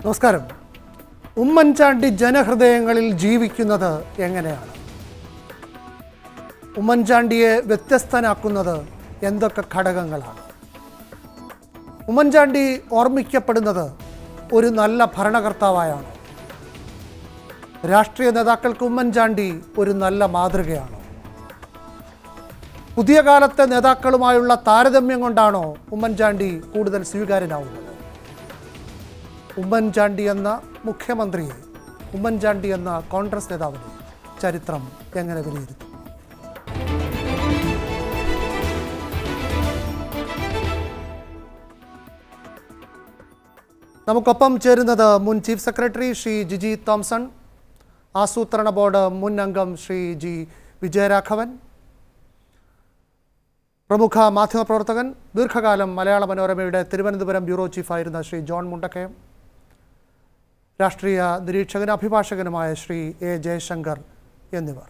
നമസ്കാരം ഉമ്മൻചാണ്ടി ജനഹൃദയങ്ങളിൽ ജീവിക്കുന്നത് എങ്ങനെയാണ് ഉമ്മൻചാണ്ടിയെ വ്യത്യസ്തനാക്കുന്നത് എന്തൊക്കെ ഘടകങ്ങളാണ് ഉമ്മൻചാണ്ടി ഓർമ്മിക്കപ്പെടുന്നത് ഒരു നല്ല ഭരണകർത്താവായാണ് രാഷ്ട്രീയ നേതാക്കൾക്ക് ഉമ്മൻചാണ്ടി ഒരു നല്ല മാതൃകയാണ് പുതിയ കാലത്തെ നേതാക്കളുമായുള്ള താരതമ്യം കൊണ്ടാണോ ഉമ്മൻചാണ്ടി കൂടുതൽ സ്വീകാര്യനാവുന്നത് ഉമ്മൻചാണ്ടി എന്ന മുഖ്യമന്ത്രിയെ ഉമ്മൻചാണ്ടി എന്ന കോൺഗ്രസ് നേതാവിനെ ചരിത്രം എങ്ങനെ വിലയിരുത്തും നമുക്കൊപ്പം ചേരുന്നത് മുൻ ചീഫ് സെക്രട്ടറി ശ്രീ ജിജി തോംസൺ ആസൂത്രണ ബോർഡ് മുൻ അംഗം ശ്രീ ജി വിജയരാഘവൻ പ്രമുഖ മാധ്യമപ്രവർത്തകൻ ദീർഘകാലം മലയാള മനോരമയുടെ തിരുവനന്തപുരം ബ്യൂറോ ചീഫായിരുന്ന ശ്രീ ജോൺ മുണ്ടക്കയം രാഷ്ട്രീയ നിരീക്ഷകനും അഭിഭാഷകനുമായ ശ്രീ എ ജയശങ്കർ എന്നിവർ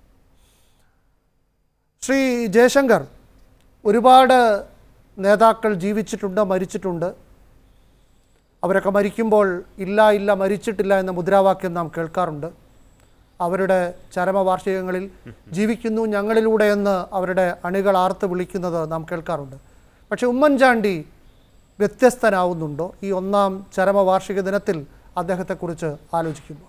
ശ്രീ ജയശങ്കർ ഒരുപാട് നേതാക്കൾ ജീവിച്ചിട്ടുണ്ട് മരിച്ചിട്ടുണ്ട് അവരൊക്കെ മരിക്കുമ്പോൾ ഇല്ല ഇല്ല മരിച്ചിട്ടില്ല എന്ന മുദ്രാവാക്യം നാം കേൾക്കാറുണ്ട് അവരുടെ ചരമവാർഷികങ്ങളിൽ ജീവിക്കുന്നു ഞങ്ങളിലൂടെ എന്ന് അവരുടെ അണികൾ ആർത്ത് വിളിക്കുന്നത് നാം കേൾക്കാറുണ്ട് പക്ഷേ ഉമ്മൻചാണ്ടി വ്യത്യസ്തനാവുന്നുണ്ടോ ഈ ഒന്നാം ചരമവാർഷിക ദിനത്തിൽ അദ്ദേഹത്തെക്കുറിച്ച് ആലോചിക്കുമ്പോൾ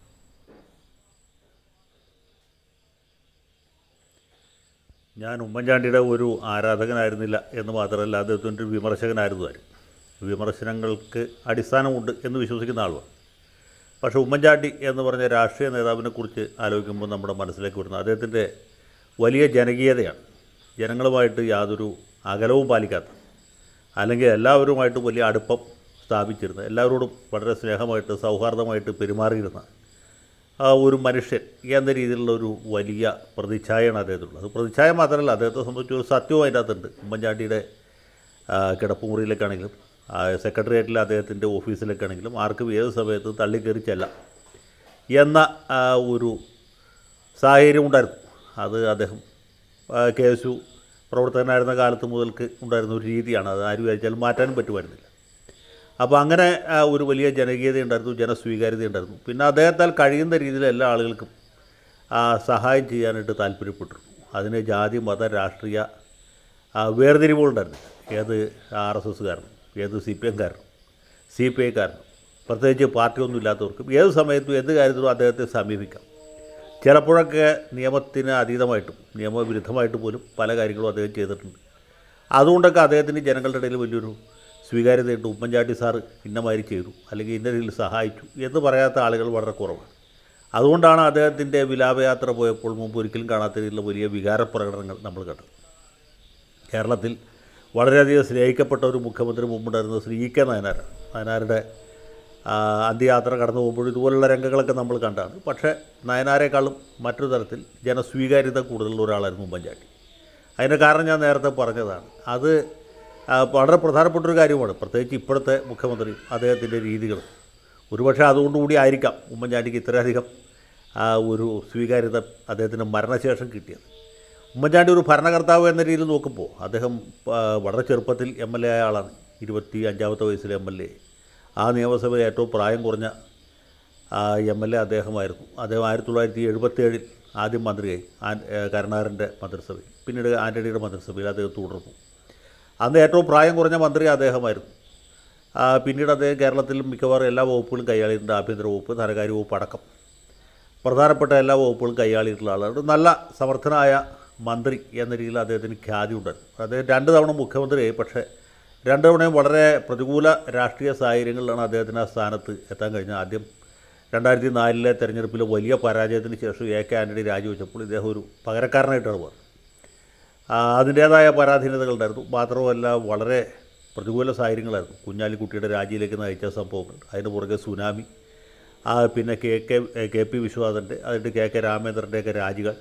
ഞാൻ ഉമ്മൻചാണ്ടിയുടെ ഒരു ആരാധകനായിരുന്നില്ല എന്ന് മാത്രമല്ല അദ്ദേഹത്തിൻ്റെ ഒരു വിമർശകനായിരുന്നു താനും വിമർശനങ്ങൾക്ക് അടിസ്ഥാനമുണ്ട് എന്ന് വിശ്വസിക്കുന്ന ആളുമാണ് പക്ഷേ ഉമ്മൻചാണ്ടി എന്ന് പറഞ്ഞ രാഷ്ട്രീയ നേതാവിനെ കുറിച്ച് ആലോചിക്കുമ്പോൾ നമ്മുടെ മനസ്സിലേക്ക് വരുന്നത് അദ്ദേഹത്തിൻ്റെ വലിയ ജനകീയതയാണ് ജനങ്ങളുമായിട്ട് യാതൊരു അകലവും പാലിക്കാത്ത അല്ലെങ്കിൽ എല്ലാവരുമായിട്ട് വലിയ അടുപ്പം സ്ഥാപിച്ചിരുന്ന എല്ലാവരോടും വളരെ സ്നേഹമായിട്ട് സൗഹാർദ്ദമായിട്ട് പെരുമാറിയിരുന്ന ആ ഒരു മനുഷ്യൻ എന്ന രീതിയിലുള്ള ഒരു വലിയ പ്രതിച്ഛായയാണ് അദ്ദേഹത്തിനുള്ളത് അത് പ്രതിച്ഛായ മാത്രമല്ല അദ്ദേഹത്തെ സംബന്ധിച്ച് ഒരു സത്യവും അതിൻ്റെ അകത്തുണ്ട് ഉമ്മൻചാണ്ടിയുടെ ആ, കിടപ്പുമുറിയിലേക്കാണെങ്കിലും ആ, സെക്രട്ടേറിയറ്റിലെ അദ്ദേഹത്തിൻ്റെ ഓഫീസിലേക്കാണെങ്കിലും ആർക്കും ഏത് സമയത്ത് തള്ളിക്കയറി ചെല്ലാം എന്ന ആ, ഒരു സാഹചര്യം ഉണ്ടായിരുന്നു അത് അദ്ദേഹം കെ എസ് യു പ്രവർത്തകനായിരുന്ന കാലത്ത് മുതൽക്ക് ഉണ്ടായിരുന്ന ഒരു രീതിയാണ് അത് ആര് വിചാരിച്ചാലും മാറ്റാനും പറ്റുമായിരുന്നില്ല അപ്പോൾ അങ്ങനെ ആ, ഒരു വലിയ ജനകീയത ഉണ്ടായിരുന്നു ജനസ്വീകാര്യത ഉണ്ടായിരുന്നു പിന്നെ അദ്ദേഹത്താൽ കഴിയുന്ന രീതിയിൽ എല്ലാ ആളുകൾക്കും ആ, സഹായം ചെയ്യാനായിട്ട് താല്പര്യപ്പെട്ടിരുന്നു അതിന് ജാതി മത രാഷ്ട്രീയ ആ, വേർതിരിവുകളുണ്ടായിരുന്നില്ല ഏത് ആർ എസ് എസ്സുകാരനും ഏത് സി പി എംകാരനും സി പി ഐക്കാരനും പ്രത്യേകിച്ച് പാർട്ടിയൊന്നും ഇല്ലാത്തവർക്കും ഏത് സമയത്തും എന്ത് കാര്യത്തിലും അദ്ദേഹത്തെ സമീപിക്കാം ചിലപ്പോഴൊക്കെ നിയമത്തിന് അതീതമായിട്ടും നിയമവിരുദ്ധമായിട്ട് പോലും പല കാര്യങ്ങളും അദ്ദേഹം ചെയ്തിട്ടുണ്ട് അതുകൊണ്ടൊക്കെ അദ്ദേഹത്തിന് ജനങ്ങളുടെ ഇടയിൽ വലിയൊരു സ്വീകാര്യതയുണ്ട് ഉമ്മൻചാണ്ടി സാറ് ഇന്നമാതിരി ചെയ്തു അല്ലെങ്കിൽ ഇന്ന രീതിയിൽ സഹായിച്ചു എന്ന് പറയാത്ത ആളുകൾ വളരെ കുറവാണ് അതുകൊണ്ടാണ് അദ്ദേഹത്തിൻ്റെ വിലാപയാത്ര പോയപ്പോൾ മുമ്പ് ഒരിക്കലും കാണാത്ത രീതിയിലുള്ള വലിയ വികാരപ്രകടനങ്ങൾ നമ്മൾ കണ്ടത് കേരളത്തിൽ വളരെയധികം സ്നേഹിക്കപ്പെട്ട ഒരു മുഖ്യമന്ത്രി മുമ്പുണ്ടായിരുന്നത് ശ്രീ ഇ കെ നയനാരാണ് നയനാരുടെ ആ, അന്ത്യയാത്ര കടന്നു പോകുമ്പോൾ ഇതുപോലുള്ള രംഗങ്ങളൊക്കെ നമ്മൾ കണ്ടാണ് പക്ഷേ നയനാരേക്കാളും മറ്റൊരു തരത്തിൽ ജനസ്വീകാര്യത കൂടുതലുള്ള ഒരാളായിരുന്നു ഉമ്മൻചാണ്ടി അതിൻ്റെ കാരണം ഞാൻ നേരത്തെ പറഞ്ഞതാണ് അത് ആ, വളരെ പ്രധാനപ്പെട്ട ഒരു കാര്യമാണ് പ്രത്യേകിച്ച് ഇപ്പോഴത്തെ മുഖ്യമന്ത്രി അദ്ദേഹത്തിൻ്റെ രീതികൾ ഒരുപക്ഷെ അതുകൊണ്ടുകൂടി ആയിരിക്കാം ഉമ്മൻചാണ്ടിക്ക് ഇത്രയധികം ആ, ഒരു സ്വീകാര്യത അദ്ദേഹത്തിൻ്റെ മരണശേഷം കിട്ടിയത് ഉമ്മൻചാണ്ടി ഒരു ഭരണകർത്താവ് എന്ന രീതിയിൽ നോക്കുമ്പോൾ അദ്ദേഹം ആ, വളരെ ചെറുപ്പത്തിൽ എം എൽ എ ആയ ആളാണ് ഇരുപത്തി അഞ്ചാമത്തെ വയസ്സിലെ എം എൽ എ ആ നിയമസഭയിൽ ഏറ്റവും പ്രായം കുറഞ്ഞ എം എൽ എ അദ്ദേഹമായിരുന്നു അദ്ദേഹം ആയിരത്തി തൊള്ളായിരത്തി എഴുപത്തേഴിൽ ആദ്യം മന്ത്രിയായി ആൻ ഏ, കരുണാകരൻ്റെ മന്ത്രിസഭയിൽ പിന്നീട് ആൻ്റണിയുടെ മന്ത്രിസഭയിൽ അദ്ദേഹം തുടർന്നു അന്ന് ഏറ്റവും പ്രായം കുറഞ്ഞ മന്ത്രി അദ്ദേഹമായിരുന്നു ആ, പിന്നീട് അദ്ദേഹം കേരളത്തിൽ മിക്കവാറും എല്ലാ വകുപ്പുകളും കൈയാളിയിട്ടുണ്ട് ആഭ്യന്തര വകുപ്പ് ധനകാര്യ വകുപ്പ് അടക്കം പ്രധാനപ്പെട്ട എല്ലാ വകുപ്പുകളും കൈയാളിയിട്ടുള്ള ആളാണ് ഒരു നല്ല സമർത്ഥനായ മന്ത്രി എന്ന രീതിയിൽ അദ്ദേഹത്തിന് ഖ്യാതി ഉണ്ടായിരുന്നു അദ്ദേഹം രണ്ട് തവണ മുഖ്യമന്ത്രിയായി പക്ഷേ രണ്ട് തവണയും വളരെ പ്രതികൂല രാഷ്ട്രീയ സാഹചര്യങ്ങളിലാണ് അദ്ദേഹത്തിന് ആ സ്ഥാനത്ത് എത്താൻ കഴിഞ്ഞത് ആദ്യം രണ്ടായിരത്തി നാലിലെ തെരഞ്ഞെടുപ്പിലെ വലിയ പരാജയത്തിന് ശേഷം എ കെ ആൻ്റണി രാജിവെച്ചപ്പോൾ ഇദ്ദേഹം ഒരു പകരക്കാരനായിട്ടാണ് വന്നത് ആ, അതിൻ്റേതായ പരാധീനതകളുണ്ടായിരുന്നു മാത്രമല്ല വളരെ പ്രതികൂല സാഹചര്യങ്ങളായിരുന്നു കുഞ്ഞാലിക്കുട്ടിയുടെ രാജിയിലേക്ക് നയിച്ച സംഭവങ്ങൾ അതിന് പുറകെ സുനാമി ആ, പിന്നെ കെ കെ കെ പി വിശ്വനാഥൻ്റെ അതിൻ്റെ കെ കെ രാമേന്ദ്രൻ്റെയൊക്കെ രാജികൾ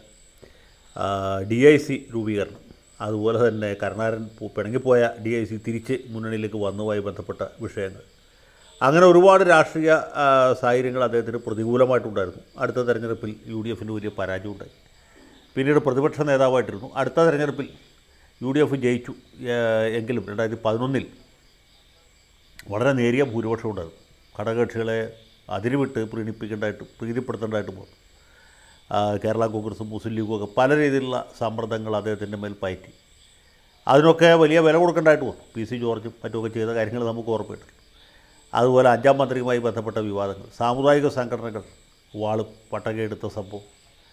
ഡി ഐ സി രൂപീകരണം അതുപോലെ തന്നെ കരുണാകരൻ പോ- പിണങ്ങിപ്പോയ ഡി ഐ സി തിരിച്ച് മുന്നണിയിലേക്ക് വന്നതുമായി ബന്ധപ്പെട്ട വിഷയങ്ങൾ അങ്ങനെ ഒരുപാട് രാഷ്ട്രീയ ആ, സാഹചര്യങ്ങൾ അദ്ദേഹത്തിന് പ്രതികൂലമായിട്ടുണ്ടായിരുന്നു അടുത്ത തെരഞ്ഞെടുപ്പിൽ യു ഡി എഫിന് വലിയ പരാജയം ഉണ്ടായി പിന്നീട് പ്രതിപക്ഷ നേതാവായിട്ടിരുന്നു അടുത്ത തെരഞ്ഞെടുപ്പിൽ യു ഡി എഫ് ജയിച്ചു ഏഹ് എങ്കിലും രണ്ടായിരത്തി പതിനൊന്നിൽ വളരെ നേരിയ ഭൂരിപക്ഷം ഉണ്ടായിരുന്നു ഘടകകക്ഷികളെ അതിരുവിട്ട് പ്രീണിപ്പിക്കേണ്ടതായിട്ട് പ്രീതിപ്പെടുത്തേണ്ടതായിട്ട് പോകുന്നു ആ, കേരള കോൺഗ്രസും മുസ്ലിം ലീഗും ഒക്കെ പല രീതിയിലുള്ള സമ്മർദ്ദങ്ങൾ അദ്ദേഹത്തിൻ്റെ മേൽ പയറ്റി അതിനൊക്കെ വലിയ വില കൊടുക്കേണ്ടതായിട്ട് വന്നു പി സി ജോർജും മറ്റുമൊക്കെ ചെയ്ത കാര്യങ്ങൾ നമുക്ക് ഓർമ്മയിട്ടുണ്ട് അതുപോലെ അഞ്ചാം മന്ത്രിയുമായി ബന്ധപ്പെട്ട വിവാദങ്ങൾ സാമുദായിക സംഘടനകൾ വാളും പട്ടകയെടുത്ത സംഭവം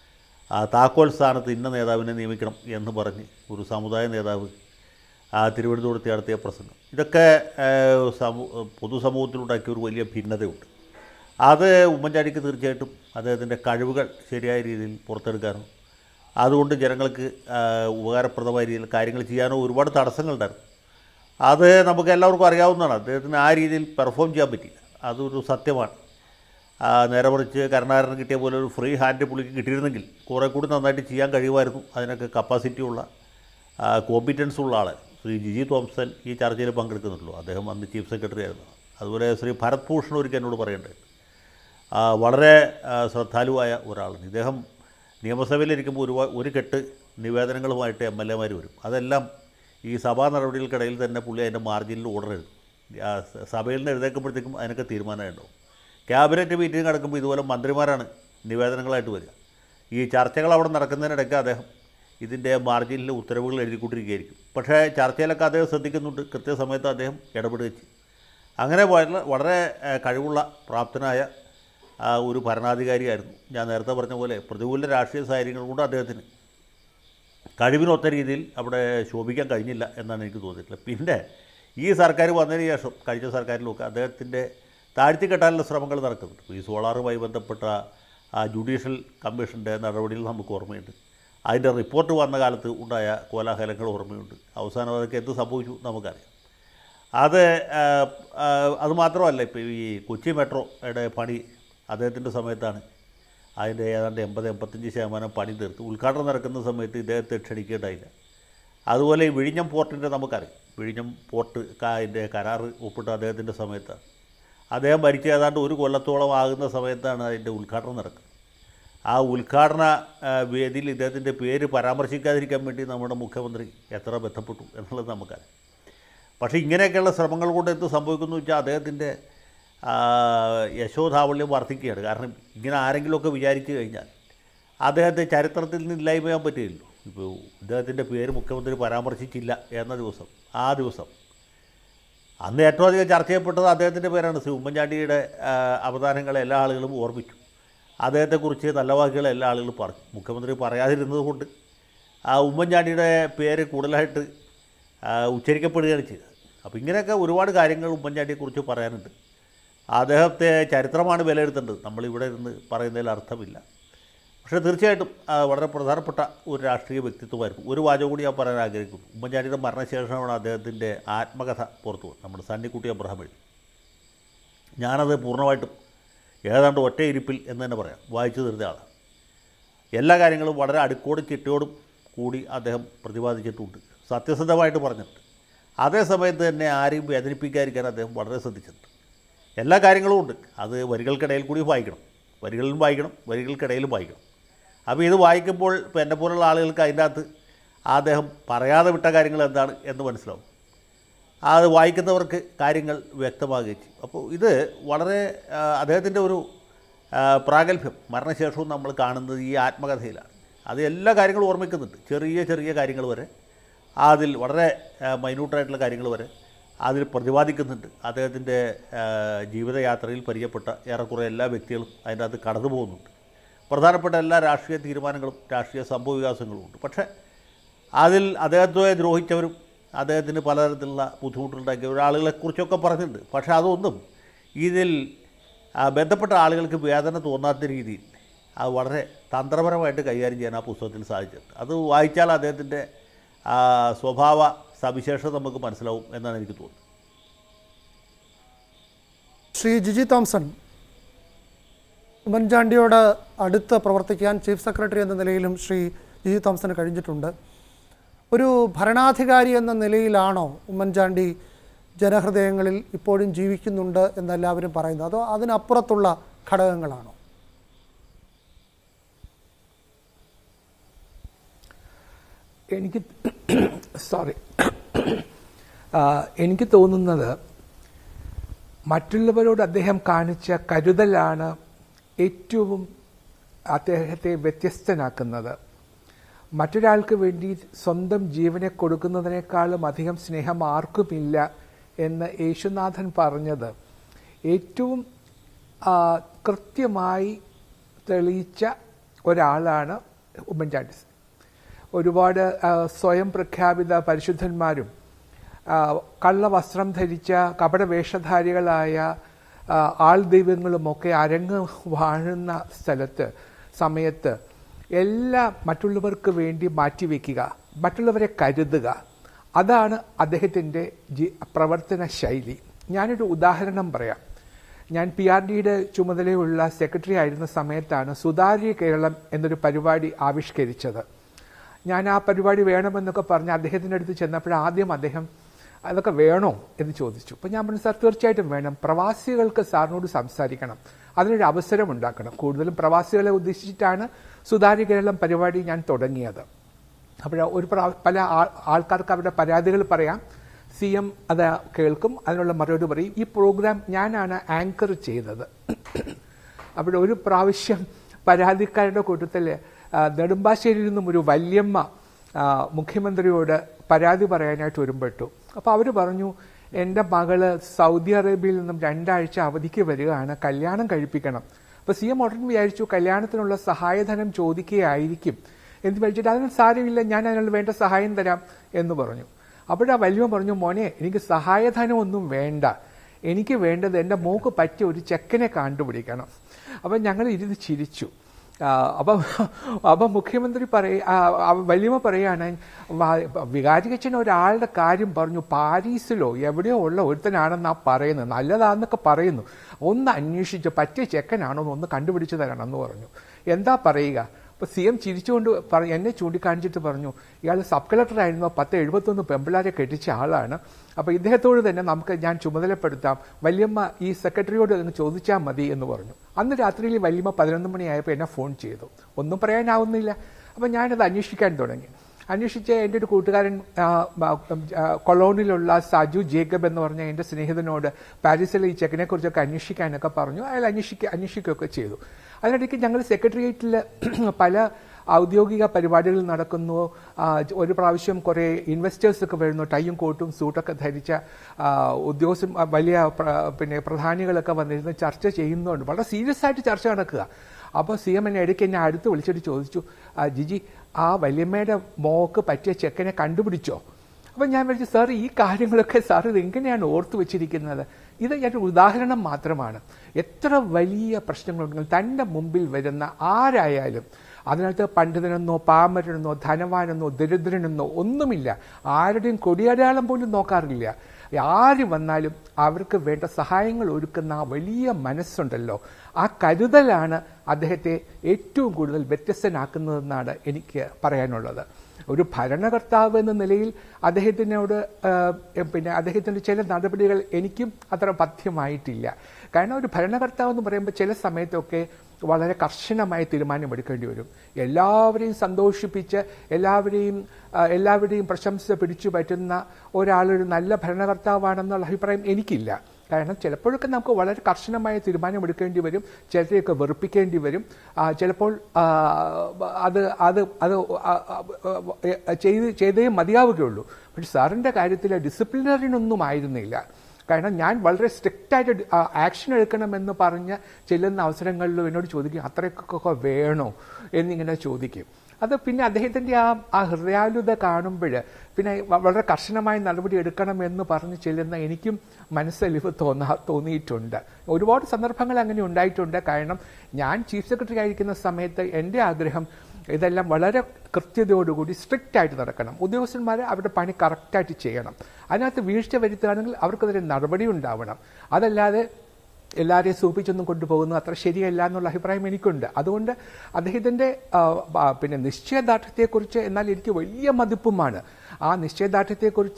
ആ താക്കോൽ സ്ഥാനത്ത് ഇന്ന നേതാവിനെ നിയമിക്കണം എന്ന് പറഞ്ഞ് ഒരു സമുദായ നേതാവ് ആ തിരുവനന്തപുരത്ത് നടത്തിയ പ്രസംഗം ഇതൊക്കെ ഏഹ്, സമൂ പൊതുസമൂഹത്തിലുണ്ടാക്കിയ ഒരു വലിയ ഭിന്നതയുണ്ട് അത് ഉമ്മൻചാണ്ടിക്ക് തീർച്ചയായിട്ടും അദ്ദേഹത്തിൻ്റെ കഴിവുകൾ ശരിയായ രീതിയിൽ പുറത്തെടുക്കാനോ അതുകൊണ്ട് ജനങ്ങൾക്ക് ആ, ഉപകാരപ്രദമായ രീതിയിൽ കാര്യങ്ങൾ ചെയ്യാനോ ഒരുപാട് തടസ്സങ്ങളുണ്ടായിരുന്നു അത് നമുക്ക് എല്ലാവർക്കും അറിയാവുന്നതാണ് അദ്ദേഹത്തിന് ആ രീതിയിൽ പെർഫോം ചെയ്യാൻ പറ്റിയില്ല അതൊരു സത്യമാണ് ആ, നേരെ മറിച്ച് കരുണാകരന് കിട്ടിയ പോലെ ഒരു ഫ്രീ ഹാൻഡ് പുള്ളിക്ക് കിട്ടിയിരുന്നെങ്കിൽ കുറേ കൂടി നന്നായിട്ട് ചെയ്യാൻ കഴിയുമായിരുന്നു അതിനൊക്കെ കപ്പാസിറ്റി ഉള്ള കോമ്പിറ്റൻസ് ഉള്ള ആൾ ശ്രീ ജിജി തോംസൺ ഈ ചർച്ചയിൽ പങ്കെടുക്കുന്നുള്ളൂ അദ്ദേഹം അന്ന് ചീഫ് സെക്രട്ടറി ആയിരുന്നു അതുപോലെ ശ്രീ ഭരത് ഭൂഷൺ ഒരിക്കൽ എന്നോട് പറയേണ്ടത് ആ, വളരെ ആ, ശ്രദ്ധാലുവായ ഒരാളാണ് ഇദ്ദേഹം നിയമസഭയിലിരിക്കുമ്പോൾ ഒരു ഒരു കെട്ട് നിവേദനങ്ങളുമായിട്ട് എം എൽ എമാർ വരും അതെല്ലാം ഈ സഭാ നടപടികൾക്കിടയിൽ തന്നെ പുള്ളി അതിൻ്റെ മാർജിനിൽ ഓർഡർ എഴുതും ആ, സ- സഭയിൽ നിന്ന് എഴുതേക്കുമ്പോഴത്തേക്കും അതിനൊക്കെ തീരുമാനമുണ്ടാവും ക്യാബിനറ്റ് മീറ്റിംഗ് നടക്കുമ്പോൾ ഇതുപോലെ മന്ത്രിമാരാണ് നിവേദനങ്ങളായിട്ട് വരിക ഈ ചർച്ചകൾ അവിടെ നടക്കുന്നതിനിടയ്ക്ക് അദ്ദേഹം ഇതിൻ്റെ മാർജിനിൽ ഉത്തരവുകൾ എഴുതിക്കൊണ്ടിരിക്കുകയായിരിക്കും പക്ഷേ ചർച്ചയിലൊക്കെ അദ്ദേഹം ശ്രദ്ധിക്കുന്നുണ്ട് കൃത്യസമയത്ത് അദ്ദേഹം ഇടപെടുകയും ചെയ്യും അങ്ങനെ വളരെ വളരെ ഏഹ്, കഴിവുള്ള പ്രാപ്തനായ ആ, ഒരു ഭരണാധികാരിയായിരുന്നു ഞാൻ നേരത്തെ പറഞ്ഞ പോലെ പ്രതികൂല രാഷ്ട്രീയ സാഹചര്യങ്ങൾ കൊണ്ട് അദ്ദേഹത്തിന് കഴിവിനൊത്ത രീതിയിൽ അവിടെ ശോഭിക്കാൻ കഴിഞ്ഞില്ല എന്നാണ് എനിക്ക് തോന്നിയിട്ടുള്ളത് പിന്നെ ഈ സർക്കാർ വന്നതിന് ശേഷം കഴിഞ്ഞ സർക്കാരിലൊക്കെ അദ്ദേഹത്തിൻ്റെ താഴ്ത്തിക്കെട്ടാനുള്ള ശ്രമങ്ങൾ നടക്കുന്നുണ്ട് ഈ സോളാറുമായി ബന്ധപ്പെട്ട ആ ജുഡീഷ്യൽ കമ്മീഷൻ്റെ നടപടികൾ നമുക്ക് ഓർമ്മയുണ്ട് അതിൻ്റെ റിപ്പോർട്ട് വന്ന കാലത്ത് ഉണ്ടായ കോലാഹലങ്ങൾ ഓർമ്മയുണ്ട് അവസാനം അതൊക്കെ എന്ത് സംഭവിച്ചു നമുക്കറിയാം അത് ആ, ആ, അത് മാത്രമല്ല ഇപ്പോൾ ഈ കൊച്ചി മെട്രോയുടെ പണി അദ്ദേഹത്തിൻ്റെ സമയത്താണ് അതിൻ്റെ ഏതാണ്ട് എൺപത് എൺപത്തഞ്ച് ശതമാനം പണി തീർത്ത് ഉദ്ഘാടനം നടക്കുന്ന സമയത്ത് ഇദ്ദേഹത്തെ ക്ഷണിക്കേണ്ടായില്ല അതുപോലെ ഈ വിഴിഞ്ഞം പോർട്ടിൻ്റെ നമുക്കറിയാം വിഴിഞ്ഞം പോർട്ട് അതിൻ്റെ കരാറ് ഒപ്പിട്ട അദ്ദേഹത്തിൻ്റെ സമയത്താണ് അദ്ദേഹം ഭരിച്ച ഏതാണ്ട് ഒരു കൊല്ലത്തോളം ആകുന്ന സമയത്താണ് അതിൻ്റെ ഉദ്ഘാടനം നടക്കുന്നത് ആ ഉദ്ഘാടന ആ, വേദിയിൽ ഇദ്ദേഹത്തിൻ്റെ പേര് പരാമർശിക്കാതിരിക്കാൻ വേണ്ടി നമ്മുടെ മുഖ്യമന്ത്രി എത്ര ബന്ധപ്പെട്ടു എന്നുള്ളത് നമുക്കറിയാം പക്ഷേ ഇങ്ങനെയൊക്കെയുള്ള ശ്രമങ്ങൾ കൊണ്ട് എന്ത് സംഭവിക്കുന്നു വെച്ചാൽ അദ്ദേഹത്തിൻ്റെ ആ, യശോധാവല്യം വർദ്ധിക്കുകയാണ് കാരണം ഇങ്ങനെ ആരെങ്കിലുമൊക്കെ വിചാരിച്ചു കഴിഞ്ഞാൽ അദ്ദേഹത്തെ ചരിത്രത്തിൽ നിന്ന് ഇല്ലായ്മ ചെയ്യാൻ പറ്റില്ലല്ലോ ഇപ്പോൾ ഇദ്ദേഹത്തിൻ്റെ പേര് മുഖ്യമന്ത്രി പരാമർശിച്ചില്ല എന്ന ദിവസം ആ ദിവസം അന്ന് ഏറ്റവും അധികം ചർച്ച ചെയ്യപ്പെട്ടത് അദ്ദേഹത്തിൻ്റെ പേരാണ് ശ്രീ ഉമ്മൻചാണ്ടിയുടെ ആ, അവതാരങ്ങളെ എല്ലാ ആളുകളും ഓർമ്മിച്ചു അദ്ദേഹത്തെക്കുറിച്ച് നല്ല വാക്കുകൾ എല്ലാ ആളുകളും പറഞ്ഞു മുഖ്യമന്ത്രി പറയാതിരുന്നത് കൊണ്ട് ആ ഉമ്മൻചാണ്ടിയുടെ പേര് കൂടുതലായിട്ട് ആ, ഉച്ചരിക്കപ്പെടുകയാണ് ചെയ്തത് അപ്പോൾ ഇങ്ങനെയൊക്കെ ഒരുപാട് കാര്യങ്ങൾ ഉമ്മൻചാണ്ടിയെക്കുറിച്ച് പറയാനുണ്ട് അദ്ദേഹത്തെ ചരിത്രമാണ് വിലയിരുത്തേണ്ടത് നമ്മളിവിടെ ഇരുന്ന് പറയുന്നതിൽ അർത്ഥമില്ല പക്ഷേ തീർച്ചയായിട്ടും ആ, വളരെ പ്രധാനപ്പെട്ട ഒരു രാഷ്ട്രീയ വ്യക്തിത്വമായിരുന്നു ഒരു വാചകം കൂടി ഞാൻ പറയാൻ ആഗ്രഹിക്കുന്നു ഉമ്മൻചാണ്ടിയുടെ മരണശേഷമാണ് അദ്ദേഹത്തിൻ്റെ ആത്മകഥ പുറത്തു വന്നത് നമ്മുടെ സണ്ണിക്കുട്ടി അബ്രഹാം എഴുതി ഞാനത് പൂർണ്ണമായിട്ടും ഏതാണ്ട് ഒറ്റ ഇരിപ്പിൽ എന്ന് തന്നെ പറയാം വായിച്ചു തീർത്ത ആളാണ് എല്ലാ കാര്യങ്ങളും വളരെ അടുക്കോടും ചിട്ടയോടും കൂടി അദ്ദേഹം പ്രതിപാദിച്ചിട്ടുണ്ട് സത്യസന്ധമായിട്ട് പറഞ്ഞിട്ടുണ്ട് അതേ സമയത്ത് തന്നെ ആരെയും വേദനിപ്പിക്കാതിരിക്കാൻ അദ്ദേഹം വളരെ ശ്രദ്ധിച്ചിട്ടുണ്ട് എല്ലാ കാര്യങ്ങളും ഉണ്ട് അത് വരികൾക്കിടയിൽ കൂടി വായിക്കണം വരികളിലും വായിക്കണം വരികൾക്കിടയിലും വായിക്കണം അപ്പോൾ ഇത് വായിക്കുമ്പോൾ ഇപ്പോൾ എന്നെ പോലുള്ള ആളുകൾക്ക് അതിൻ്റെ അകത്ത് അദ്ദേഹം പറയാതെ വിട്ട കാര്യങ്ങൾ എന്താണ് എന്ന് മനസ്സിലാവും അത് വായിക്കുന്നവർക്ക് കാര്യങ്ങൾ വ്യക്തമാകുകയും ചെയ്യും അപ്പോൾ ഇത് വളരെ ആ, അദ്ദേഹത്തിൻ്റെ ഒരു ആ, പ്രാഗൽഭ്യം മരണശേഷവും നമ്മൾ കാണുന്നത് ഈ ആത്മകഥയിലാണ് അത് എല്ലാ കാര്യങ്ങളും ഓർമ്മിക്കുന്നുണ്ട് ചെറിയ ചെറിയ കാര്യങ്ങൾ വരെ അതിൽ വളരെ ആ, മൈന്യൂട്ടായിട്ടുള്ള കാര്യങ്ങൾ വരെ അതിൽ പ്രതിപാദിക്കുന്നുണ്ട് അദ്ദേഹത്തിൻ്റെ ആ, ജീവിതയാത്രയിൽ പരിചയപ്പെട്ട ഏറെക്കുറെ എല്ലാ വ്യക്തികളും അതിൻ്റെ അകത്ത് കടന്നു പോകുന്നുണ്ട് പ്രധാനപ്പെട്ട എല്ലാ രാഷ്ട്രീയ തീരുമാനങ്ങളും രാഷ്ട്രീയ സംഭവ വികാസങ്ങളും ഉണ്ട് പക്ഷേ അതിൽ അദ്ദേഹത്തെ ദ്രോഹിച്ചവരും അദ്ദേഹത്തിന് പലതരത്തിലുള്ള ബുദ്ധിമുട്ടുണ്ടാക്കിയ ഒരാളുകളെക്കുറിച്ചൊക്കെ പറഞ്ഞിട്ടുണ്ട് പക്ഷേ അതൊന്നും ഇതിൽ ആ, ബന്ധപ്പെട്ട ആളുകൾക്ക് വേദന തോന്നാത്ത രീതിയിൽ അത് വളരെ തന്ത്രപരമായിട്ട് കൈകാര്യം ചെയ്യാൻ ആ പുസ്തകത്തിൽ സാധിച്ചിട്ടുണ്ട് അത് വായിച്ചാൽ അദ്ദേഹത്തിൻ്റെ ആ, സ്വഭാവ സവിശേഷത നമുക്ക് മനസ്സിലാവും എന്നാണ് എനിക്ക് തോന്നുന്നത് ശ്രീ ജിജി തോംസൺ ഉമ്മൻചാണ്ടിയോട് അടുത്ത് പ്രവർത്തിക്കാൻ ചീഫ് സെക്രട്ടറി എന്ന നിലയിലും ശ്രീ ജിജി തോംസന് കഴിഞ്ഞിട്ടുണ്ട് ഒരു ഭരണാധികാരി എന്ന നിലയിലാണോ ഉമ്മൻചാണ്ടി ജനഹൃദയങ്ങളിൽ ഇപ്പോഴും ജീവിക്കുന്നുണ്ട് എന്നെല്ലാവരും പറയുന്നത് അതോ അതിനപ്പുറത്തുള്ള ഘടകങ്ങളാണോ എനിക്ക് സോറി എനിക്ക് തോന്നുന്നത് മറ്റുള്ളവരോട് അദ്ദേഹം കാണിച്ച കരുതലാണ് ഏറ്റവും അദ്ദേഹത്തെ വ്യത്യസ്തനാക്കുന്നത് മറ്റൊരാൾക്ക് വേണ്ടി സ്വന്തം ജീവനെ കൊടുക്കുന്നതിനേക്കാളും അധികം സ്നേഹം ആർക്കുമില്ല എന്ന് യേശുനാഥൻ പറഞ്ഞത് ഏറ്റവും ആ, കൃത്യമായി തെളിയിച്ച ഒരാളാണ് ഉമ്മൻചാണ്ടി ഒരുപാട് ആ, സ്വയം പ്രഖ്യാപിത പരിശുദ്ധന്മാരും ആ, കള്ളവസ്ത്രം ധരിച്ച കപട വേഷധാരികളായ ആ, ആൾ ദൈവങ്ങളുമൊക്കെ അരങ്ങ് വാഴുന്ന സ്ഥലത്ത് സമയത്ത് എല്ലാം മറ്റുള്ളവർക്ക് വേണ്ടി മാറ്റിവെക്കുക മറ്റുള്ളവരെ കരുതുക അതാണ് അദ്ദേഹത്തിൻ്റെ ജി പ്രവർത്തന ശൈലി ഞാനൊരു ഉദാഹരണം പറയാം ഞാൻ പി ആർ ഡിയുടെ ചുമതലയുള്ള സെക്രട്ടറി ആയിരുന്ന സമയത്താണ് സുതാര്യ കേരളം എന്നൊരു പരിപാടി ആവിഷ്കരിച്ചത് ഞാൻ ആ പരിപാടി വേണമെന്നൊക്കെ പറഞ്ഞ് അദ്ദേഹത്തിൻ്റെ അടുത്ത് ചെന്നപ്പോൾ ആദ്യം അദ്ദേഹം അതൊക്കെ വേണോ എന്ന് ചോദിച്ചു അപ്പോൾ ഞാൻ പറഞ്ഞു സാർ തീർച്ചയായിട്ടും വേണം പ്രവാസികൾക്ക് സാറിനോട് സംസാരിക്കണം അതിനൊരു അവസരം ഉണ്ടാക്കണം കൂടുതലും പ്രവാസികളെ ഉദ്ദേശിച്ചിട്ടാണ് സുതാര്യ കേരളം പരിപാടി ഞാൻ തുടങ്ങിയത് അപ്പോൾ ഒരു പ്രാ- പല ആൾ- ആൾക്കാർക്ക് അവരുടെ പരാതികൾ പറയാം സി എം അത് കേൾക്കും അതിനുള്ള മറുപടി പറയും ഈ പ്രോഗ്രാം ഞാനാണ് ആങ്കർ ചെയ്തത് അവിടെ ഒരു പ്രാവശ്യം പരാതിക്കാരുടെ കൂട്ടത്തിൽ ആ, നെടുമ്പാശ്ശേരിയിൽ നിന്നും ഒരു വല്യമ്മ ആ, മുഖ്യമന്ത്രിയോട് പരാതി പറയാനായിട്ട് ഒരുമ്പെട്ടു അപ്പോൾ അവർ പറഞ്ഞു എൻ്റെ മകള് സൗദി അറേബ്യയിൽ നിന്നും രണ്ടാഴ്ച അവധിക്ക് വരികയാണ് കല്യാണം കഴിപ്പിക്കണം അപ്പോൾ സി എം ഉടൻ വിചാരിച്ചു കല്യാണത്തിനുള്ള സഹായധനം ചോദിക്കുകയായിരിക്കും എന്ന് വിചാരിച്ചിട്ട് അതിന് സാരമില്ല ഞാൻ അതിനുള്ള വേണ്ട സഹായം തരാം എന്ന് പറഞ്ഞു അപ്പോഴാ വലിയ പറഞ്ഞു മോനെ എനിക്ക് സഹായധനം ഒന്നും വേണ്ട എനിക്ക് വേണ്ടത് എൻ്റെ മോക്ക് പറ്റിയ ഒരു ചെക്കനെ കണ്ടുപിടിക്കണം അപ്പം ഞങ്ങൾ ഇരുന്ന് ചിരിച്ചു ആ, അപ്പം അപ്പം മുഖ്യമന്ത്രി പറയ ആ, ആ, വല്യമ്മ പറയാണ് വ- വികാരികച്ചൻ ഒരാളുടെ കാര്യം പറഞ്ഞു പാരീസിലോ എവിടെയോ ഉള്ള ഒരുത്തനാണെന്നാ പറയുന്നത് നല്ലതാന്നൊക്കെ പറയുന്നു ഒന്ന് അന്വേഷിച്ച് പറ്റിയ ചെക്കനാണോ എന്ന് ഒന്ന് കണ്ടുപിടിച്ച് തരണം എന്ന് പറഞ്ഞു എന്താ പറയുക അപ്പൊ സി എം ചിരിച്ചുകൊണ്ട് പറ എന്നെ ചൂണ്ടിക്കാണിച്ചിട്ട് പറഞ്ഞു ഇയാൾ സബ് കളക്ടർ ആയിരുന്നു പത്ത് എഴുപത്തൊന്ന് പെമ്പിളാരെ കെട്ടിച്ച ആളാണ് അപ്പൊ ഇദ്ദേഹത്തോട് തന്നെ നമുക്ക് ഞാൻ ചുമതലപ്പെടുത്താം വല്യമ്മ ഈ സെക്രട്ടറിയോട് ഒന്ന് ചോദിച്ചാൽ മതി എന്ന് പറഞ്ഞു അന്ന് രാത്രിയിൽ വല്യമ്മ പതിനൊന്ന് മണിയായപ്പോൾ എന്നെ ഫോൺ ചെയ്തു ഒന്നും പറയാനാവുന്നില്ല അപ്പൊ ഞാനത് അന്വേഷിക്കാൻ തുടങ്ങി അന്വേഷിച്ച് എൻ്റെ ഒരു കൂട്ടുകാരൻ ആ, ആ, ആ, കൊളോണിലുള്ള സജു ജേക്കബ് എന്ന് പറഞ്ഞ എൻ്റെ സ്നേഹിതനോട് പാരീസിലെ ഈ ചെക്കിനെ കുറിച്ചൊക്കെ അന്വേഷിക്കാനൊക്കെ പറഞ്ഞു അയാൾ അന്വേഷിക്കുക അന്വേഷിക്കുകയൊക്കെ ചെയ്തു അതിനിടയ്ക്ക് ഞങ്ങൾ സെക്രട്ടേറിയറ്റിൽ പല ഔദ്യോഗിക പരിപാടികൾ നടക്കുന്നു ആ, ഒരു പ്രാവശ്യം കുറേ ഇൻവെസ്റ്റേഴ്സ് ഒക്കെ വരുന്നു ടൈയും കോട്ടും സൂട്ടൊക്കെ ധരിച്ച ആ, ഉദ്യോഗസ്ഥൻ ആ, വലിയ പ്ര- പിന്നെ പ്രധാനികളൊക്കെ വന്നിരുന്ന് ചർച്ച ചെയ്യുന്നുണ്ട് വളരെ സീരിയസ് ആയിട്ട് ചർച്ച നടക്കുക അപ്പോൾ സി എം എന്നെ ഇടയ്ക്ക് എന്നെ അടുത്ത് വിളിച്ചിട്ട് ചോദിച്ചു "ആ, ജിജി ആ വല്യമ്മയുടെ മോക്ക് പറ്റിയ ചെക്കനെ കണ്ടുപിടിച്ചോ അപ്പം ഞാൻ വിളിച്ചു സാർ ഈ കാര്യങ്ങളൊക്കെ സാർ ഇത് എങ്ങനെയാണ് ഓർത്തു വെച്ചിരിക്കുന്നത് ഇത് ഞാൻ ഒരു ഉദാഹരണം മാത്രമാണ് എത്ര വലിയ പ്രശ്നങ്ങളുണ്ടെങ്കിലും തൻ്റെ മുമ്പിൽ വരുന്ന ആരായാലും അതിനകത്ത് പണ്ഡിതനെന്നോ പാമരനെന്നോ ധനവാനെന്നോ ദരിദ്രനെന്നോ ഒന്നുമില്ല ആരുടെയും കൊടിയടയാളം പോലും നോക്കാറില്ല ആര് വന്നാലും അവർക്ക് വേണ്ട സഹായങ്ങൾ ഒരുക്കുന്ന ആ വലിയ മനസ്സുണ്ടല്ലോ ആ കരുതലാണ് അദ്ദേഹത്തെ ഏറ്റവും കൂടുതൽ വ്യത്യസ്തനാക്കുന്നതെന്നാണ് എനിക്ക് പറയാനുള്ളത് ഒരു ഭരണകർത്താവ് എന്ന നിലയിൽ അദ്ദേഹത്തിനോട് ആ, പിന്നെ അദ്ദേഹത്തിൻ്റെ ചില നടപടികൾ എനിക്കും അത്ര പഥ്യമായിട്ടില്ല കാരണം ഒരു ഭരണകർത്താവ് എന്ന് പറയുമ്പോൾ ചില സമയത്തൊക്കെ വളരെ കർശനമായ തീരുമാനമെടുക്കേണ്ടി വരും എല്ലാവരെയും സന്തോഷിപ്പിച്ച് എല്ലാവരെയും ആ, എല്ലാവരുടെയും പ്രശംസ പിടിച്ചു പറ്റുന്ന ഒരാളൊരു നല്ല ഭരണകർത്താവാണെന്നുള്ള അഭിപ്രായം എനിക്കില്ല കാരണം ചിലപ്പോഴൊക്കെ നമുക്ക് വളരെ കർശനമായ തീരുമാനമെടുക്കേണ്ടി വരും ചിലരെയൊക്കെ വെറുപ്പിക്കേണ്ടി വരും ആ, ചിലപ്പോൾ ആ, അത് അത് അത് ആ, ആ, ആ, ചെയ്ത് ചെയ്തേ മതിയാവുകയുള്ളൂ പക്ഷെ സാറിൻ്റെ കാര്യത്തിൽ ഡിസിപ്ലിനറിനൊന്നും ആയിരുന്നില്ല കാരണം ഞാൻ വളരെ സ്ട്രിക്റ്റ് ആയിട്ട് ആക്ഷൻ എടുക്കണമെന്ന് പറഞ്ഞ് ചെല്ലുന്ന അവസരങ്ങളിലും എന്നോട് ചോദിക്കും അത്രയൊക്കെ വേണോ എന്നിങ്ങനെ ചോദിക്കും അത് പിന്നെ അദ്ദേഹത്തിൻ്റെ ആ ആ ഹൃദയാലുത കാണുമ്പോൾ പിന്നെ വ- വളരെ കർശനമായ നടപടി എടുക്കണമെന്ന് പറഞ്ഞ് ചെല്ലുന്ന എനിക്കും മനസ്സലിവ് തോന്നാ തോന്നിയിട്ടുണ്ട് ഒരുപാട് സന്ദർഭങ്ങൾ അങ്ങനെ ഉണ്ടായിട്ടുണ്ട് കാരണം ഞാൻ ചീഫ് സെക്രട്ടറി ആയിരിക്കുന്ന സമയത്ത് എൻ്റെ ആഗ്രഹം ഇതെല്ലാം വളരെ കൃത്യതയോടുകൂടി സ്ട്രിക്റ്റ് ആയിട്ട് നടക്കണം ഉദ്യോഗസ്ഥന്മാർ അവരുടെ പണി കറക്റ്റായിട്ട് ചെയ്യണം അതിനകത്ത് വീഴ്ച വരുത്തുകയാണെങ്കിൽ അവർക്കെതിരെ നടപടി ഉണ്ടാവണം അതല്ലാതെ എല്ലാവരെയും സൂപ്പിച്ചൊന്നും കൊണ്ടുപോകുന്നത് അത്ര ശരിയല്ല എന്നുള്ള അഭിപ്രായം എനിക്കുണ്ട് അതുകൊണ്ട് അദ്ദേഹത്തിൻ്റെ ആ, ആ, പിന്നെ നിശ്ചയദാർഢ്യത്തെക്കുറിച്ച് എന്നാൽ എനിക്ക് വലിയ മതിപ്പുമാണ് ആ നിശ്ചയദാർഢ്യത്തെക്കുറിച്ച്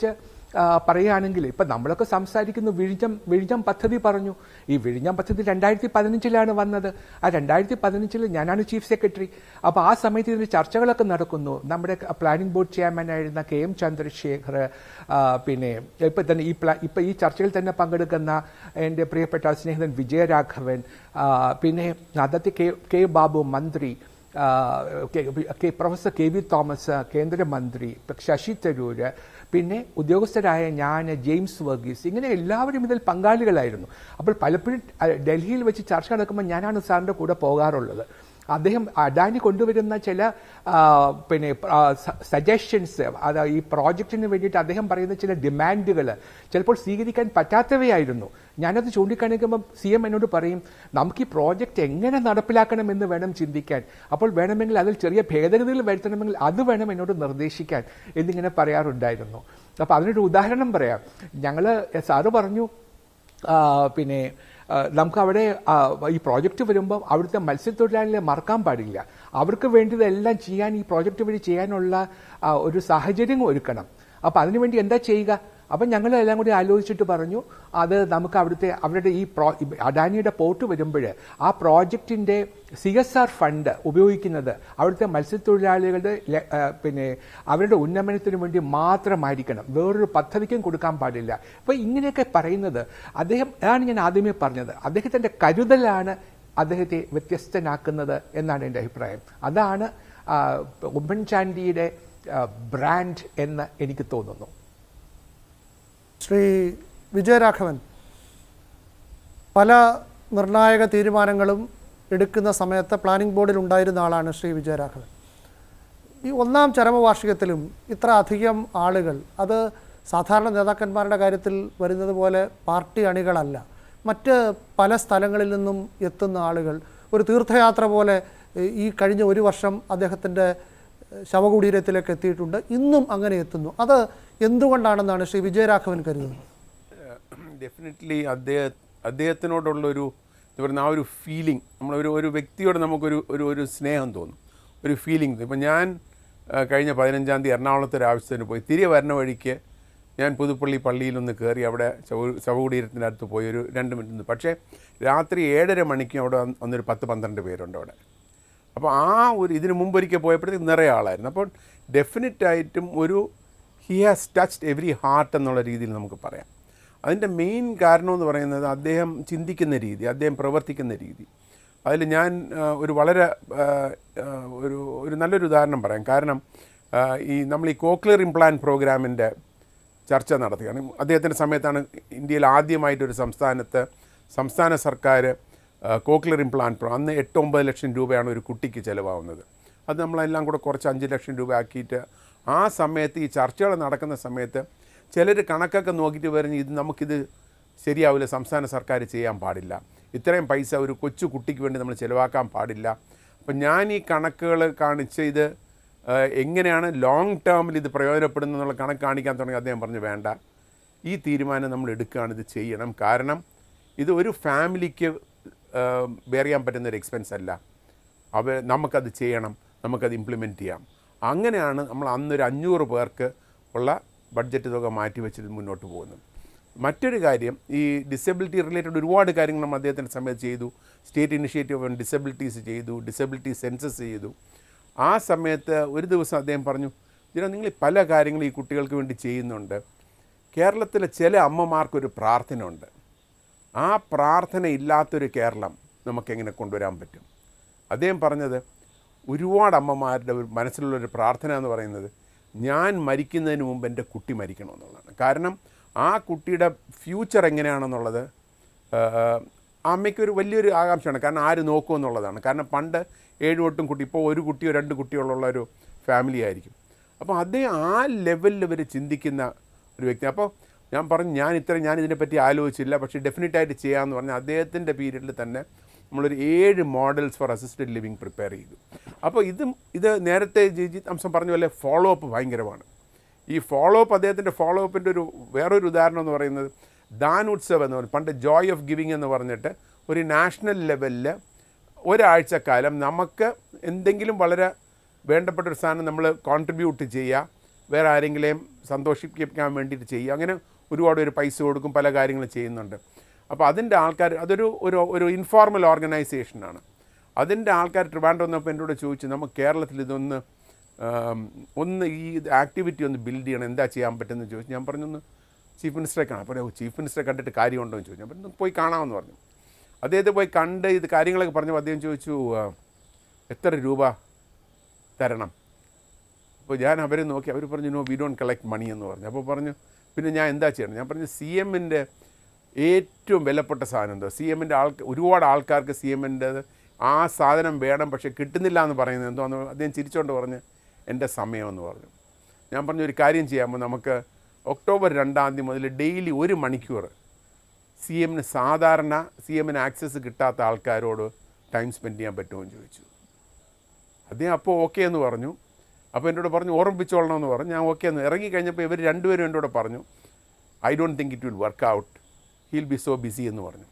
ആ, പറയുകയാണെങ്കിൽ ഇപ്പം നമ്മളൊക്കെ സംസാരിക്കുന്നു വിഴിഞ്ഞം വിഴിഞ്ഞം പദ്ധതി പറഞ്ഞു ഈ വിഴിഞ്ഞം പദ്ധതി രണ്ടായിരത്തി പതിനഞ്ചിലാണ് വന്നത് ആ രണ്ടായിരത്തി പതിനഞ്ചിൽ ഞാനാണ് ചീഫ് സെക്രട്ടറി അപ്പോൾ ആ സമയത്ത് ഇതിന് ചർച്ചകളൊക്കെ നടക്കുന്നു നമ്മുടെ പ്ലാനിംഗ് ബോർഡ് ചെയർമാൻ ആയിരുന്ന കെ എം ചന്ദ്രശേഖർ ആ, പിന്നെ ഇപ്പം തന്നെ ഈ പ്ലാ ഇപ്പം ഈ ചർച്ചയിൽ തന്നെ പങ്കെടുക്കുന്ന എൻ്റെ പ്രിയപ്പെട്ട സ്നേഹിതൻ വിജയരാഘവൻ ആ, പിന്നെ അന്നത്തെ കെ കെ ബാബു മന്ത്രി ആ, K- K- professor K V Thomas കേന്ദ്രമന്ത്രി ശശി തരൂര് പിന്നെ ഉദ്യോഗസ്ഥരായ ഞാൻ ജെയിംസ് വർഗീസ് ഇങ്ങനെ എല്ലാവരും ഇതിൽ പങ്കാളികളായിരുന്നു അപ്പോൾ പലപ്പോഴും അഹ്, ഡൽഹിയിൽ വെച്ച് ചർച്ച നടക്കുമ്പോൾ ഞാനാണ് സാറിൻ്റെ കൂടെ പോകാറുള്ളത് അദ്ദേഹം അഡാനി കൊണ്ടുവരുന്ന ചില ആ, പിന്നെ സജഷൻസ് അത് ഈ പ്രോജക്റ്റിന് വേണ്ടിയിട്ട് അദ്ദേഹം പറയുന്ന ചില ഡിമാൻഡുകൾ ചിലപ്പോൾ സ്വീകരിക്കാൻ പറ്റാത്തവയായിരുന്നു ഞാനത് ചൂണ്ടിക്കാണിക്കുമ്പോൾ സി എം എന്നോട് പറയും നമുക്ക് ഈ പ്രോജക്റ്റ് എങ്ങനെ നടപ്പിലാക്കണമെന്ന് വേണം ചിന്തിക്കാൻ അപ്പോൾ വേണമെങ്കിൽ അതിൽ ചെറിയ ഭേദഗതികൾ വരുത്തണമെങ്കിൽ അത് വേണം എന്നോട് നിർദ്ദേശിക്കാൻ എന്നിങ്ങനെ പറയാറുണ്ടായിരുന്നു അപ്പോൾ അതിനൊരു ഉദാഹരണം പറയാം ഞങ്ങൾ സാറ് പറഞ്ഞു ആ, പിന്നെ ആ, നമുക്ക് അവിടെ ആ, ഈ പ്രോജക്റ്റ് വരുമ്പോൾ അവിടുത്തെ മത്സ്യത്തൊഴിലാളികളെ മറക്കാൻ പാടില്ല അവർക്ക് വേണ്ടിയതെല്ലാം ചെയ്യാൻ ഈ പ്രോജക്റ്റ് വഴി ചെയ്യാനുള്ള ആ, ഒരു സാഹചര്യം ഒരുക്കണം അപ്പം അതിനുവേണ്ടി എന്താ ചെയ്യുക അപ്പം ഞങ്ങൾ എല്ലാം കൂടി ആലോചിച്ചിട്ട് പറഞ്ഞു അത് നമുക്ക് അവിടുത്തെ അവരുടെ ഈ പ്രോ അഡാനിയുടെ പോർട്ട് വരുമ്പോൾ ആ പ്രോജക്റ്റിന്റെ സി എസ് ആർ ഫണ്ട് ഉപയോഗിക്കുന്നത് അവിടുത്തെ മത്സ്യത്തൊഴിലാളികളുടെ ല- ആ, പിന്നെ അവരുടെ ഉന്നമനത്തിന് വേണ്ടി മാത്രമായിരിക്കണം വേറൊരു പദ്ധതിക്കും കൊടുക്കാൻ പാടില്ല അപ്പോൾ ഇങ്ങനെയൊക്കെ പറയുന്നത് അദ്ദേഹം അതാണ് ഞാൻ ആദ്യമേ പറഞ്ഞത് അദ്ദേഹത്തിന്റെ കരുതലാണ് അദ്ദേഹത്തെ വ്യത്യസ്തനാക്കുന്നത് എന്നാണ് എൻ്റെ അഭിപ്രായം അതാണ് ആ, ഉമ്മൻചാണ്ടിയുടെ ബ്രാൻഡ് എന്ന് എനിക്ക് തോന്നുന്നു ശ്രീ വിജയരാഘവൻ പല നിർണായക തീരുമാനങ്ങളും എടുക്കുന്ന സമയത്ത് പ്ലാനിംഗ് ബോർഡിൽ ഉണ്ടായിരുന്ന ആളാണ് ശ്രീ വിജയരാഘവൻ ഈ ഒന്നാം ചരമവാർഷികത്തിലും ഇത്ര അധികം ആളുകൾ അത് സാധാരണ നേതാക്കന്മാരുടെ കാര്യത്തിൽ വരുന്നത് പോലെ പാർട്ടി അണികളല്ല മറ്റ് പല സ്ഥലങ്ങളിൽ നിന്നും എത്തുന്ന ആളുകൾ ഒരു തീർത്ഥയാത്ര പോലെ ഏഹ്, ഈ കഴിഞ്ഞ ഒരു വർഷം അദ്ദേഹത്തിൻ്റെ ഏഹ്, ശവകുടീരത്തിലേക്ക് എത്തിയിട്ടുണ്ട് ഇന്നും അങ്ങനെ എത്തുന്നു അത് എന്തുകൊണ്ടാണെന്നാണ് ശ്രീ വിജയരാഘവൻ കരുതുന്നത് ഡെഫിനറ്റ്ലി അദ്ദേഹ അദ്ദേഹത്തിനോടുള്ളൊരു എന്താ പറയുന്ന ആ ഒരു ഫീലിംഗ് നമ്മളൊരു ഒരു വ്യക്തിയോട് നമുക്കൊരു ഒരു ഒരു സ്നേഹം തോന്നും ഒരു ഫീലിംഗ് ഇപ്പം ഞാൻ ആ, കഴിഞ്ഞ പതിനഞ്ചാം തീയതി എറണാകുളത്ത് ഒരു ആവശ്യത്തിന് പോയി തിരികെ വരുന്ന വഴിക്ക് ഞാൻ പുതുപ്പള്ളി പള്ളിയിലൊന്ന് കയറി അവിടെ ശവ ശവകുടീരത്തിൻ്റെ അടുത്ത് പോയി ഒരു രണ്ട് മിനിറ്റ് നിന്ന് പക്ഷേ രാത്രി ഏഴര മണിക്ക് അവിടെ വന്ന് വന്നൊരു പത്ത് പന്ത്രണ്ട് പേരുണ്ട് അവിടെ അപ്പോൾ ആ ഒരു ഇതിന് മുമ്പ് ഒരിക്കൽ പോയപ്പോഴത്തേക്ക് നിറയെ ആളായിരുന്നു അപ്പോൾ ഡെഫിനറ്റ് ആയിട്ടും ഒരു he has touched every heart എന്നുള്ള രീതിയിൽ നമുക്ക് പറയാം അതിൻ്റെ മെയിൻ കാരണം എന്ന് പറയുന്നത് അദ്ദേഹം ചിന്തിക്കുന്ന രീതി അദ്ദേഹം പ്രവർത്തിക്കുന്ന രീതി അതിൽ ഞാൻ ആ, ഒരു വളരെ ആ, ആ, ഒരു ഒരു നല്ലൊരു ഉദാഹരണം പറയാം കാരണം ആ, ഈ നമ്മൾ ഈ കോക്ലിയർ ഇംപ്ലാന്റ് പ്രോഗ്രാമിൻ്റെ ചർച്ച നടത്തുകയാണ് അദ്ദേഹത്തിൻ്റെ സമയത്താണ് ഇന്ത്യയിൽ ആദ്യമായിട്ടൊരു സംസ്ഥാനത്ത് സംസ്ഥാന സർക്കാർ കോക്ലിയർ ഇംപ്ലാന്റ് പ്രോ അന്ന് എട്ട് ഒമ്പത് ലക്ഷം രൂപയാണ് ഒരു കുട്ടിക്ക് ചിലവാകുന്നത് അത് നമ്മളെല്ലാം കൂടെ കുറച്ച് അഞ്ച് ലക്ഷം രൂപ ആക്കിയിട്ട് ആ സമയത്ത് ഈ ചർച്ചകൾ നടക്കുന്ന സമയത്ത് ചിലർ കണക്കൊക്കെ നോക്കിയിട്ട് പറഞ്ഞ് ഇത് നമുക്കിത് ശരിയാവില്ല സംസ്ഥാന സർക്കാർ ചെയ്യാൻ പാടില്ല ഇത്രയും പൈസ ഒരു കൊച്ചു കുട്ടിക്ക് വേണ്ടി നമ്മൾ ചിലവാക്കാൻ പാടില്ല അപ്പം ഞാൻ ഈ കണക്കുകൾ കാണിച്ച് ഇത് ആ, എങ്ങനെയാണ് ലോങ് ടേമിൽ ഇത് പ്രയോജനപ്പെടുന്നത് എന്നുള്ള കണക്ക് കാണിക്കാൻ തുടങ്ങി അദ്ദേഹം പറഞ്ഞു വേണ്ട ഈ തീരുമാനം നമ്മൾ എടുക്കുകയാണ് ഇത് ചെയ്യണം കാരണം ഇത് ഒരു ഫാമിലിക്ക് ബെയർ ചെയ്യാൻ പറ്റുന്ന ഒരു എക്സ്പെൻസ് അല്ല അവ നമുക്കത് ചെയ്യണം നമുക്കത് ഇംപ്ലിമെൻറ്റ് ചെയ്യാം അങ്ങനെയാണ് നമ്മൾ അന്നൊരു അഞ്ഞൂറ് പേർക്ക് ഉള്ള ബഡ്ജറ്റ് തുക മാറ്റി വെച്ചിട്ട് മുന്നോട്ട് പോകുന്നത് മറ്റൊരു കാര്യം ഈ ഡിസബിലിറ്റി റിലേറ്റഡ് ഒരുപാട് കാര്യങ്ങൾ നമ്മൾ അദ്ദേഹത്തിൻ്റെ സമയത്ത് ചെയ്തു സ്റ്റേറ്റ് ഇനിഷ്യേറ്റീവ് ഓൺ ഡിസബിലിറ്റീസ് ചെയ്തു ഡിസബിലിറ്റി സെൻസസ് ചെയ്തു ആ സമയത്ത് ഒരു ദിവസം അദ്ദേഹം പറഞ്ഞു ഇതിനെ നിങ്ങൾ ഈ പല കാര്യങ്ങളും ഈ കുട്ടികൾക്ക് വേണ്ടി ചെയ്യുന്നുണ്ട് കേരളത്തിലെ ചില അമ്മമാർക്കൊരു പ്രാർത്ഥന ഉണ്ട് ആ പ്രാർത്ഥന ഇല്ലാത്തൊരു കേരളം നമുക്കെങ്ങനെ കൊണ്ടുവരാൻ പറ്റും അദ്ദേഹം പറഞ്ഞത് ഒരുപാട് അമ്മമാരുടെ ഒരു മനസ്സിലുള്ളൊരു പ്രാർത്ഥന എന്ന് പറയുന്നത് ഞാൻ മരിക്കുന്നതിന് മുമ്പ് എൻ്റെ കുട്ടി മരിക്കണമെന്നുള്ളതാണ് കാരണം ആ കുട്ടിയുടെ ഫ്യൂച്ചർ എങ്ങനെയാണെന്നുള്ളത് ആഹ്, അമ്മയ്ക്കൊരു വലിയൊരു ആകാംക്ഷയാണ് കാരണം ആര് നോക്കുമെന്നുള്ളതാണ് കാരണം പണ്ട് ഏഴ് തൊട്ടും കുട്ടി ഇപ്പോൾ ഒരു കുട്ടിയോ രണ്ട് കുട്ടിയോ ഉള്ള ഒരു ഫാമിലി ആയിരിക്കും അപ്പോൾ അദ്ദേഹം ആ ലെവലിൽ ഇവർ ചിന്തിക്കുന്ന ഒരു വ്യക്തി അപ്പോൾ ഞാൻ പറഞ്ഞു ഞാൻ ഇത്ര ഞാൻ ഇതിനെപ്പറ്റി ആലോചിച്ചില്ല പക്ഷേ ഡെഫിനറ്റായിട്ട് ചെയ്യാമെന്ന് പറഞ്ഞാൽ അദ്ദേഹത്തിൻ്റെ പീരീഡിൽ തന്നെ നമ്മളൊരു ഏഴ് models for assisted living prepare ചെയ്തു അപ്പോൾ ഇതും ഇത് നേരത്തെ ജിജി അംശം പറഞ്ഞ പോലെ ഫോളോ അപ്പ് ഭയങ്കരമാണ് ഈ ഫോളോ അപ്പ് അദ്ദേഹത്തിൻ്റെ ഫോളോ അപ്പിൻ്റെ ഒരു വേറൊരു ഉദാഹരണം എന്ന് പറയുന്നത് ദാൻ ഉത്സവ് എന്ന് പറയും പണ്ട് ജോയ് ഓഫ് ഗിവിങ് എന്ന് പറഞ്ഞിട്ട് ഒരു നാഷണൽ ലെവലിൽ ഒരാഴ്ചക്കാലം നമുക്ക് എന്തെങ്കിലും വളരെ വേണ്ടപ്പെട്ട ഒരു സാധനം നമ്മൾ കോൺട്രിബ്യൂട്ട് ചെയ്യുക വേറെ ആരെങ്കിലും സന്തോഷിപ്പിക്കാൻ വേണ്ടിയിട്ട് ചെയ്യുക അങ്ങനെ ഒരുപാട് പേര് പൈസ കൊടുക്കും പല കാര്യങ്ങളും ചെയ്യുന്നുണ്ട് അപ്പോൾ അതിൻ്റെ ആൾക്കാർ അതൊരു ഒരു ഒരു ഇൻഫോർമൽ ഓർഗനൈസേഷനാണ് അതിൻ്റെ ആൾക്കാർ ട്രിവാൻഡ്രം വന്നപ്പോൾ എന്നോട് ചോദിച്ചു നമുക്ക് കേരളത്തിൽ ഇതൊന്ന് ആം, ഒന്ന് ഈ ആക്ടിവിറ്റി ഒന്ന് ബിൽഡ് ചെയ്യണം എന്താ ചെയ്യാൻ പറ്റുമെന്ന് ചോദിച്ചു ഞാൻ പറഞ്ഞൊന്ന് ചീഫ് മിനിസ്റ്ററെ കാണാം അപ്പോൾ ചീഫ് മിനിസ്റ്ററെ കണ്ടിട്ട് കാര്യമുണ്ടോ എന്ന് ചോദിച്ചു ഞാൻ പറഞ്ഞു പോയി കാണാമെന്ന് പറഞ്ഞു അദ്ദേഹത്തെ പോയി കണ്ട് ഇത് കാര്യങ്ങളൊക്കെ പറഞ്ഞപ്പോൾ അദ്ദേഹം ചോദിച്ചു ആ, എത്ര രൂപ തരണം അപ്പോൾ ഞാൻ അവരെ നോക്കി അവർ പറഞ്ഞു no we don't collect money എന്ന് പറഞ്ഞു അപ്പോൾ പറഞ്ഞു പിന്നെ ഞാൻ എന്താ ചെയ്യണം ഞാൻ പറഞ്ഞു സി എമ്മിൻ്റെ ഏറ്റവും വിലപ്പെട്ട സാധനം എന്തോ സി എമ്മിൻ്റെ ആൾ ഒരുപാട് ആൾക്കാർക്ക് സി എമ്മിൻ്റെ ആ സാധനം വേണം പക്ഷേ കിട്ടുന്നില്ല എന്ന് പറയുന്നത് എന്തോന്ന് അദ്ദേഹം ചിരിച്ചുകൊണ്ട് പറഞ്ഞ് എൻ്റെ സമയമെന്ന് പറഞ്ഞു ഞാൻ പറഞ്ഞു ഒരു കാര്യം ചെയ്യാമോ നമുക്ക് ഒക്ടോബർ രണ്ടാം തീയതി മുതൽ ഡെയിലി ഒരു മണിക്കൂർ സി എമ്മിന് സാധാരണ സി എമ്മിന് ആക്സസ് കിട്ടാത്ത ആൾക്കാരോട് ടൈം സ്പെൻഡ് ചെയ്യാൻ പറ്റുമോ എന്ന് ചോദിച്ചു അദ്ദേഹം അപ്പോൾ ഓക്കെ എന്ന് പറഞ്ഞു അപ്പോൾ എന്നോട് പറഞ്ഞു ഓർമ്മിപ്പിച്ചോളണം എന്ന് പറഞ്ഞു ഞാൻ ഓക്കെ എന്ന് ഇറങ്ങി കഴിഞ്ഞപ്പോൾ ഇവർ രണ്ടുപേരും എന്നോട് പറഞ്ഞു I don't think it will work out he'll be so busy എന്ന് പറഞ്ഞു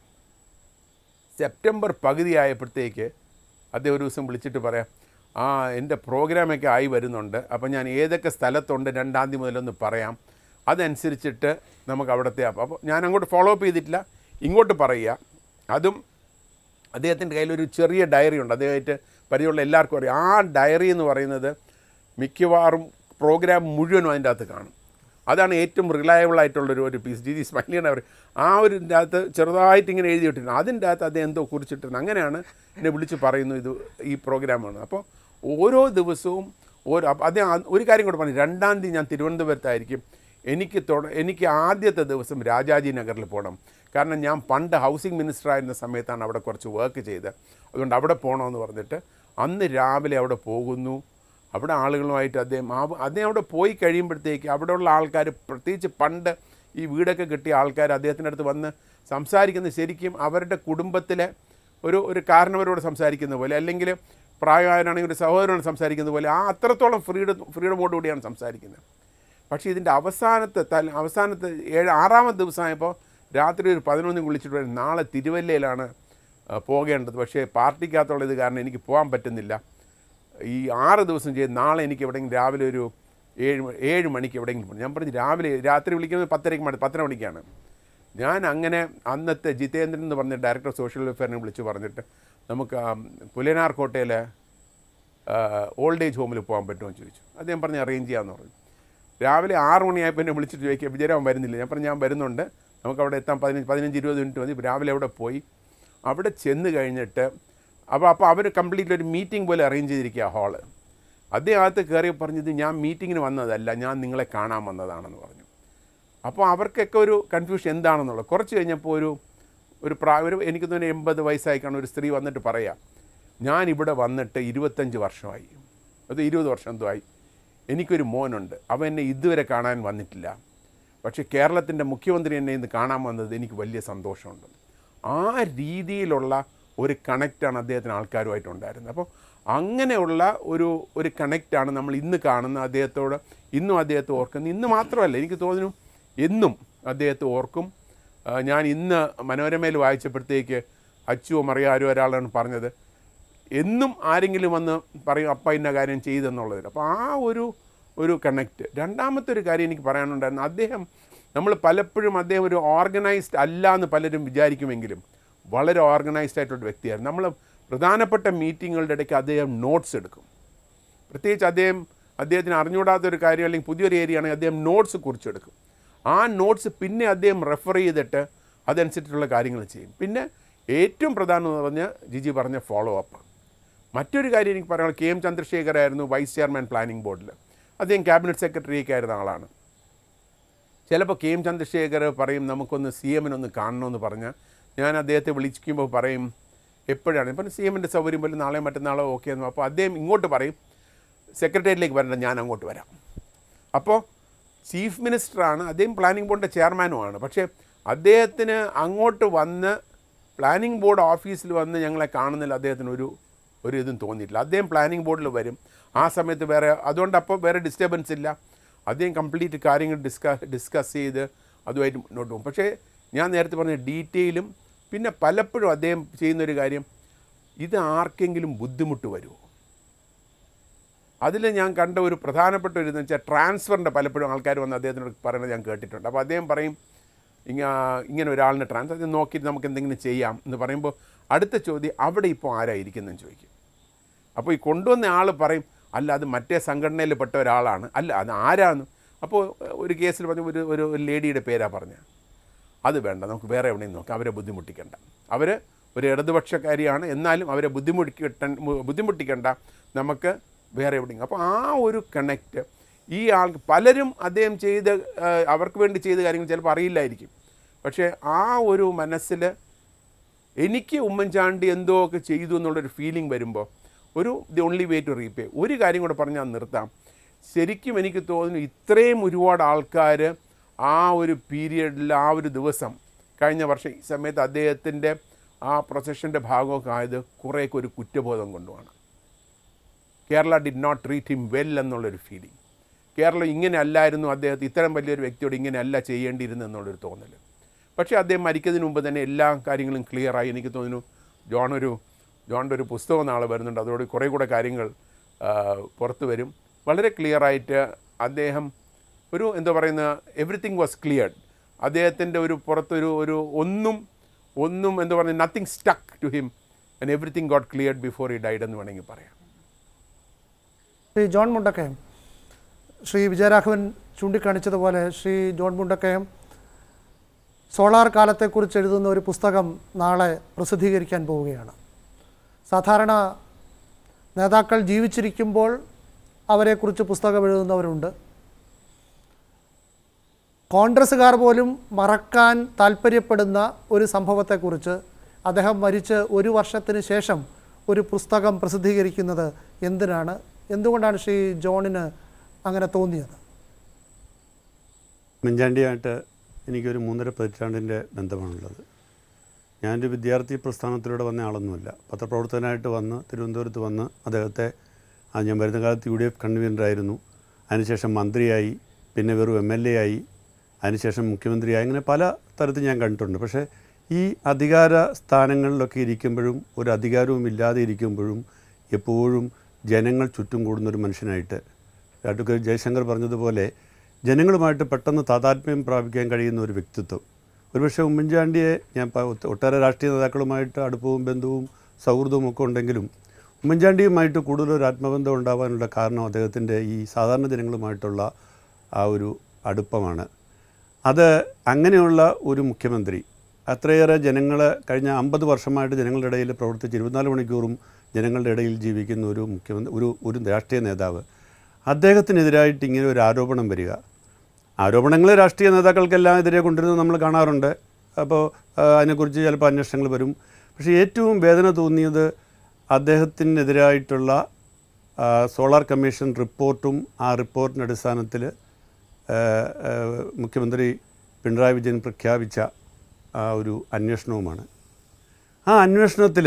സെപ്റ്റംബർ പകുതി ആയപ്പോഴത്തേക്ക് അദ്ദേഹം ഒരു ദിവസം വിളിച്ചിട്ട് പറയാം ആ എൻ്റെ പ്രോഗ്രാമൊക്കെ ആയി വരുന്നുണ്ട് അപ്പോൾ ഞാൻ ഏതൊക്കെ സ്ഥലത്തുണ്ട് രണ്ടാം തീയതി മുതലൊന്ന് പറയാം അതനുസരിച്ചിട്ട് നമുക്ക് അവിടുത്തെ അപ്പോൾ ഞാൻ അങ്ങോട്ട് ഫോളോ അപ്പ് ചെയ്തിട്ടില്ല ഇങ്ങോട്ട് പറയുക അതും അദ്ദേഹത്തിൻ്റെ കയ്യിലൊരു ചെറിയ ഡയറി ഉണ്ട് അദ്ദേഹമായിട്ട് പരിചയമുള്ള എല്ലാവർക്കും അറിയാം ആ ഡയറി എന്ന് പറയുന്നത് മിക്കവാറും പ്രോഗ്രാം മുഴുവനും അതിൻ്റെ അകത്ത് കാണും അതാണ് ഏറ്റവും റിലയബിൾ ആയിട്ടുള്ളൊരു ഒരു പീസ് ജി ജി സ്മൈലിയാണ് അവർ ആ ഒരു അകത്ത് ചെറുതായിട്ട് ഇങ്ങനെ എഴുതി വിട്ടിരുന്നു അതിൻ്റെ അകത്ത് അദ്ദേഹം എന്തോ കുറിച്ചിട്ടിരുന്നു അങ്ങനെയാണ് എന്നെ വിളിച്ച് പറയുന്നു ഇത് ഈ പ്രോഗ്രാമാണ് അപ്പോൾ ഓരോ ദിവസവും ഓരോ അപ്പോൾ അദ്ദേഹം ആ- ഒരു കാര്യം കൂടെ പറഞ്ഞു രണ്ടാം തീയതി ഞാൻ തിരുവനന്തപുരത്തായിരിക്കും എനിക്ക് തുട എനിക്ക് ആദ്യത്തെ ദിവസം രാജാജി നഗറിൽ പോകണം കാരണം ഞാൻ പണ്ട് ഹൗസിംഗ് മിനിസ്റ്റർ ആയിരുന്ന സമയത്താണ് അവിടെ കുറച്ച് വർക്ക് ചെയ്തത് അതുകൊണ്ട് അവിടെ പോകണമെന്ന് പറഞ്ഞിട്ട് അന്ന് രാവിലെ അവിടെ പോകുന്നു അവിടെ ആളുകളുമായിട്ട് അദ്ദേഹം ആ അദ്ദേഹം അവിടെ പോയി കഴിയുമ്പോഴത്തേക്ക് അവിടെയുള്ള ആൾക്കാർ പ്രത്യേകിച്ച് പണ്ട് ഈ വീടൊക്കെ കിട്ടിയ ആൾക്കാർ അദ്ദേഹത്തിൻ്റെ അടുത്ത് വന്ന് സംസാരിക്കുന്നത് ശരിക്കും അവരുടെ കുടുംബത്തിലെ ഒരു ഒരു കാരണവരോട് സംസാരിക്കുന്ന പോലെ അല്ലെങ്കിൽ പ്രായമായവരാണെങ്കിൽ ഒരു സഹോദരനോട് സംസാരിക്കുന്ന പോലെ ആ അത്രത്തോളം ഫ്രീഡം ഫ്രീഡമോടുകൂടിയാണ് സംസാരിക്കുന്നത് പക്ഷേ ഇതിൻ്റെ അവസാനത്തെ തല അവസാനത്തെ ഏഴ് ആറാമത്തെ ദിവസമായപ്പോൾ രാത്രി ഒരു പതിനൊന്നിന് വിളിച്ചിട്ട് പറയും നാളെ തിരുവല്ലയിലാണ് ആ, പോകേണ്ടത് പക്ഷേ പാർട്ടിക്കകത്തുള്ള ഇത് കാരണം എനിക്ക് പോകാൻ പറ്റുന്നില്ല ഈ ആറ് ദിവസം ചെയ്ത് നാളെ എനിക്ക് എവിടെയെങ്കിലും രാവിലെ ഒരു ഏഴ് മ- ഏഴ് മണിക്ക് എവിടെയെങ്കിലും പോകണം ഞാൻ പറഞ്ഞു രാവിലെ രാത്രി വിളിക്കുന്നത് പത്തരയ്ക്ക് മണി പത്തര മണിക്കാണ് ഞാൻ അങ്ങനെ അന്നത്തെ ജിതേന്ദ്രൻ എന്ന് പറഞ്ഞ ഡയറക്ടർ സോഷ്യൽ വെൽഫെയറിനെ വിളിച്ച് പറഞ്ഞിട്ട് നമുക്ക് ആ, പുലനാർ കോട്ടയിലെ ഓൾഡ് ഏജ് ഹോമിൽ പോകാൻ പറ്റുമോ എന്ന് ചോദിച്ചു അദ്ദേഹം പറഞ്ഞ് അറേഞ്ച് ചെയ്യാമെന്ന് പറഞ്ഞു രാവിലെ ആറ് മണിയായപ്പോൾ എന്നെ വിളിച്ചിട്ട് ചോദിക്കുക വിജയരാമൻ വരുന്നില്ല ഞാൻ പറഞ്ഞു ഞാൻ വരുന്നുണ്ട് നമുക്ക് അവിടെ എത്താൻ പതിനഞ്ച് പതിനഞ്ച് ഇരുപത് മിനിറ്റ് മതി രാവിലെ അവിടെ പോയി അവിടെ ചെന്ന് കഴിഞ്ഞിട്ട് അപ്പോൾ അപ്പോൾ അവർ കംപ്ലീറ്റ് ഒരു മീറ്റിംഗ് പോലെ അറേഞ്ച് ചെയ്തിരിക്കുക ഹാള് അദ്ദേഹം അകത്ത് കയറി പറഞ്ഞത് ഞാൻ മീറ്റിങ്ങിന് വന്നതല്ല ഞാൻ നിങ്ങളെ കാണാൻ വന്നതാണെന്ന് പറഞ്ഞു അപ്പോൾ അവർക്കൊക്കെ ഒരു കൺഫ്യൂഷൻ എന്താണെന്നുള്ളത് കുറച്ച് കഴിഞ്ഞപ്പോൾ ഒരു ഒരു പ്രായ ഒരു എനിക്ക് തോന്നുന്നു എൺപത് വയസ്സായി കാണുന്ന ഒരു സ്ത്രീ വന്നിട്ട് പറയാം ഞാൻ ഇവിടെ വന്നിട്ട് ഇരുപത്തഞ്ച് വർഷമായി അത് ഇരുപത് വർഷം എന്തോ ആയി എനിക്കൊരു മോനുണ്ട് അവൻ എന്നെ ഇതുവരെ കാണാൻ വന്നിട്ടില്ല പക്ഷേ കേരളത്തിൻ്റെ മുഖ്യമന്ത്രി എന്നെ ഇന്ന് കാണാൻ വന്നത് എനിക്ക് വലിയ സന്തോഷമുണ്ട് ആ രീതിയിലുള്ള ഒരു കണക്റ്റാണ് അദ്ദേഹത്തിന് ആൾക്കാരുമായിട്ടുണ്ടായിരുന്നത് അപ്പോൾ അങ്ങനെയുള്ള ഒരു ഒരു കണക്റ്റാണ് നമ്മൾ ഇന്ന് കാണുന്ന അദ്ദേഹത്തോട് ഇന്നും അദ്ദേഹത്തെ ഓർക്കുന്നത് ഇന്ന് മാത്രമല്ല എനിക്ക് തോന്നുന്നു എന്നും അദ്ദേഹത്തെ ഓർക്കും ആ, ഞാൻ ഇന്ന് മനോരമയിൽ വായിച്ചപ്പോഴത്തേക്ക് അച്ചുവോ മറിയോ ആരോ ഒരാളാണ് പറഞ്ഞത് എന്നും ആരെങ്കിലും വന്ന് പറയും അപ്പ ഇന്ന കാര്യം ചെയ്തെന്നുള്ളതിൽ അപ്പോൾ ആ ഒരു ഒരു കണക്റ്റ് രണ്ടാമത്തെ ഒരു കാര്യം എനിക്ക് പറയാനുണ്ടായിരുന്നു അദ്ദേഹം നമ്മൾ പലപ്പോഴും അദ്ദേഹം ഒരു ഓർഗനൈസ്ഡ് അല്ല എന്ന് പലരും വിചാരിക്കുമെങ്കിലും വളരെ ഓർഗനൈസ്ഡ് ആയിട്ടുള്ള വ്യക്തിയായിരുന്നു നമ്മൾ പ്രധാനപ്പെട്ട മീറ്റിങ്ങുകളുടെ ഇടയ്ക്ക് അദ്ദേഹം നോട്ട്സ് എടുക്കും പ്രത്യേകിച്ച് അദ്ദേഹം അദ്ദേഹത്തിന് അറിഞ്ഞുകൂടാത്ത ഒരു കാര്യം അല്ലെങ്കിൽ പുതിയൊരു ഏരിയ ആണെങ്കിൽ അദ്ദേഹം നോട്ട്സ് കുറിച്ചെടുക്കും ആ നോട്ട്സ് പിന്നെ അദ്ദേഹം റെഫർ ചെയ്തിട്ട് അതനുസരിച്ചുള്ള കാര്യങ്ങൾ ചെയ്യും പിന്നെ ഏറ്റവും പ്രധാനം എന്ന് പറഞ്ഞാൽ ജിജി പറഞ്ഞ ഫോളോ അപ്പ് മറ്റൊരു കാര്യം എനിക്ക് പറയാനുള്ളത് കെ എം ചന്ദ്രശേഖർ ആയിരുന്നു വൈസ് ചെയർമാൻ പ്ലാനിംഗ് ബോർഡിൽ അദ്ദേഹം ക്യാബിനറ്റ് സെക്രട്ടറിയൊക്കെ ആയിരുന്ന ആളാണ് ചിലപ്പോൾ കെ എം ചന്ദ്രശേഖർ പറയും നമുക്കൊന്ന് സി എമ്മിനൊന്ന് കാണണമെന്ന് പറഞ്ഞാൽ ഞാൻ അദ്ദേഹത്തെ വിളിക്കുമ്പോൾ പറയും എപ്പോഴാണ് ഇപ്പം സി എമ്മിൻ്റെ സൗകര്യം പോലെ നാളെ മറ്റന്നാളോ ഓക്കെ എന്ന് അപ്പോൾ അദ്ദേഹം ഇങ്ങോട്ട് പറയും സെക്രട്ടേറിയറ്റിലേക്ക് വരണ്ട ഞാൻ അങ്ങോട്ട് വരാം അപ്പോൾ ചീഫ് മിനിസ്റ്ററാണ് അദ്ദേഹം പ്ലാനിംഗ് ബോർഡിൻ്റെ ചെയർമാനുമാണ് പക്ഷേ അദ്ദേഹത്തിന് അങ്ങോട്ട് വന്ന് പ്ലാനിംഗ് ബോർഡ് ഓഫീസിൽ വന്ന് ഞങ്ങളെ കാണുന്നില്ല അദ്ദേഹത്തിന് ഒരു ഒരു ഇതും തോന്നിയിട്ടില്ല അദ്ദേഹം പ്ലാനിംഗ് ബോർഡിൽ വരും ആ സമയത്ത് വേറെ അതുകൊണ്ട് അപ്പോൾ വേറെ ഡിസ്റ്റർബൻസ് ഇല്ല അദ്ദേഹം കംപ്ലീറ്റ് കാര്യങ്ങൾ ഡിസ്കസ് ഡിസ്കസ് ചെയ്ത് അതുമായിട്ട് മുന്നോട്ട് പോകും പക്ഷേ ഞാൻ നേരത്തെ പറഞ്ഞ ഡീറ്റെയിലും പിന്നെ പലപ്പോഴും അദ്ദേഹം ചെയ്യുന്നൊരു കാര്യം ഇത് ആർക്കെങ്കിലും ബുദ്ധിമുട്ട് വരുമോ അതിൽ ഞാൻ കണ്ട ഒരു പ്രധാനപ്പെട്ട ഒരു ഇതെന്ന് വെച്ചാൽ ട്രാൻസ്ഫറിൻ്റെ പലപ്പോഴും ആൾക്കാർ വന്ന് അദ്ദേഹത്തിനോട് പറയുന്നത് ഞാൻ കേട്ടിട്ടുണ്ട് അപ്പോൾ അദ്ദേഹം പറയും ഇങ്ങ ഇങ്ങനെ ഒരാളിനെ ട്രാൻസ്ഫർ ഇത് നോക്കിയിട്ട് നമുക്ക് എന്തെങ്കിലും ചെയ്യാം എന്ന് പറയുമ്പോൾ അടുത്ത ചോദ്യം അവിടെ ഇപ്പോൾ ആരായിരിക്കുന്നതെന്ന് ചോദിക്കും അപ്പോൾ ഈ കൊണ്ടുവന്ന ആൾ പറയും അല്ല അത് മറ്റേ സംഘടനയിൽ പെട്ട ഒരാളാണ് അല്ല അത് ആരാന്ന് അപ്പോൾ ഒരു കേസിൽ പറഞ്ഞ ഒരു ഒരു ഒരു ലേഡിയുടെ പേരാ പറഞ്ഞത് അത് വേണ്ട നമുക്ക് വേറെ എവിടെയും നോക്കാം അവരെ ബുദ്ധിമുട്ടിക്കണ്ട അവർ ഒരു ഇടതുപക്ഷക്കാരിയാണ് എന്നാലും അവരെ ബുദ്ധിമുട്ടിക്കിട്ട ബുദ്ധിമുട്ടിക്കണ്ട നമുക്ക് വേറെ എവിടെയും അപ്പോൾ ആ ഒരു കണക്റ്റ് ഈ ആൾ പലരും അദ്ദേഹം ചെയ്ത ആ, അവർക്ക് വേണ്ടി ചെയ്ത കാര്യങ്ങൾ ചിലപ്പോൾ അറിയില്ലായിരിക്കും പക്ഷേ ആ ഒരു മനസ്സിൽ എനിക്ക് ഉമ്മൻചാണ്ടി എന്തോ ഒക്കെ ചെയ്തു എന്നുള്ളൊരു ഫീലിംഗ് വരുമ്പോൾ ഒരു the only way to repay ഒരു കാര്യം കൂടെ പറഞ്ഞാൽ നിർത്താം ശരിക്കും എനിക്ക് തോന്നുന്നു ഇത്രയും ഒരുപാട് ആൾക്കാർ ആ ഒരു പീരിയഡിൽ ആ ഒരു ദിവസം കഴിഞ്ഞ വർഷം ഈ സമയത്ത് അദ്ദേഹത്തിൻ്റെ ആ പ്രൊസഷൻ്റെ ഭാഗമൊക്കെ ആയത് കുറേയൊക്കെ ഒരു കുറ്റബോധം കൊണ്ടുമാണ് Kerala did not treat him well എന്നുള്ളൊരു ഫീലിംഗ് കേരളം ഇങ്ങനെ അല്ലായിരുന്നു അദ്ദേഹത്തെ ഇത്തരം വലിയൊരു വ്യക്തിയോട് ഇങ്ങനെ അല്ല ചെയ്യേണ്ടിയിരുന്നു എന്നുള്ളൊരു തോന്നൽ പക്ഷേ അദ്ദേഹം മരിക്കുന്നതിന് മുമ്പ് തന്നെ എല്ലാ കാര്യങ്ങളും ക്ലിയറായി എനിക്ക് തോന്നുന്നു ജോൺ ഒരു ജോണിൻ്റെ ഒരു പുസ്തകം നാളെ വരുന്നുണ്ട് അതോട് കുറേ കൂടെ കാര്യങ്ങൾ ആ, പുറത്ത് വരും വളരെ ക്ലിയറായിട്ട് അദ്ദേഹം ഒരു എന്താ പറയുന്ന എവറിത്തിങ് വാസ് ക്ലിയർഡ് അദ്ദേഹത്തിൻ്റെ ഒരു പുറത്തൊരു ഒരു ഒന്നും ഒന്നും എന്താ പറയുക nothing stuck to him and everything got cleared before he died എന്ന് വേണമെങ്കിൽ പറയാം ശ്രീ ജോൺ മുണ്ടക്കയം ശ്രീ വിജയരാഘവൻ ചൂണ്ടിക്കാണിച്ചതുപോലെ ശ്രീ ജോൺ മുണ്ടക്കയം സോളാർ കാലത്തെക്കുറിച്ച് എഴുതുന്ന ഒരു പുസ്തകം നാളെ പ്രസിദ്ധീകരിക്കാൻ പോവുകയാണ് സാധാരണ നേതാക്കൾ ജീവിച്ചിരിക്കുമ്പോൾ അവരെക്കുറിച്ച് പുസ്തകം എഴുതുന്നവരുണ്ട് കോൺഗ്രസ്സുകാർ പോലും മറക്കാൻ താല്പര്യപ്പെടുന്ന ഒരു സംഭവത്തെക്കുറിച്ച് അദ്ദേഹം മരിച്ച് ഒരു വർഷത്തിന് ശേഷം ഒരു പുസ്തകം പ്രസിദ്ധീകരിക്കുന്നത് എന്തിനാണ് എന്തുകൊണ്ടാണ് ശ്രീ ജോണിന് അങ്ങനെ തോന്നിയത് ഉമ്മൻചാണ്ടിയായിട്ട് എനിക്കൊരു മൂന്നര പതിറ്റാണ്ടിൻ്റെ ബന്ധമാണുള്ളത് ഞാനൊരു വിദ്യാർത്ഥി പ്രസ്ഥാനത്തിലൂടെ വന്ന ആളൊന്നുമില്ല പത്രപ്രവർത്തകനായിട്ട് വന്ന് തിരുവനന്തപുരത്ത് വന്ന് അദ്ദേഹത്തെ ആ ഞാൻ വരുന്ന കാലത്ത് യു ഡി എഫ് കൺവീനറായിരുന്നു അതിനുശേഷം മന്ത്രിയായി പിന്നെ വെറും എം എൽ എ ആയി അതിനുശേഷം മുഖ്യമന്ത്രിയായി അങ്ങനെ പല തരത്തിൽ ഞാൻ കണ്ടിട്ടുണ്ട് പക്ഷേ ഈ അധികാര സ്ഥാനങ്ങളിലൊക്കെ ഇരിക്കുമ്പോഴും ഒരു അധികാരവും ഇല്ലാതെ ഇരിക്കുമ്പോഴും എപ്പോഴും ജനങ്ങൾ ചുറ്റും കൂടുന്നൊരു മനുഷ്യനായിട്ട് അഡ്വക്കേറ്റ് ജയശങ്കർ പറഞ്ഞതുപോലെ ജനങ്ങളുമായിട്ട് പെട്ടെന്ന് താതാത്മ്യം പ്രാപിക്കാൻ കഴിയുന്ന ഒരു വ്യക്തിത്വം ഒരുപക്ഷെ ഉമ്മൻചാണ്ടിയെ ഞാൻ പ- ഒത്ത- ഒട്ടേറെ രാഷ്ട്രീയ നേതാക്കളുമായിട്ട് അടുപ്പവും ബന്ധവും സൗഹൃദവും ഒക്കെ ഉണ്ടെങ്കിലും ഉമ്മൻചാണ്ടിയുമായിട്ട് കൂടുതലൊരു ആത്മബന്ധം ഉണ്ടാവാനുള്ള കാരണം അദ്ദേഹത്തിൻ്റെ ഈ സാധാരണ ജനങ്ങളുമായിട്ടുള്ള ആ ഒരു അടുപ്പമാണ് അത് അങ്ങനെയുള്ള ഒരു മുഖ്യമന്ത്രി അത്രയേറെ ജനങ്ങൾ കഴിഞ്ഞ അമ്പത് വർഷമായിട്ട് ജനങ്ങളുടെ ഇടയിൽ പ്രവർത്തിച്ച് ഇരുപത്തിനാല് മണിക്കൂറും ജനങ്ങളുടെ ഇടയിൽ ജീവിക്കുന്ന ഒരു മുഖ്യമന്ത്രി ഒരു ഒരു രാഷ്ട്രീയ നേതാവ് അദ്ദേഹത്തിനെതിരായിട്ട് ഇങ്ങനെ ഒരു ആരോപണം വരിക ആരോപണങ്ങൾ രാഷ്ട്രീയ നേതാക്കൾക്കെല്ലാം എതിരെ കൊണ്ടുവരുന്നത് നമ്മൾ കാണാറുണ്ട് അപ്പോൾ ആ, അതിനെക്കുറിച്ച് ചിലപ്പോൾ അന്വേഷണങ്ങൾ വരും പക്ഷേ ഏറ്റവും വേദന തോന്നിയത് അദ്ദേഹത്തിനെതിരായിട്ടുള്ള ആ, സോളാർ കമ്മീഷൻ റിപ്പോർട്ടും ആ റിപ്പോർട്ടിൻ്റെ അടിസ്ഥാനത്തിൽ ആ, ആ, മുഖ്യമന്ത്രി പിണറായി വിജയൻ പ്രഖ്യാപിച്ച ആ ഒരു അന്വേഷണവുമാണ് ആ അന്വേഷണത്തിൽ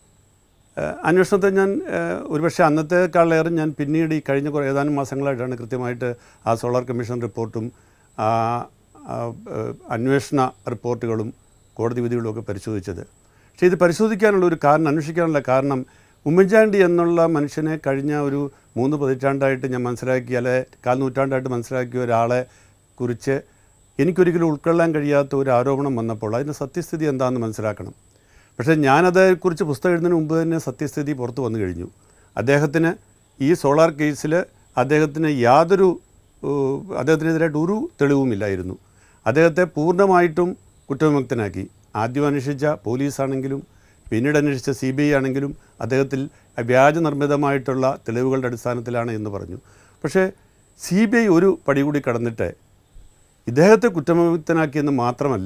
അന്വേഷണത്തെ ഞാൻ ഏഹ്, ഒരുപക്ഷെ അന്നത്തെക്കാളേറെ ഞാൻ പിന്നീട് ഈ കഴിഞ്ഞ കുറേ ഏതാനും മാസങ്ങളായിട്ടാണ് കൃത്യമായിട്ട് ആ സോളാർ കമ്മീഷൻ റിപ്പോർട്ടും ആ ആ, ഏഹ്, അന്വേഷണ റിപ്പോർട്ടുകളും കോടതി വിധികളും ഒക്കെ പരിശോധിച്ചത് പക്ഷേ ഇത് പരിശോധിക്കാനുള്ള ഒരു കാരണം അന്വേഷിക്കാനുള്ള കാരണം ഉമ്മൻചാണ്ടി എന്നുള്ള മനുഷ്യനെ കഴിഞ്ഞ ഒരു മൂന്ന് പതിറ്റാണ്ടായിട്ട് ഞാൻ മനസ്സിലാക്കിയ അല്ലെ കാൽ നൂറ്റാണ്ടായിട്ട് മനസ്സിലാക്കിയ ഒരാളെ കുറിച്ച് എനിക്കൊരിക്കലും ഉൾക്കൊള്ളാൻ കഴിയാത്ത ഒരു ആരോപണം വന്നപ്പോൾ അതിൻ്റെ സത്യസ്ഥിതി എന്താണെന്ന് മനസ്സിലാക്കണം പക്ഷേ ഞാനതേക്കുറിച്ച് പുസ്തകം എഴുതുന്നതിന് മുമ്പ് തന്നെ സത്യസ്ഥിതി പുറത്തു വന്നു കഴിഞ്ഞു അദ്ദേഹത്തിന് ഈ സോളാർ കേസിൽ അദ്ദേഹത്തിന് യാതൊരു ഏഹ്, അദ്ദേഹത്തിനെതിരായിട്ട് ഒരു തെളിവുമില്ലായിരുന്നു അദ്ദേഹത്തെ പൂർണ്ണമായിട്ടും കുറ്റവിമുക്തനാക്കി ആദ്യം അന്വേഷിച്ച പോലീസാണെങ്കിലും പിന്നീട് അന്വേഷിച്ച സി ബി ഐ ആണെങ്കിലും അദ്ദേഹത്തിൽ വ്യാജ നിർമ്മിതമായിട്ടുള്ള തെളിവുകളുടെ അടിസ്ഥാനത്തിലാണ് എന്ന് പറഞ്ഞു പക്ഷേ സി ബി ഐ ഒരു പടി കൂടി കടന്നിട്ട് ഇദ്ദേഹത്തെ കുറ്റവിമുക്തനാക്കിയെന്ന് മാത്രമല്ല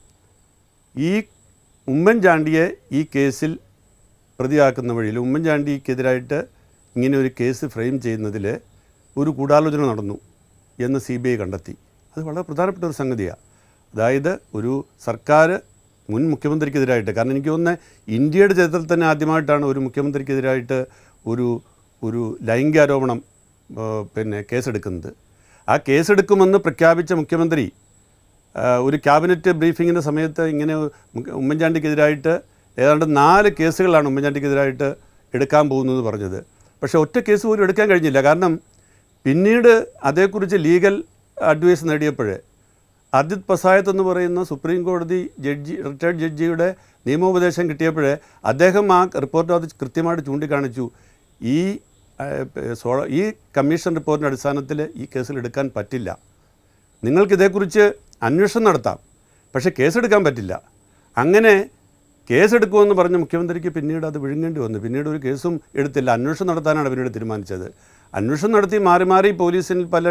ഈ ഉമ്മൻചാണ്ടിയെ ഈ കേസിൽ പ്രതിയാക്കുന്ന വഴിയിൽ ഉമ്മൻചാണ്ടിക്കെതിരായിട്ട് ഇങ്ങനെ ഒരു കേസ് ഫ്രെയിം ചെയ്യുന്നതിൽ ഒരു ഗൂഢാലോചന നടന്നു എന്ന് സി ബി ഐ കണ്ടെത്തി അത് വളരെ പ്രധാനപ്പെട്ട ഒരു സംഗതിയാണ് അതായത് ഒരു സർക്കാർ മുൻ മുഖ്യമന്ത്രിക്കെതിരായിട്ട് കാരണം എനിക്ക് തോന്നുന്നത് ഇന്ത്യയുടെ ചരിത്രത്തിൽ തന്നെ ആദ്യമായിട്ടാണ് ഒരു മുഖ്യമന്ത്രിക്കെതിരായിട്ട് ഒരു ഒരു ലൈംഗികാരോപണം ആ, പിന്നെ കേസെടുക്കുന്നത് ആ കേസെടുക്കുമെന്ന് പ്രഖ്യാപിച്ച മുഖ്യമന്ത്രി ആ, ഒരു ക്യാബിനറ്റ് ബ്രീഫിങ്ങിൻ്റെ സമയത്ത് ഇങ്ങനെ ഉമ്മ- ഉമ്മൻചാണ്ടിക്കെതിരായിട്ട് ഏതാണ്ട് നാല് കേസുകളാണ് ഉമ്മൻചാണ്ടിക്കെതിരായിട്ട് എടുക്കാൻ പോകുന്നത് പറഞ്ഞത് പക്ഷേ ഒറ്റ കേസ് പോലും എടുക്കാൻ കഴിഞ്ഞില്ല കാരണം പിന്നീട് അതേക്കുറിച്ച് ലീഗൽ അഡ്വൈസ് നേടിയപ്പോൾ അജിത് പസായത്ത് എന്ന് പറയുന്ന സുപ്രീം കോടതി ജഡ്ജി റിട്ടയർഡ് ജഡ്ജിയുടെ നിയമോപദേശം കിട്ടിയപ്പോൾ അദ്ദേഹം ആ റിപ്പോർട്ട് അത് കൃത്യമായിട്ട് ചൂണ്ടിക്കാണിച്ചു ഈ ഏഹ്, സോള ഈ കമ്മീഷൻ റിപ്പോർട്ടിൻ്റെ അടിസ്ഥാനത്തിൽ ഈ കേസിൽ എടുക്കാൻ പറ്റില്ല നിങ്ങൾക്ക് ഇതേക്കുറിച്ച് അന്വേഷണം നടത്താം പക്ഷേ കേസെടുക്കാൻ പറ്റില്ല അങ്ങനെ കേസെടുക്കുമെന്ന് പറഞ്ഞ മുഖ്യമന്ത്രിക്ക് പിന്നീട് അത് വിഴുങ്ങേണ്ടി വന്നു പിന്നീട് ഒരു കേസും എടുത്തില്ല അന്വേഷണം നടത്താനാണ് പിന്നീട് തീരുമാനിച്ചത് അന്വേഷണം നടത്തി മാറി മാറി പോലീസിൽ പല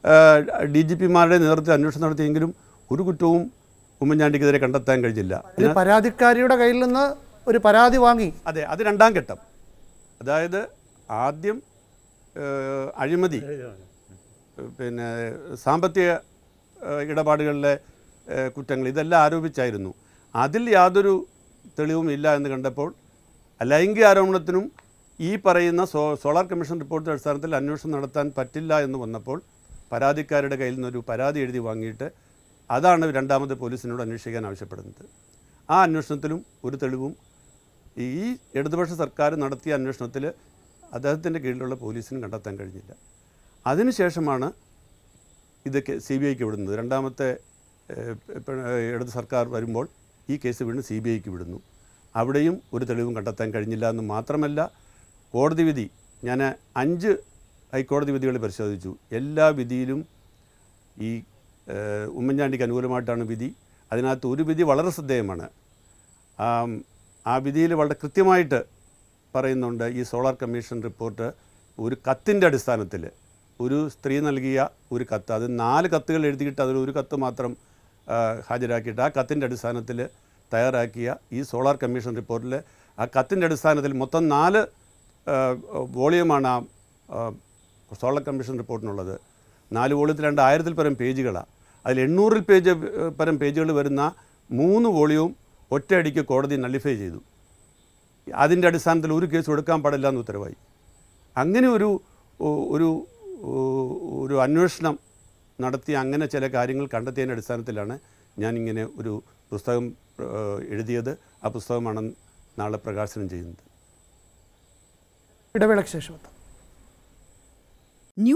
ഡി ജി പിമാരുടെ നേതൃത്വത്തിൽ അന്വേഷണം നടത്തിയെങ്കിലും ഒരു കുറ്റവും ഉമ്മൻചാണ്ടിക്കെതിരെ കണ്ടെത്താൻ കഴിഞ്ഞില്ല ഇത് പരാതിക്കാരിയുടെ കയ്യിൽ നിന്ന് ഒരു പരാതി വാങ്ങി അതെ അത് രണ്ടാം ഘട്ടം അതായത് ആദ്യം ഏഹ്, അഴിമതി പിന്നെ സാമ്പത്തിക ഏഹ്, ഇടപാടുകളിലെ ഏഹ്, കുറ്റങ്ങൾ ഇതെല്ലാം ആരോപിച്ചായിരുന്നു അതിൽ യാതൊരു തെളിവും ഇല്ല എന്ന് കണ്ടപ്പോൾ ലൈംഗിക ആരോപണത്തിനും ഈ പറയുന്ന സോ സോളാർ കമ്മീഷൻ റിപ്പോർട്ടിൻ്റെ അടിസ്ഥാനത്തിൽ അന്വേഷണം നടത്താൻ പറ്റില്ല എന്ന് വന്നപ്പോൾ പരാതിക്കാരുടെ കയ്യിൽ നിന്നൊരു പരാതി എഴുതി വാങ്ങിയിട്ട് അതാണ് രണ്ടാമത് പോലീസിനോട് അന്വേഷിക്കാൻ ആവശ്യപ്പെടുന്നത് ആ അന്വേഷണത്തിലും ഒരു തെളിവും ഈ ഇടതുപക്ഷ സർക്കാർ നടത്തിയ അന്വേഷണത്തിൽ അദ്ദേഹത്തിൻ്റെ കീഴിലുള്ള പോലീസിന് കണ്ടെത്താൻ കഴിഞ്ഞില്ല അതിനുശേഷമാണ് ഇതൊക്കെ സി ബി ഐക്ക് വിടുന്നത് രണ്ടാമത്തെ ഏഹ്, പി- ഏഹ്, ഇടത് സർക്കാർ വരുമ്പോൾ ഈ കേസ് വീണ്ടും സി ബി ഐക്ക് വിടുന്നു അവിടെയും ഒരു തെളിവും കണ്ടെത്താൻ കഴിഞ്ഞില്ല എന്ന് മാത്രമല്ല കോടതി വിധി ഞാൻ അഞ്ച് ഹൈക്കോടതി വിധികൾ പരിശോധിച്ചു എല്ലാ വിധിയിലും ഈ ഏഹ്, ഉമ്മൻചാണ്ടിക്ക് അനുകൂലമായിട്ടാണ് വിധി അതിനകത്ത് ഒരു വിധി വളരെ ശ്രദ്ധേയമാണ് ആം, ആ വിധിയിൽ വളരെ കൃത്യമായിട്ട് പറയുന്നുണ്ട് ഈ സോളാർ കമ്മീഷൻ റിപ്പോർട്ട് ഒരു കത്തിൻ്റെ അടിസ്ഥാനത്തിൽ ഒരു സ്ത്രീ നൽകിയ ഒരു കത്ത് അത് നാല് കത്തുകൾ എഴുതിയിട്ട് അതിൽ ഒരു കത്ത് മാത്രം ആ, ഹാജരാക്കിയിട്ട് ആ കത്തിൻ്റെ അടിസ്ഥാനത്തിൽ തയ്യാറാക്കിയ ഈ സോളാർ കമ്മീഷൻ റിപ്പോർട്ടിൽ ആ കത്തിൻ്റെ അടിസ്ഥാനത്തിൽ മൊത്തം നാല് ആ, വോളിയമാണ് ആ ആ, സോളാർ കമ്മീഷൻ റിപ്പോർട്ടിനുള്ളത് നാല് വോളിയത്തിൽ രണ്ട് ആയിരത്തിൽ പരം പേജുകളാണ് അതിൽ എണ്ണൂറിൽ പേജ് ഏഹ്, പരം പേജുകൾ വരുന്ന മൂന്ന് വോളിയവും ഒറ്റയടിക്ക് കോടതി നള്ളിഫൈ ചെയ്തു അതിൻ്റെ അടിസ്ഥാനത്തിൽ ഒരു കേസ് എടുക്കാൻ പാടില്ല എന്ന് ഉത്തരവായി അങ്ങനെ ഒരു ഒ- ഒരു ഒ- ഒരു അന്വേഷണം നടത്തി അങ്ങനെ ചില കാര്യങ്ങൾ കണ്ടെത്തിയതിൻ്റെ അടിസ്ഥാനത്തിലാണ് ഞാനിങ്ങനെ ഒരു പുസ്തകം ഏഹ്, എഴുതിയത് ആ പുസ്തകമാണ് നാളെ പ്രകാശനം ചെയ്യുന്നത് ഇടവേളയ്ക്ക് ശേഷം എത്താം New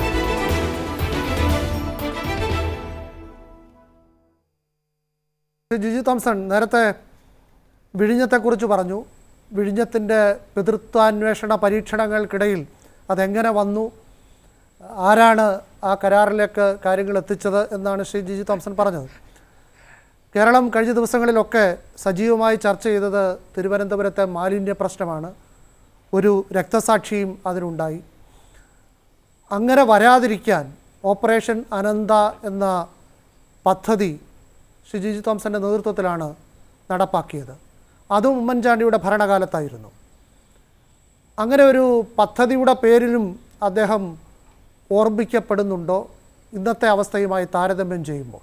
ജിജി തോംസൺ നേരത്തെ വിഴിഞ്ഞത്തെക്കുറിച്ച് പറഞ്ഞു വിഴിഞ്ഞത്തിൻ്റെ പിതൃത്വാന്വേഷണ പരീക്ഷണങ്ങൾക്കിടയിൽ അതെങ്ങനെ വന്നു ആരാണ് ആ കരാറിലേക്ക് കാര്യങ്ങൾ എത്തിച്ചത് എന്നാണ് ശ്രീ ജിജി തോംസൺ പറഞ്ഞത് കേരളം കഴിഞ്ഞ ദിവസങ്ങളിലൊക്കെ സജീവമായി ചർച്ച ചെയ്തത് തിരുവനന്തപുരത്തെ മാലിന്യ പ്രശ്നമാണ് ഒരു രക്തസാക്ഷിയും അതിനുണ്ടായി അങ്ങനെ വരാതിരിക്കാൻ ഓപ്പറേഷൻ അനന്ത എന്ന പദ്ധതി ശ്രീ ജിജി തോംസൻ്റെ നേതൃത്വത്തിലാണ് നടപ്പാക്കിയത് അതും ഉമ്മൻചാണ്ടിയുടെ ഭരണകാലത്തായിരുന്നു അങ്ങനെ ഒരു പദ്ധതിയുടെ പേരിലും അദ്ദേഹം ഓർമ്മിക്കപ്പെടുന്നുണ്ടോ ഇന്നത്തെ അവസ്ഥയുമായി താരതമ്യം ചെയ്യുമ്പോൾ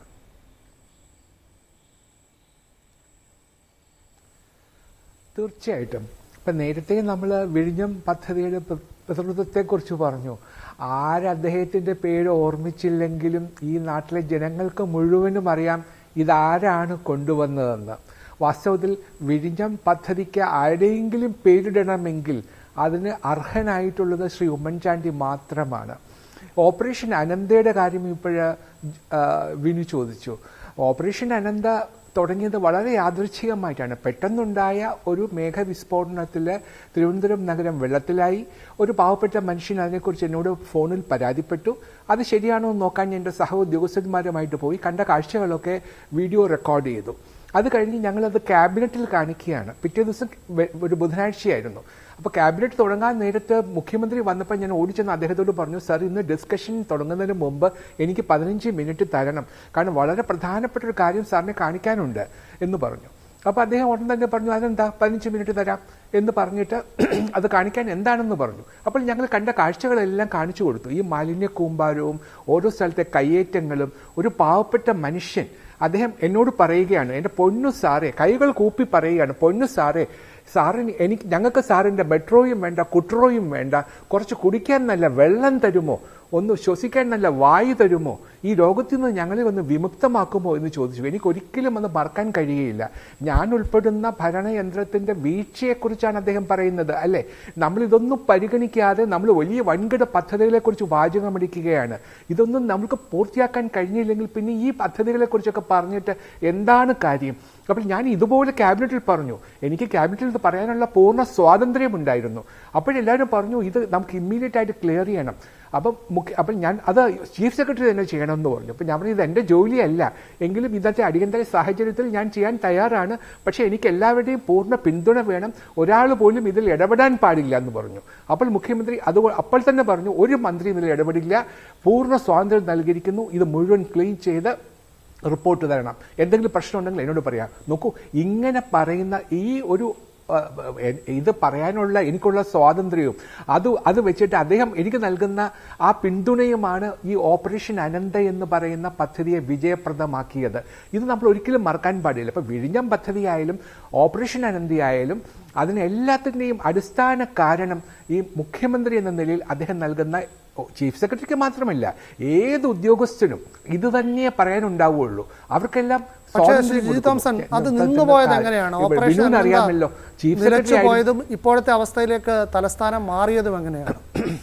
തീർച്ചയായിട്ടും ഇപ്പം നേരത്തെ നമ്മൾ വിഴിഞ്ഞം പദ്ധതിയുടെ പ്രതിനിധിത്വത്തെക്കുറിച്ച് പറഞ്ഞു ആര് അദ്ദേഹത്തിൻ്റെ പേര് ഓർമ്മിച്ചില്ലെങ്കിലും ഈ നാട്ടിലെ ജനങ്ങൾക്ക് മുഴുവനും അറിയാം ഇതാരാണ് കൊണ്ടുവന്നതെന്ന് വാസ്തവത്തിൽ വിഴിഞ്ഞം പദ്ധതിക്ക് ആരുടെയെങ്കിലും പേരിടണമെങ്കിൽ അതിന് അർഹനായിട്ടുള്ളത് ശ്രീ ഉമ്മൻചാണ്ടി മാത്രമാണ് ഓപ്പറേഷൻ അനന്തയുടെ കാര്യം ഇപ്പോഴ് വിനു ചോദിച്ചു ഓപ്പറേഷൻ അനന്ത തുടങ്ങിയത് വളരെ യാദൃച്ഛികമായിട്ടാണ് പെട്ടെന്നുണ്ടായ ഒരു മേഘവിസ്ഫോടനത്തിൽ തിരുവനന്തപുരം നഗരം വെള്ളത്തിലായി ഒരു പാവപ്പെട്ട മനുഷ്യൻ അതിനെക്കുറിച്ച് എന്നോട് ഫോണിൽ പരാതിപ്പെട്ടു അത് ശരിയാണോ എന്ന് നോക്കാൻ ഞാൻ എൻ്റെ സഹ ഉദ്യോഗസ്ഥന്മാരുമായിട്ട് പോയി കണ്ട കാഴ്ചകളൊക്കെ വീഡിയോ റെക്കോർഡ് ചെയ്തു അത് കഴിഞ്ഞ് ഞങ്ങളത് ക്യാബിനറ്റിൽ കാണിക്കുകയാണ് പിറ്റേ ദിവസം വെ- ഒരു ബുധനാഴ്ചയായിരുന്നു അപ്പോൾ ക്യാബിനറ്റ് തുടങ്ങാൻ നേരത്ത് മുഖ്യമന്ത്രി വന്നപ്പോൾ ഞാൻ ഓടിച്ചെന്ന് അദ്ദേഹത്തോട് പറഞ്ഞു സാർ ഇന്ന് ഡിസ്കഷൻ തുടങ്ങുന്നതിന് മുമ്പ് എനിക്ക് പതിനഞ്ച് മിനിറ്റ് തരണം കാരണം വളരെ പ്രധാനപ്പെട്ട ഒരു കാര്യം സാറിനെ കാണിക്കാനുണ്ട് എന്ന് പറഞ്ഞു അപ്പോൾ അദ്ദേഹം ഉടൻ തന്നെ പറഞ്ഞു അതെന്താ പതിനഞ്ച് മിനിറ്റ് തരാം എന്ന് പറഞ്ഞിട്ട് അത് കാണിക്കാൻ എന്താണെന്ന് പറഞ്ഞു അപ്പോൾ ഞങ്ങൾ കണ്ട കാഴ്ചകളെല്ലാം കാണിച്ചു കൊടുത്തു ഈ മാലിന്യ കൂമ്പാരവും ഓരോ സ്ഥലത്തെ കയ്യേറ്റങ്ങളും ഒരു പാവപ്പെട്ട മനുഷ്യൻ അദ്ദേഹം എന്നോട് പറയുകയാണ് എൻ്റെ പൊന്നു സാറേ കൈകൾ കൂപ്പി പറയുകയാണ് പൊന്നു സാറേ സാറിന് എനിക്ക് ഞങ്ങൾക്ക് സാറിൻ്റെ മെട്രോയും വേണ്ട കുട്രോയും വേണ്ട കുറച്ച് കുടിക്കാൻ നല്ല വെള്ളം തരുമോ ഒന്ന് ശ്വസിക്കാൻ നല്ല വായു തരുമോ ഈ രോഗത്തിൽ നിന്ന് ഞങ്ങളെ ഒന്ന് വിമുക്തമാക്കുമോ എന്ന് ചോദിച്ചു എനിക്ക് ഒരിക്കലും അത് മറക്കാൻ കഴിയുകയില്ല ഞാൻ ഉൾപ്പെടുന്ന ഭരണയന്ത്രത്തിന്റെ വീഴ്ചയെക്കുറിച്ചാണ് അദ്ദേഹം പറയുന്നത് അല്ലെ നമ്മൾ ഇതൊന്നും പരിഗണിക്കാതെ നമ്മൾ വലിയ വൻകിട പദ്ധതികളെ കുറിച്ച് വാചകമടിക്കുകയാണ് ഇതൊന്നും നമുക്ക് പൂർത്തിയാക്കാൻ കഴിഞ്ഞില്ലെങ്കിൽ പിന്നെ ഈ പദ്ധതികളെ കുറിച്ചൊക്കെ പറഞ്ഞിട്ട് എന്താണ് കാര്യം അപ്പോൾ ഞാൻ ഇതുപോലെ ക്യാബിനറ്റിൽ പറഞ്ഞു എനിക്ക് ക്യാബിനറ്റിൽ ഇത് പറയാനുള്ള പൂർണ്ണ സ്വാതന്ത്ര്യമുണ്ടായിരുന്നു അപ്പോഴെല്ലാവരും പറഞ്ഞു ഇത് നമുക്ക് ഇമ്മീഡിയറ്റ് ആയിട്ട് ക്ലിയർ ചെയ്യണം അപ്പം മുഖ്യ അപ്പം ഞാൻ അത് ചീഫ് സെക്രട്ടറി തന്നെ ചെയ്യണമെന്ന് പറഞ്ഞു അപ്പം ഞാൻ പറഞ്ഞു ഇത് എൻ്റെ ജോലിയല്ല എങ്കിലും ഇന്നത്തെ അടിയന്തര സാഹചര്യത്തിൽ ഞാൻ ചെയ്യാൻ തയ്യാറാണ് പക്ഷേ എനിക്ക് എല്ലാവരുടെയും പൂർണ്ണ പിന്തുണ വേണം ഒരാൾ പോലും ഇതിൽ ഇടപെടാൻ പാടില്ല എന്ന് പറഞ്ഞു അപ്പോൾ മുഖ്യമന്ത്രി അത് അപ്പോൾ തന്നെ പറഞ്ഞു ഒരു മന്ത്രി ഇതിൽ ഇടപെടില്ല പൂർണ്ണ സ്വാതന്ത്ര്യം നൽകിയിരിക്കുന്നു ഇത് മുഴുവൻ ക്ലീൻ ചെയ്ത് റിപ്പോർട്ട് തരണം എന്തെങ്കിലും പ്രശ്നം ഉണ്ടെങ്കിൽ എന്നോട് പറയാം നോക്കൂ ഇങ്ങനെ പറയുന്ന ഈ ഒരു ആ, എ- ഇത് പറയാനുള്ള എനിക്കുള്ള സ്വാതന്ത്ര്യവും അത് അത് വെച്ചിട്ട് അദ്ദേഹം എനിക്ക് നൽകുന്ന ആ പിന്തുണയുമാണ് ഈ ഓപ്പറേഷൻ അനന്ത എന്ന് പറയുന്ന പദ്ധതിയെ വിജയപ്രദമാക്കിയത് ഇത് നമ്മൾ ഒരിക്കലും മറക്കാൻ പാടില്ല ഇപ്പൊ വിഴിഞ്ഞം പദ്ധതിയായാലും ഓപ്പറേഷൻ അനന്തയായാലും അതിന് എല്ലാത്തിൻ്റെയും അടിസ്ഥാന കാരണം ഈ മുഖ്യമന്ത്രി എന്ന നിലയിൽ അദ്ദേഹം നൽകുന്ന ചീഫ് സെക്രട്ടറിക്ക് മാത്രമല്ല ഏത് ഉദ്യോഗസ്ഥനും ഇത് തന്നെ പറയാനുണ്ടാവുള്ളൂ അവർക്കെല്ലാം പക്ഷേ സ്വാതന്ത്ര്യം ശ്രീ ജി കൊടുക്കുന്നു. തോംസൺ അത് എന്ന് നിന്നുപോയത് കാര്യം. എങ്ങനെയാണ് ഇപ്പൊ ഓപ്പറേഷൻ ബിനുവിന് അറിയാമല്ലോ ചീഫ് സെക്രട്ടറി നിലച്ചു ആയിരുന്നു. പോയതും ഇപ്പോഴത്തെ അവസ്ഥയിലേക്ക് തലസ്ഥാനം മാറിയതും എങ്ങനെയാണ്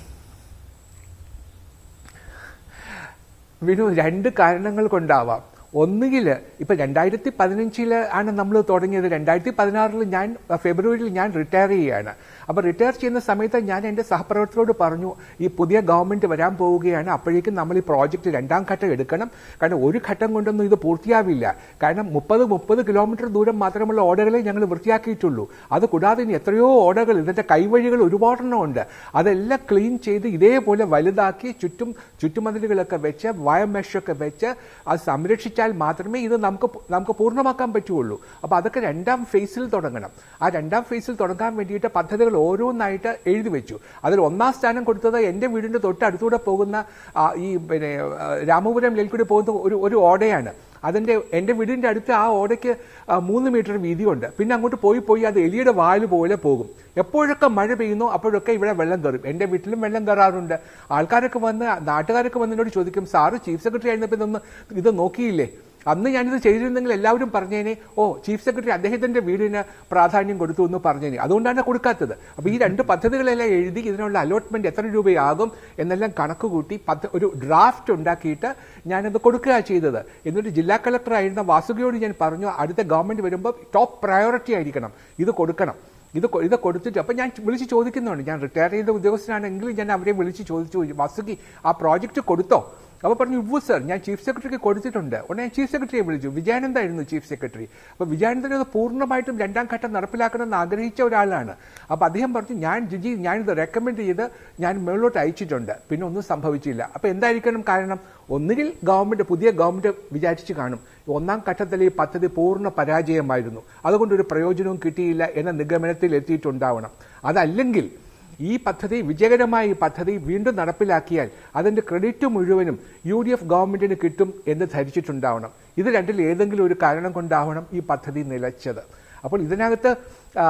വിനു രണ്ട് കാരണങ്ങൾ കൊണ്ടാവാം ഒന്നുകിൽ ഇപ്പൊ രണ്ടായിരത്തി പതിനഞ്ചില് ആണ് നമ്മൾ തുടങ്ങിയത് രണ്ടായിരത്തി പതിനാറിൽ ഞാൻ ഫെബ്രുവരിയിൽ ഞാൻ റിട്ടയർ ചെയ്യുകയാണ് അപ്പൊ റിട്ടയർ ചെയ്യുന്ന സമയത്ത് ഞാൻ എന്റെ സഹപ്രവർത്തകരോട് പറഞ്ഞു ഈ പുതിയ ഗവൺമെന്റ് വരാൻ പോവുകയാണ് അപ്പോഴേക്കും നമ്മൾ ഈ പ്രോജക്റ്റ് രണ്ടാം ഘട്ടം എടുക്കണം കാരണം ഒരു ഘട്ടം കൊണ്ടൊന്നും ഇത് പൂർത്തിയാവില്ല കാരണം മുപ്പത് മുപ്പത് കിലോമീറ്റർ ദൂരം മാത്രമുള്ള ഓടകളെ ഞങ്ങൾ വൃത്തിയാക്കിയിട്ടുള്ളൂ അത് കൂടാതെ ഇനി എത്രയോ ഓടകൾ ഇതിന്റെ കൈവഴികൾ ഒരുപാടെണ്ണം ഉണ്ട് അതെല്ലാം ക്ലീൻ ചെയ്ത് ഇതേപോലെ വലുതാക്കി ചുറ്റും ചുറ്റുമതിലുകളൊക്കെ വെച്ച് വയമെഷൊക്കെ വെച്ച് അത് സംരക്ഷിച്ചാൽ മാത്രമേ ഇത് നമുക്ക് പു- നമുക്ക് പൂർണ്ണമാക്കാൻ പറ്റുള്ളൂ അപ്പൊ അതൊക്കെ രണ്ടാം ഫേസിൽ തുടങ്ങണം ആ രണ്ടാം ഫേസിൽ തുടങ്ങാൻ വേണ്ടിയിട്ട് പദ്ധതികൾ ഓരോന്നായിട്ട് എഴുതി വെച്ചു അതിൽ ഒന്നാം സ്ഥാനം കൊടുത്തത് എന്റെ വീടിന്റെ തൊട്ടടുത്തൂടെ പോകുന്ന ആ, ഈ പിന്നെ ആ, രാമപുരം ലേൽക്കൂടി പോകുന്ന ഒരു ഒരു ഓടയാണ് അതിന്റെ എന്റെ വീടിന്റെ അടുത്ത് ആ ഓടയ്ക്ക് ആ, മൂന്ന് മീറ്റർ വീതിയുണ്ട് പിന്നെ അങ്ങോട്ട് പോയി പോയി അത് എലിയുടെ വാല് പോലെ പോകും എപ്പോഴൊക്കെ മഴ പെയ്യുന്നു അപ്പോഴൊക്കെ ഇവിടെ വെള്ളം കയറും എന്റെ വീട്ടിലും വെള്ളം കയറാറുണ്ട് ആൾക്കാരൊക്കെ വന്ന് നാട്ടുകാരൊക്കെ വന്ന് എന്നോട് ചോദിക്കും സാറ് ചീഫ് സെക്രട്ടറി ആയിരുന്നപ്പോൾ ഇതൊന്ന് ഇത് നോക്കിയില്ലേ അന്ന് ഞാനിത് ചെയ്തിരുന്നെങ്കിൽ എല്ലാവരും പറഞ്ഞേനെ ഓ ചീഫ് സെക്രട്ടറി അദ്ദേഹത്തിന്റെ വീടിന് പ്രാധാന്യം കൊടുത്തു എന്ന് പറഞ്ഞേനെ അതുകൊണ്ടാണ് കൊടുക്കാത്തത് അപ്പൊ ഈ രണ്ട് പദ്ധതികളെല്ലാം എഴുതി ഇതിനുള്ള അലോട്ട്മെന്റ് എത്ര രൂപയാകും എന്നെല്ലാം കണക്ക് കൂട്ടി പദ്ധ ഒരു ഡ്രാഫ്റ്റ് ഉണ്ടാക്കിയിട്ട് ഞാനത് കൊടുക്കുക ചെയ്തത് എന്നിട്ട് ജില്ലാ കളക്ടർ ആയിരുന്ന വാസുകിയോട് ഞാൻ പറഞ്ഞു അടുത്ത ഗവൺമെന്റ് വരുമ്പോൾ ടോപ്പ് പ്രയോറിറ്റി ആയിരിക്കണം ഇത് കൊടുക്കണം ഇത് കൊ- ഇത് കൊടുത്തിട്ട് അപ്പൊ ഞാൻ വിളിച്ച് ചോദിക്കുന്നുണ്ട് ഞാൻ റിട്ടയർ ചെയ്ത ഉദ്യോഗസ്ഥനാണെങ്കിലും ഞാൻ അവരെ വിളിച്ച് ചോദിച്ചു വാസുകി ആ പ്രോജക്റ്റ് കൊടുത്തോ അപ്പൊ പറഞ്ഞു ഉവ്വ് സർ ഞാൻ ചീഫ് സെക്രട്ടറിക്ക് കൊടുത്തിട്ടുണ്ട് ഉടനെ ഞാൻ ചീഫ് സെക്രട്ടറിയെ വിളിച്ചു വിജയാനന്ദ ആയിരുന്നു ചീഫ് സെക്രട്ടറി അപ്പൊ വിജയാനന്ദൻ അത് പൂർണ്ണമായിട്ടും രണ്ടാം ഘട്ടം നടപ്പിലാക്കണമെന്ന് ആഗ്രഹിച്ച ഒരാളാണ് അപ്പൊ അദ്ദേഹം പറഞ്ഞു ഞാൻ ജിജി ഞാനിത് റെക്കമെൻഡ് ചെയ്ത് ഞാൻ മുകളിലോട്ട് അയച്ചിട്ടുണ്ട് പിന്നെ ഒന്നും സംഭവിച്ചില്ല അപ്പൊ എന്തായിരിക്കണം കാരണം ഒന്നുകിൽ ഗവൺമെന്റ് പുതിയ ഗവൺമെന്റ് വിചാരിച്ചു കാണും ഒന്നാം ഘട്ടത്തിലെ ഈ പദ്ധതി പൂർണ്ണ പരാജയമായിരുന്നു അതുകൊണ്ട് ഒരു പ്രയോജനവും കിട്ടിയില്ല എന്ന നിഗമനത്തിൽ എത്തിയിട്ടുണ്ടാവണം അതല്ലെങ്കിൽ ഈ പദ്ധതി വിജയകരമായ ഈ പദ്ധതി വീണ്ടും നടപ്പിലാക്കിയാൽ അതിന്റെ ക്രെഡിറ്റ് മുഴുവനും യു ഡി എഫ് ഗവൺമെന്റിന് കിട്ടും എന്ന് ധരിച്ചിട്ടുണ്ടാവണം ഇത് രണ്ടിൽ ഏതെങ്കിലും ഒരു കാരണം കൊണ്ടാവണം ഈ പദ്ധതി നിലച്ചത് അപ്പോൾ ഇതിനകത്ത് ആ,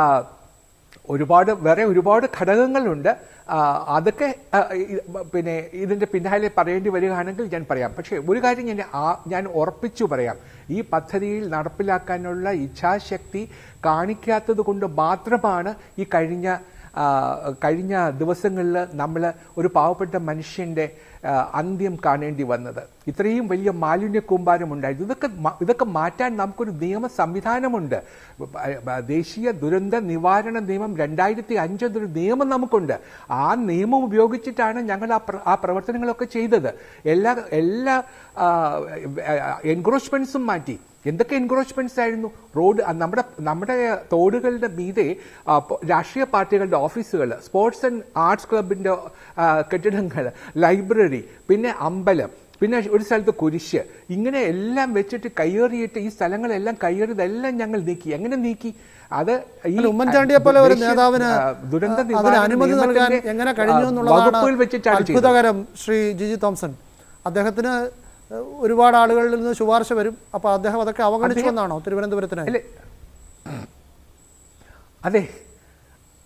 ഒരുപാട് വേറെ ഒരുപാട് ഘടകങ്ങളുണ്ട് ആ, അതൊക്കെ ആ, ഈ- പിന്നെ ഇതിന്റെ പിന്നാലെ പറയേണ്ടി വരികയാണെങ്കിൽ ഞാൻ പറയാം പക്ഷേ ഒരു കാര്യം ഞാൻ ആ- ഞാൻ ഉറപ്പിച്ചു പറയാം ഈ പദ്ധതിയിൽ നടപ്പിലാക്കാനുള്ള ഇച്ഛാശക്തി കാണിക്കാത്തത് കൊണ്ട് മാത്രമാണ് ഈ കഴിഞ്ഞ ആ, കഴിഞ്ഞ ദിവസങ്ങളിൽ നമ്മൾ ഒരു പാവപ്പെട്ട മനുഷ്യന്റെ ആ, അന്ത്യം കാണേണ്ടി വന്നത് ഇത്രയും വലിയ മാലിന്യ കൂമ്പാരം ഉണ്ടായിരുന്നു ഇതൊക്കെ മ- ഇതൊക്കെ മാറ്റാൻ നമുക്കൊരു നിയമ സംവിധാനമുണ്ട് ബ- ബ- ദേശീയ ദുരന്ത നിവാരണ നിയമം രണ്ടായിരത്തി അഞ്ച് എന്നൊരു നിയമം നമുക്കുണ്ട് ആ നിയമം ഉപയോഗിച്ചിട്ടാണ് ഞങ്ങൾ ആ പ്ര- ആ പ്രവർത്തനങ്ങളൊക്കെ ചെയ്തത് എല്ലാ എല്ലാ എൻക്രോച്ച്മെന്റ്സും മാറ്റി എന്തൊക്കെ എൻക്രോച്ച്മെന്റ്സ് ആയിരുന്നു റോഡ് ആ, നമ്മുടെ നമ്മുടെ തോടുകളുടെ മീതെ ആ, പ- രാഷ്ട്രീയ പാർട്ടികളുടെ ഓഫീസുകൾ സ്പോർട്സ് ആൻഡ് ആർട്സ് ക്ലബിന്റെ ആ, കെട്ടിടങ്ങൾ ലൈബ്രറി പിന്നെ അമ്പലം പിന്നെ ഒരു സ്ഥലത്ത് കുരിശ് ഇങ്ങനെ എല്ലാം വെച്ചിട്ട് കയ്യേറിയിട്ട് ഈ സ്ഥലങ്ങളെല്ലാം കയ്യേറിയതെല്ലാം ഞങ്ങൾ നീക്കി എങ്ങനെ നീക്കി അത് ഈ അല്ല, ഉമ്മൻചാണ്ടിയെ പോലെ ഒരു ദേശീയ, നേതാവിന് ആ, ദുരന്ത അതിന് നിവാരണ അനുമതി നൽകാൻ നിയമത്തിന്റെ, എങ്ങനെ കഴിഞ്ഞു ആ, എന്നുള്ളതാണ് വകുപ്പുകൾ വെച്ചിട്ടാണ് ചെയ്തത്. അത്ഭുതകരം ശ്രീ ജിജി തോംസൺ അദ്ദേഹത്തിന് ഏഹ്, ഒരുപാട് ആളുകളിൽ നിന്ന് ശുപാർശ വരും അപ്പൊ അദ്ദേഹം അതൊക്കെ അവഗണിച്ചു എന്നാണോ തിരുവനന്തപുരത്തിന് അല്ലേ അതെ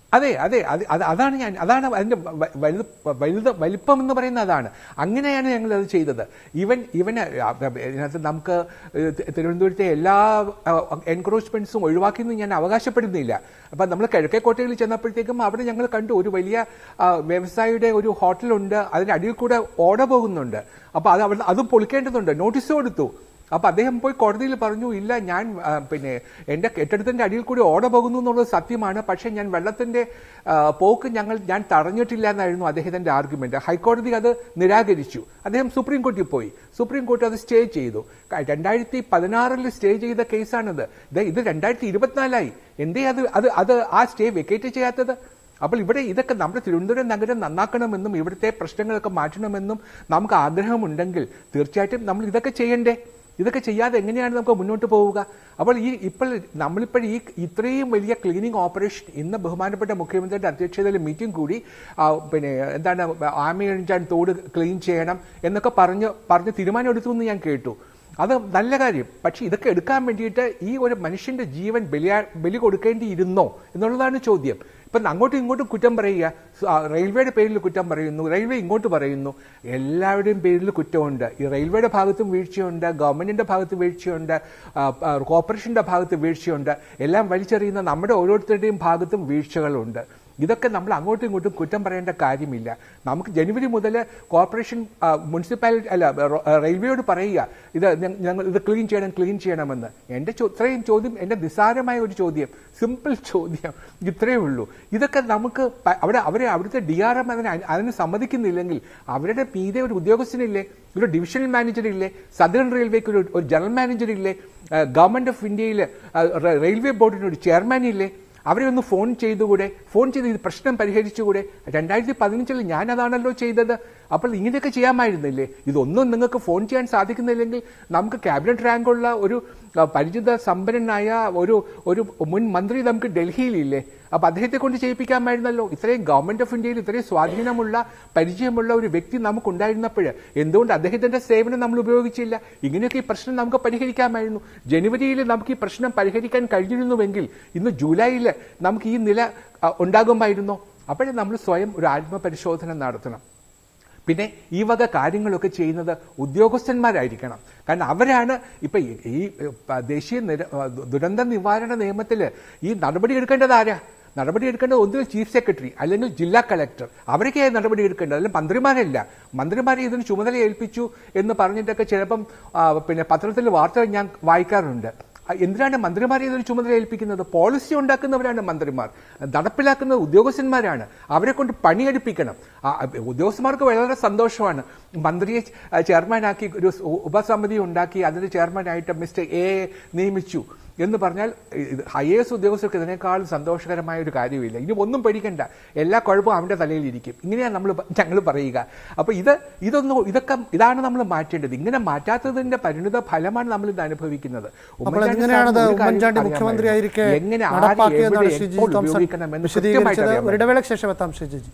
അതെ അതെ അത് അത് അതാണ് ഞാൻ അതാണ് അതിന്റെ വ- വലുത് വലുത് വലിപ്പം എന്ന് പറയുന്നത് അതാണ് അങ്ങനെയാണ് ഞങ്ങൾ അത് ചെയ്തത് ഇവൻ ഇവന് ഇതിനകത്ത് നമുക്ക് തി- തിരുവനന്തപുരത്തെ എല്ലാ എൻക്രോച്ച്മെന്റ്സും ഒഴിവാക്കിയെന്ന് ഞാൻ അവകാശപ്പെടുന്നില്ല അപ്പൊ നമ്മൾ കിഴക്കേക്കോട്ടയിൽ ചെന്നപ്പോഴത്തേക്കും അവിടെ ഞങ്ങൾ കണ്ടു ഒരു വലിയ ആ, വ്യവസായിയുടെ ഒരു ഹോട്ടലുണ്ട് അതിന്റെ അടിയിൽ കൂടെ ഓട പോകുന്നുണ്ട് അപ്പൊ അത് അവിടെ അതും പൊളിക്കേണ്ടതുണ്ട് നോട്ടീസ് കൊടുത്തു അപ്പൊ അദ്ദേഹം പോയി കോടതിയിൽ പറഞ്ഞു ഇല്ല ഞാൻ ആ, പിന്നെ എന്റെ കെട്ടിടത്തിന്റെ അടിയിൽ കൂടി ഓട പോകുന്നു എന്നുള്ളത് സത്യമാണ് പക്ഷെ ഞാൻ വെള്ളത്തിന്റെ ആ, പോക്ക് ഞങ്ങൾ ഞാൻ തടഞ്ഞിട്ടില്ല എന്നായിരുന്നു അദ്ദേഹത്തിന്റെ ആർഗ്യുമെന്റ് ഹൈക്കോടതി അത് നിരാകരിച്ചു അദ്ദേഹം സുപ്രീം കോടതിയിൽ പോയി സുപ്രീം കോടതി അത് സ്റ്റേ ചെയ്തു ക- രണ്ടായിരത്തി പതിനാറിൽ സ്റ്റേ ചെയ്ത കേസാണിത് ദേ ഇത് രണ്ടായിരത്തി ഇരുപത്തിനാലായി എന്തേ അത് അത് അത് ആ സ്റ്റേ വെക്കേറ്റ് ചെയ്യാത്തത് അപ്പോൾ ഇവിടെ ഇതൊക്കെ നമ്മുടെ തിരുവനന്തപുരം നഗരം നന്നാക്കണമെന്നും ഇവിടുത്തെ പ്രശ്നങ്ങളൊക്കെ മാറ്റണമെന്നും നമുക്ക് ആഗ്രഹമുണ്ടെങ്കിൽ തീർച്ചയായിട്ടും നമ്മൾ ഇതൊക്കെ ചെയ്യണ്ടേ ഇതൊക്കെ ചെയ്യാതെ എങ്ങനെയാണ് നമുക്ക് മുന്നോട്ട് പോവുക അപ്പോൾ ഈ ഇപ്പോൾ നമ്മളിപ്പോൾ ഈ ഇത്രയും വലിയ ക്ലീനിങ് ഓപ്പറേഷൻ ഇന്ന് ബഹുമാനപ്പെട്ട മുഖ്യമന്ത്രിയുടെ അധ്യക്ഷതയിൽ മീറ്റിംഗ് കൂടി ആ, പിന്നെ എന്താണ് ആമയഴിഞ്ചാൻ തോട് ക്ലീൻ ചെയ്യണം എന്നൊക്കെ പറഞ്ഞ് പറഞ്ഞ് തീരുമാനം എടുത്തു എന്ന് ഞാൻ കേട്ടു അത് നല്ല കാര്യം പക്ഷെ ഇതൊക്കെ എടുക്കാൻ വേണ്ടിയിട്ട് ഈ ഒരു മനുഷ്യന്റെ ജീവൻ ബലിയാ ബലി കൊടുക്കേണ്ടിയിരുന്നോ എന്നുള്ളതാണ് ചോദ്യം ഇപ്പം അങ്ങോട്ടും ഇങ്ങോട്ടും കുറ്റം പറയുക സ- ആ, റെയിൽവേയുടെ പേരിൽ കുറ്റം പറയുന്നു റെയിൽവേ ഇങ്ങോട്ട് പറയുന്നു എല്ലാവരുടെയും പേരിൽ കുറ്റമുണ്ട് ഈ റെയിൽവേയുടെ ഭാഗത്തും വീഴ്ചയുണ്ട് ഗവൺമെന്റിന്റെ ഭാഗത്ത് വീഴ്ചയുണ്ട് ആ, ആ, കോർപ്പറേഷന്റെ ഭാഗത്ത് വീഴ്ചയുണ്ട് എല്ലാം വലിച്ചെറിയുന്ന നമ്മുടെ ഓരോരുത്തരുടെയും ഭാഗത്തും വീഴ്ചകളുണ്ട് ഇതൊക്കെ നമ്മൾ അങ്ങോട്ടും ഇങ്ങോട്ടും കുറ്റം പറയേണ്ട കാര്യമില്ല നമുക്ക് ജനുവരി മുതൽ കോർപ്പറേഷൻ ആ, മുനിസിപ്പാലിറ്റി അല്ല റോ- ആ, റെയിൽവേയോട് പറയുക ഇത് ഞ- ഞങ്ങൾ ഇത് ക്ലീൻ ചെയ്യണം ക്ലീൻ ചെയ്യണമെന്ന് എൻ്റെ ചോ- ഇത്രയും ചോദ്യം എൻ്റെ നിസ്സാരമായ ഒരു ചോദ്യം സിമ്പിൾ ചോദ്യം ഇത്രയേ ഉള്ളൂ ഇതൊക്കെ നമുക്ക് പ- അവിടെ അവരെ അവിടുത്തെ ഡി ആർ എം അതിന് അ- അതിന് സമ്മതിക്കുന്നില്ലെങ്കിൽ അവരുടെ മീതെ ഒരു ഉദ്യോഗസ്ഥനില്ലേ ഒരു ഡിവിഷണൽ മാനേജർ ഇല്ലേ സദേൺ റെയിൽവേക്ക് ഒരു ഒരു ജനറൽ മാനേജർ ഇല്ലേ ഗവൺമെന്റ് ഓഫ് ഇന്ത്യയിൽ റെയിൽവേ ബോർഡിന് ഒരു ചെയർമാൻ ഇല്ലേ അവരെ ഒന്ന് ഫോൺ ചെയ്തുകൂടെ ഫോൺ ചെയ്ത് ഇത് പ്രശ്നം പരിഹരിച്ചുകൂടെ രണ്ടായിരത്തി പതിനഞ്ചിൽ ഞാൻ അതാണല്ലോ ചെയ്തത് അപ്പോൾ ഇങ്ങനെയൊക്കെ ചെയ്യാമായിരുന്നില്ലേ ഇതൊന്നും നിങ്ങൾക്ക് ഫോൺ ചെയ്യാൻ സാധിക്കുന്നില്ലെങ്കിൽ നമുക്ക് ക്യാബിനറ്റ് റാങ്കുള്ള ഒരു ആ, പരിചിത സമ്പന്നനായ ഒരു ഒരു മുൻ മന്ത്രി നമുക്ക് ഡൽഹിയിലില്ലേ അപ്പൊ അദ്ദേഹത്തെ കൊണ്ട് ചെയ്യിപ്പിക്കാമായിരുന്നല്ലോ ഇത്രയും ഗവൺമെന്റ് ഓഫ് ഇന്ത്യയിൽ ഇത്രയും സ്വാധീനമുള്ള പരിചയമുള്ള ഒരു വ്യക്തി നമുക്കുണ്ടായിരുന്നപ്പോൾ എന്തുകൊണ്ട് അദ്ദേഹത്തിന്റെ സേവനം നമ്മൾ ഉപയോഗിച്ചില്ല ഇങ്ങനെയൊക്കെ ഈ പ്രശ്നം നമുക്ക് പരിഹരിക്കാമായിരുന്നു ജനുവരിയിൽ നമുക്ക് ഈ പ്രശ്നം പരിഹരിക്കാൻ കഴിഞ്ഞിരുന്നുവെങ്കിൽ ഇന്ന് ജൂലൈയിൽ നമുക്ക് ഈ നില ആ, ഉണ്ടാകുമായിരുന്നോ അപ്പോഴേ നമ്മൾ സ്വയം ഒരു ആത്മപരിശോധന നടത്തണം പിന്നെ ഈ വക കാര്യങ്ങളൊക്കെ ചെയ്യുന്നത് ഉദ്യോഗസ്ഥന്മാരായിരിക്കണം കാരണം അവരാണ് ഇപ്പൊ ഈ- ഈ പ- ദേശീയ നിര- ദുരന്ത നിവാരണ നിയമത്തിൽ ഈ നടപടി എടുക്കേണ്ടത് ആരാ നടപടി എടുക്കേണ്ടത് ഒന്നുകിൽ ചീഫ് സെക്രട്ടറി അല്ലെങ്കിൽ ജില്ലാ കളക്ടർ അവരൊക്കെയായി നടപടി എടുക്കേണ്ടത് അല്ലെങ്കിൽ മന്ത്രിമാരല്ല മന്ത്രിമാരെ ഇതിന് ചുമതല ഏൽപ്പിച്ചു എന്ന് പറഞ്ഞിട്ടൊക്കെ ചിലപ്പം ആ, പിന്നെ പത്രത്തിൽ വാർത്തകൾ ഞാൻ വായിക്കാറുണ്ട് ആ, എന്തിനാണ് മന്ത്രിമാരെ ഇതൊരു ചുമതല ഏൽപ്പിക്കുന്നത് പോളിസി ഉണ്ടാക്കുന്നവരാണ് മന്ത്രിമാർ നടപ്പിലാക്കുന്ന ഉദ്യോഗസ്ഥന്മാരാണ് അവരെ കൊണ്ട് പണിയെടുപ്പിക്കണം ആ, ഉദ്യോഗസ്ഥന്മാർക്ക് വളരെ സന്തോഷമാണ് മന്ത്രിയെ ച- ചെയർമാനാക്കി ഒരു സ് ഉപസമിതി ഉണ്ടാക്കി അതിന്റെ ചെയർമാനായിട്ട് മിസ്റ്റർ എ നിയമിച്ചു എന്ന് പറഞ്ഞാൽ ഐ എ എസ് ഉദ്യോഗസ്ഥർക്ക് ഇതിനേക്കാളും സന്തോഷകരമായ ഒരു കാര്യമില്ല ഇനി ഒന്നും പേടിക്കണ്ട എല്ലാ കുഴപ്പവും അവന്റെ തലയിൽ ഇരിക്കും ഇങ്ങനെയാണ് നമ്മൾ ഞങ്ങൾ പറയുക അപ്പൊ ഇത് ഇതൊന്നും ഇതൊക്കെ ഇതാണ് നമ്മൾ മാറ്റേണ്ടത് ഇങ്ങനെ മാറ്റാത്തതിന്റെ പരിണിത ഫലമാണ് നമ്മൾ ഇത് അനുഭവിക്കുന്നത് അപ്പോൾ ഉമ്മൻചാണ്ടി എങ്ങനെയാണത് സാറിന് ഒരു കാര്യം ഉമ്മൻചാണ്ടി അറിയാമായിരുന്നു. മുഖ്യമന്ത്രിയായിരിക്കെ എങ്ങനെ ആര് നടപ്പാക്കിയതെന്നാണ് എവിടെ ശ്രീ ജി എപ്പോൾ തോംസൺ ഉപയോഗിക്കണമെന്ന് കൃത്യമായിട്ട് വിശദീകരിച്ചത് അറിയാമായിരുന്നു. ഒരു ഇടവേളയ്ക്ക് ശേഷം എത്താം ശ്രീ ജിജി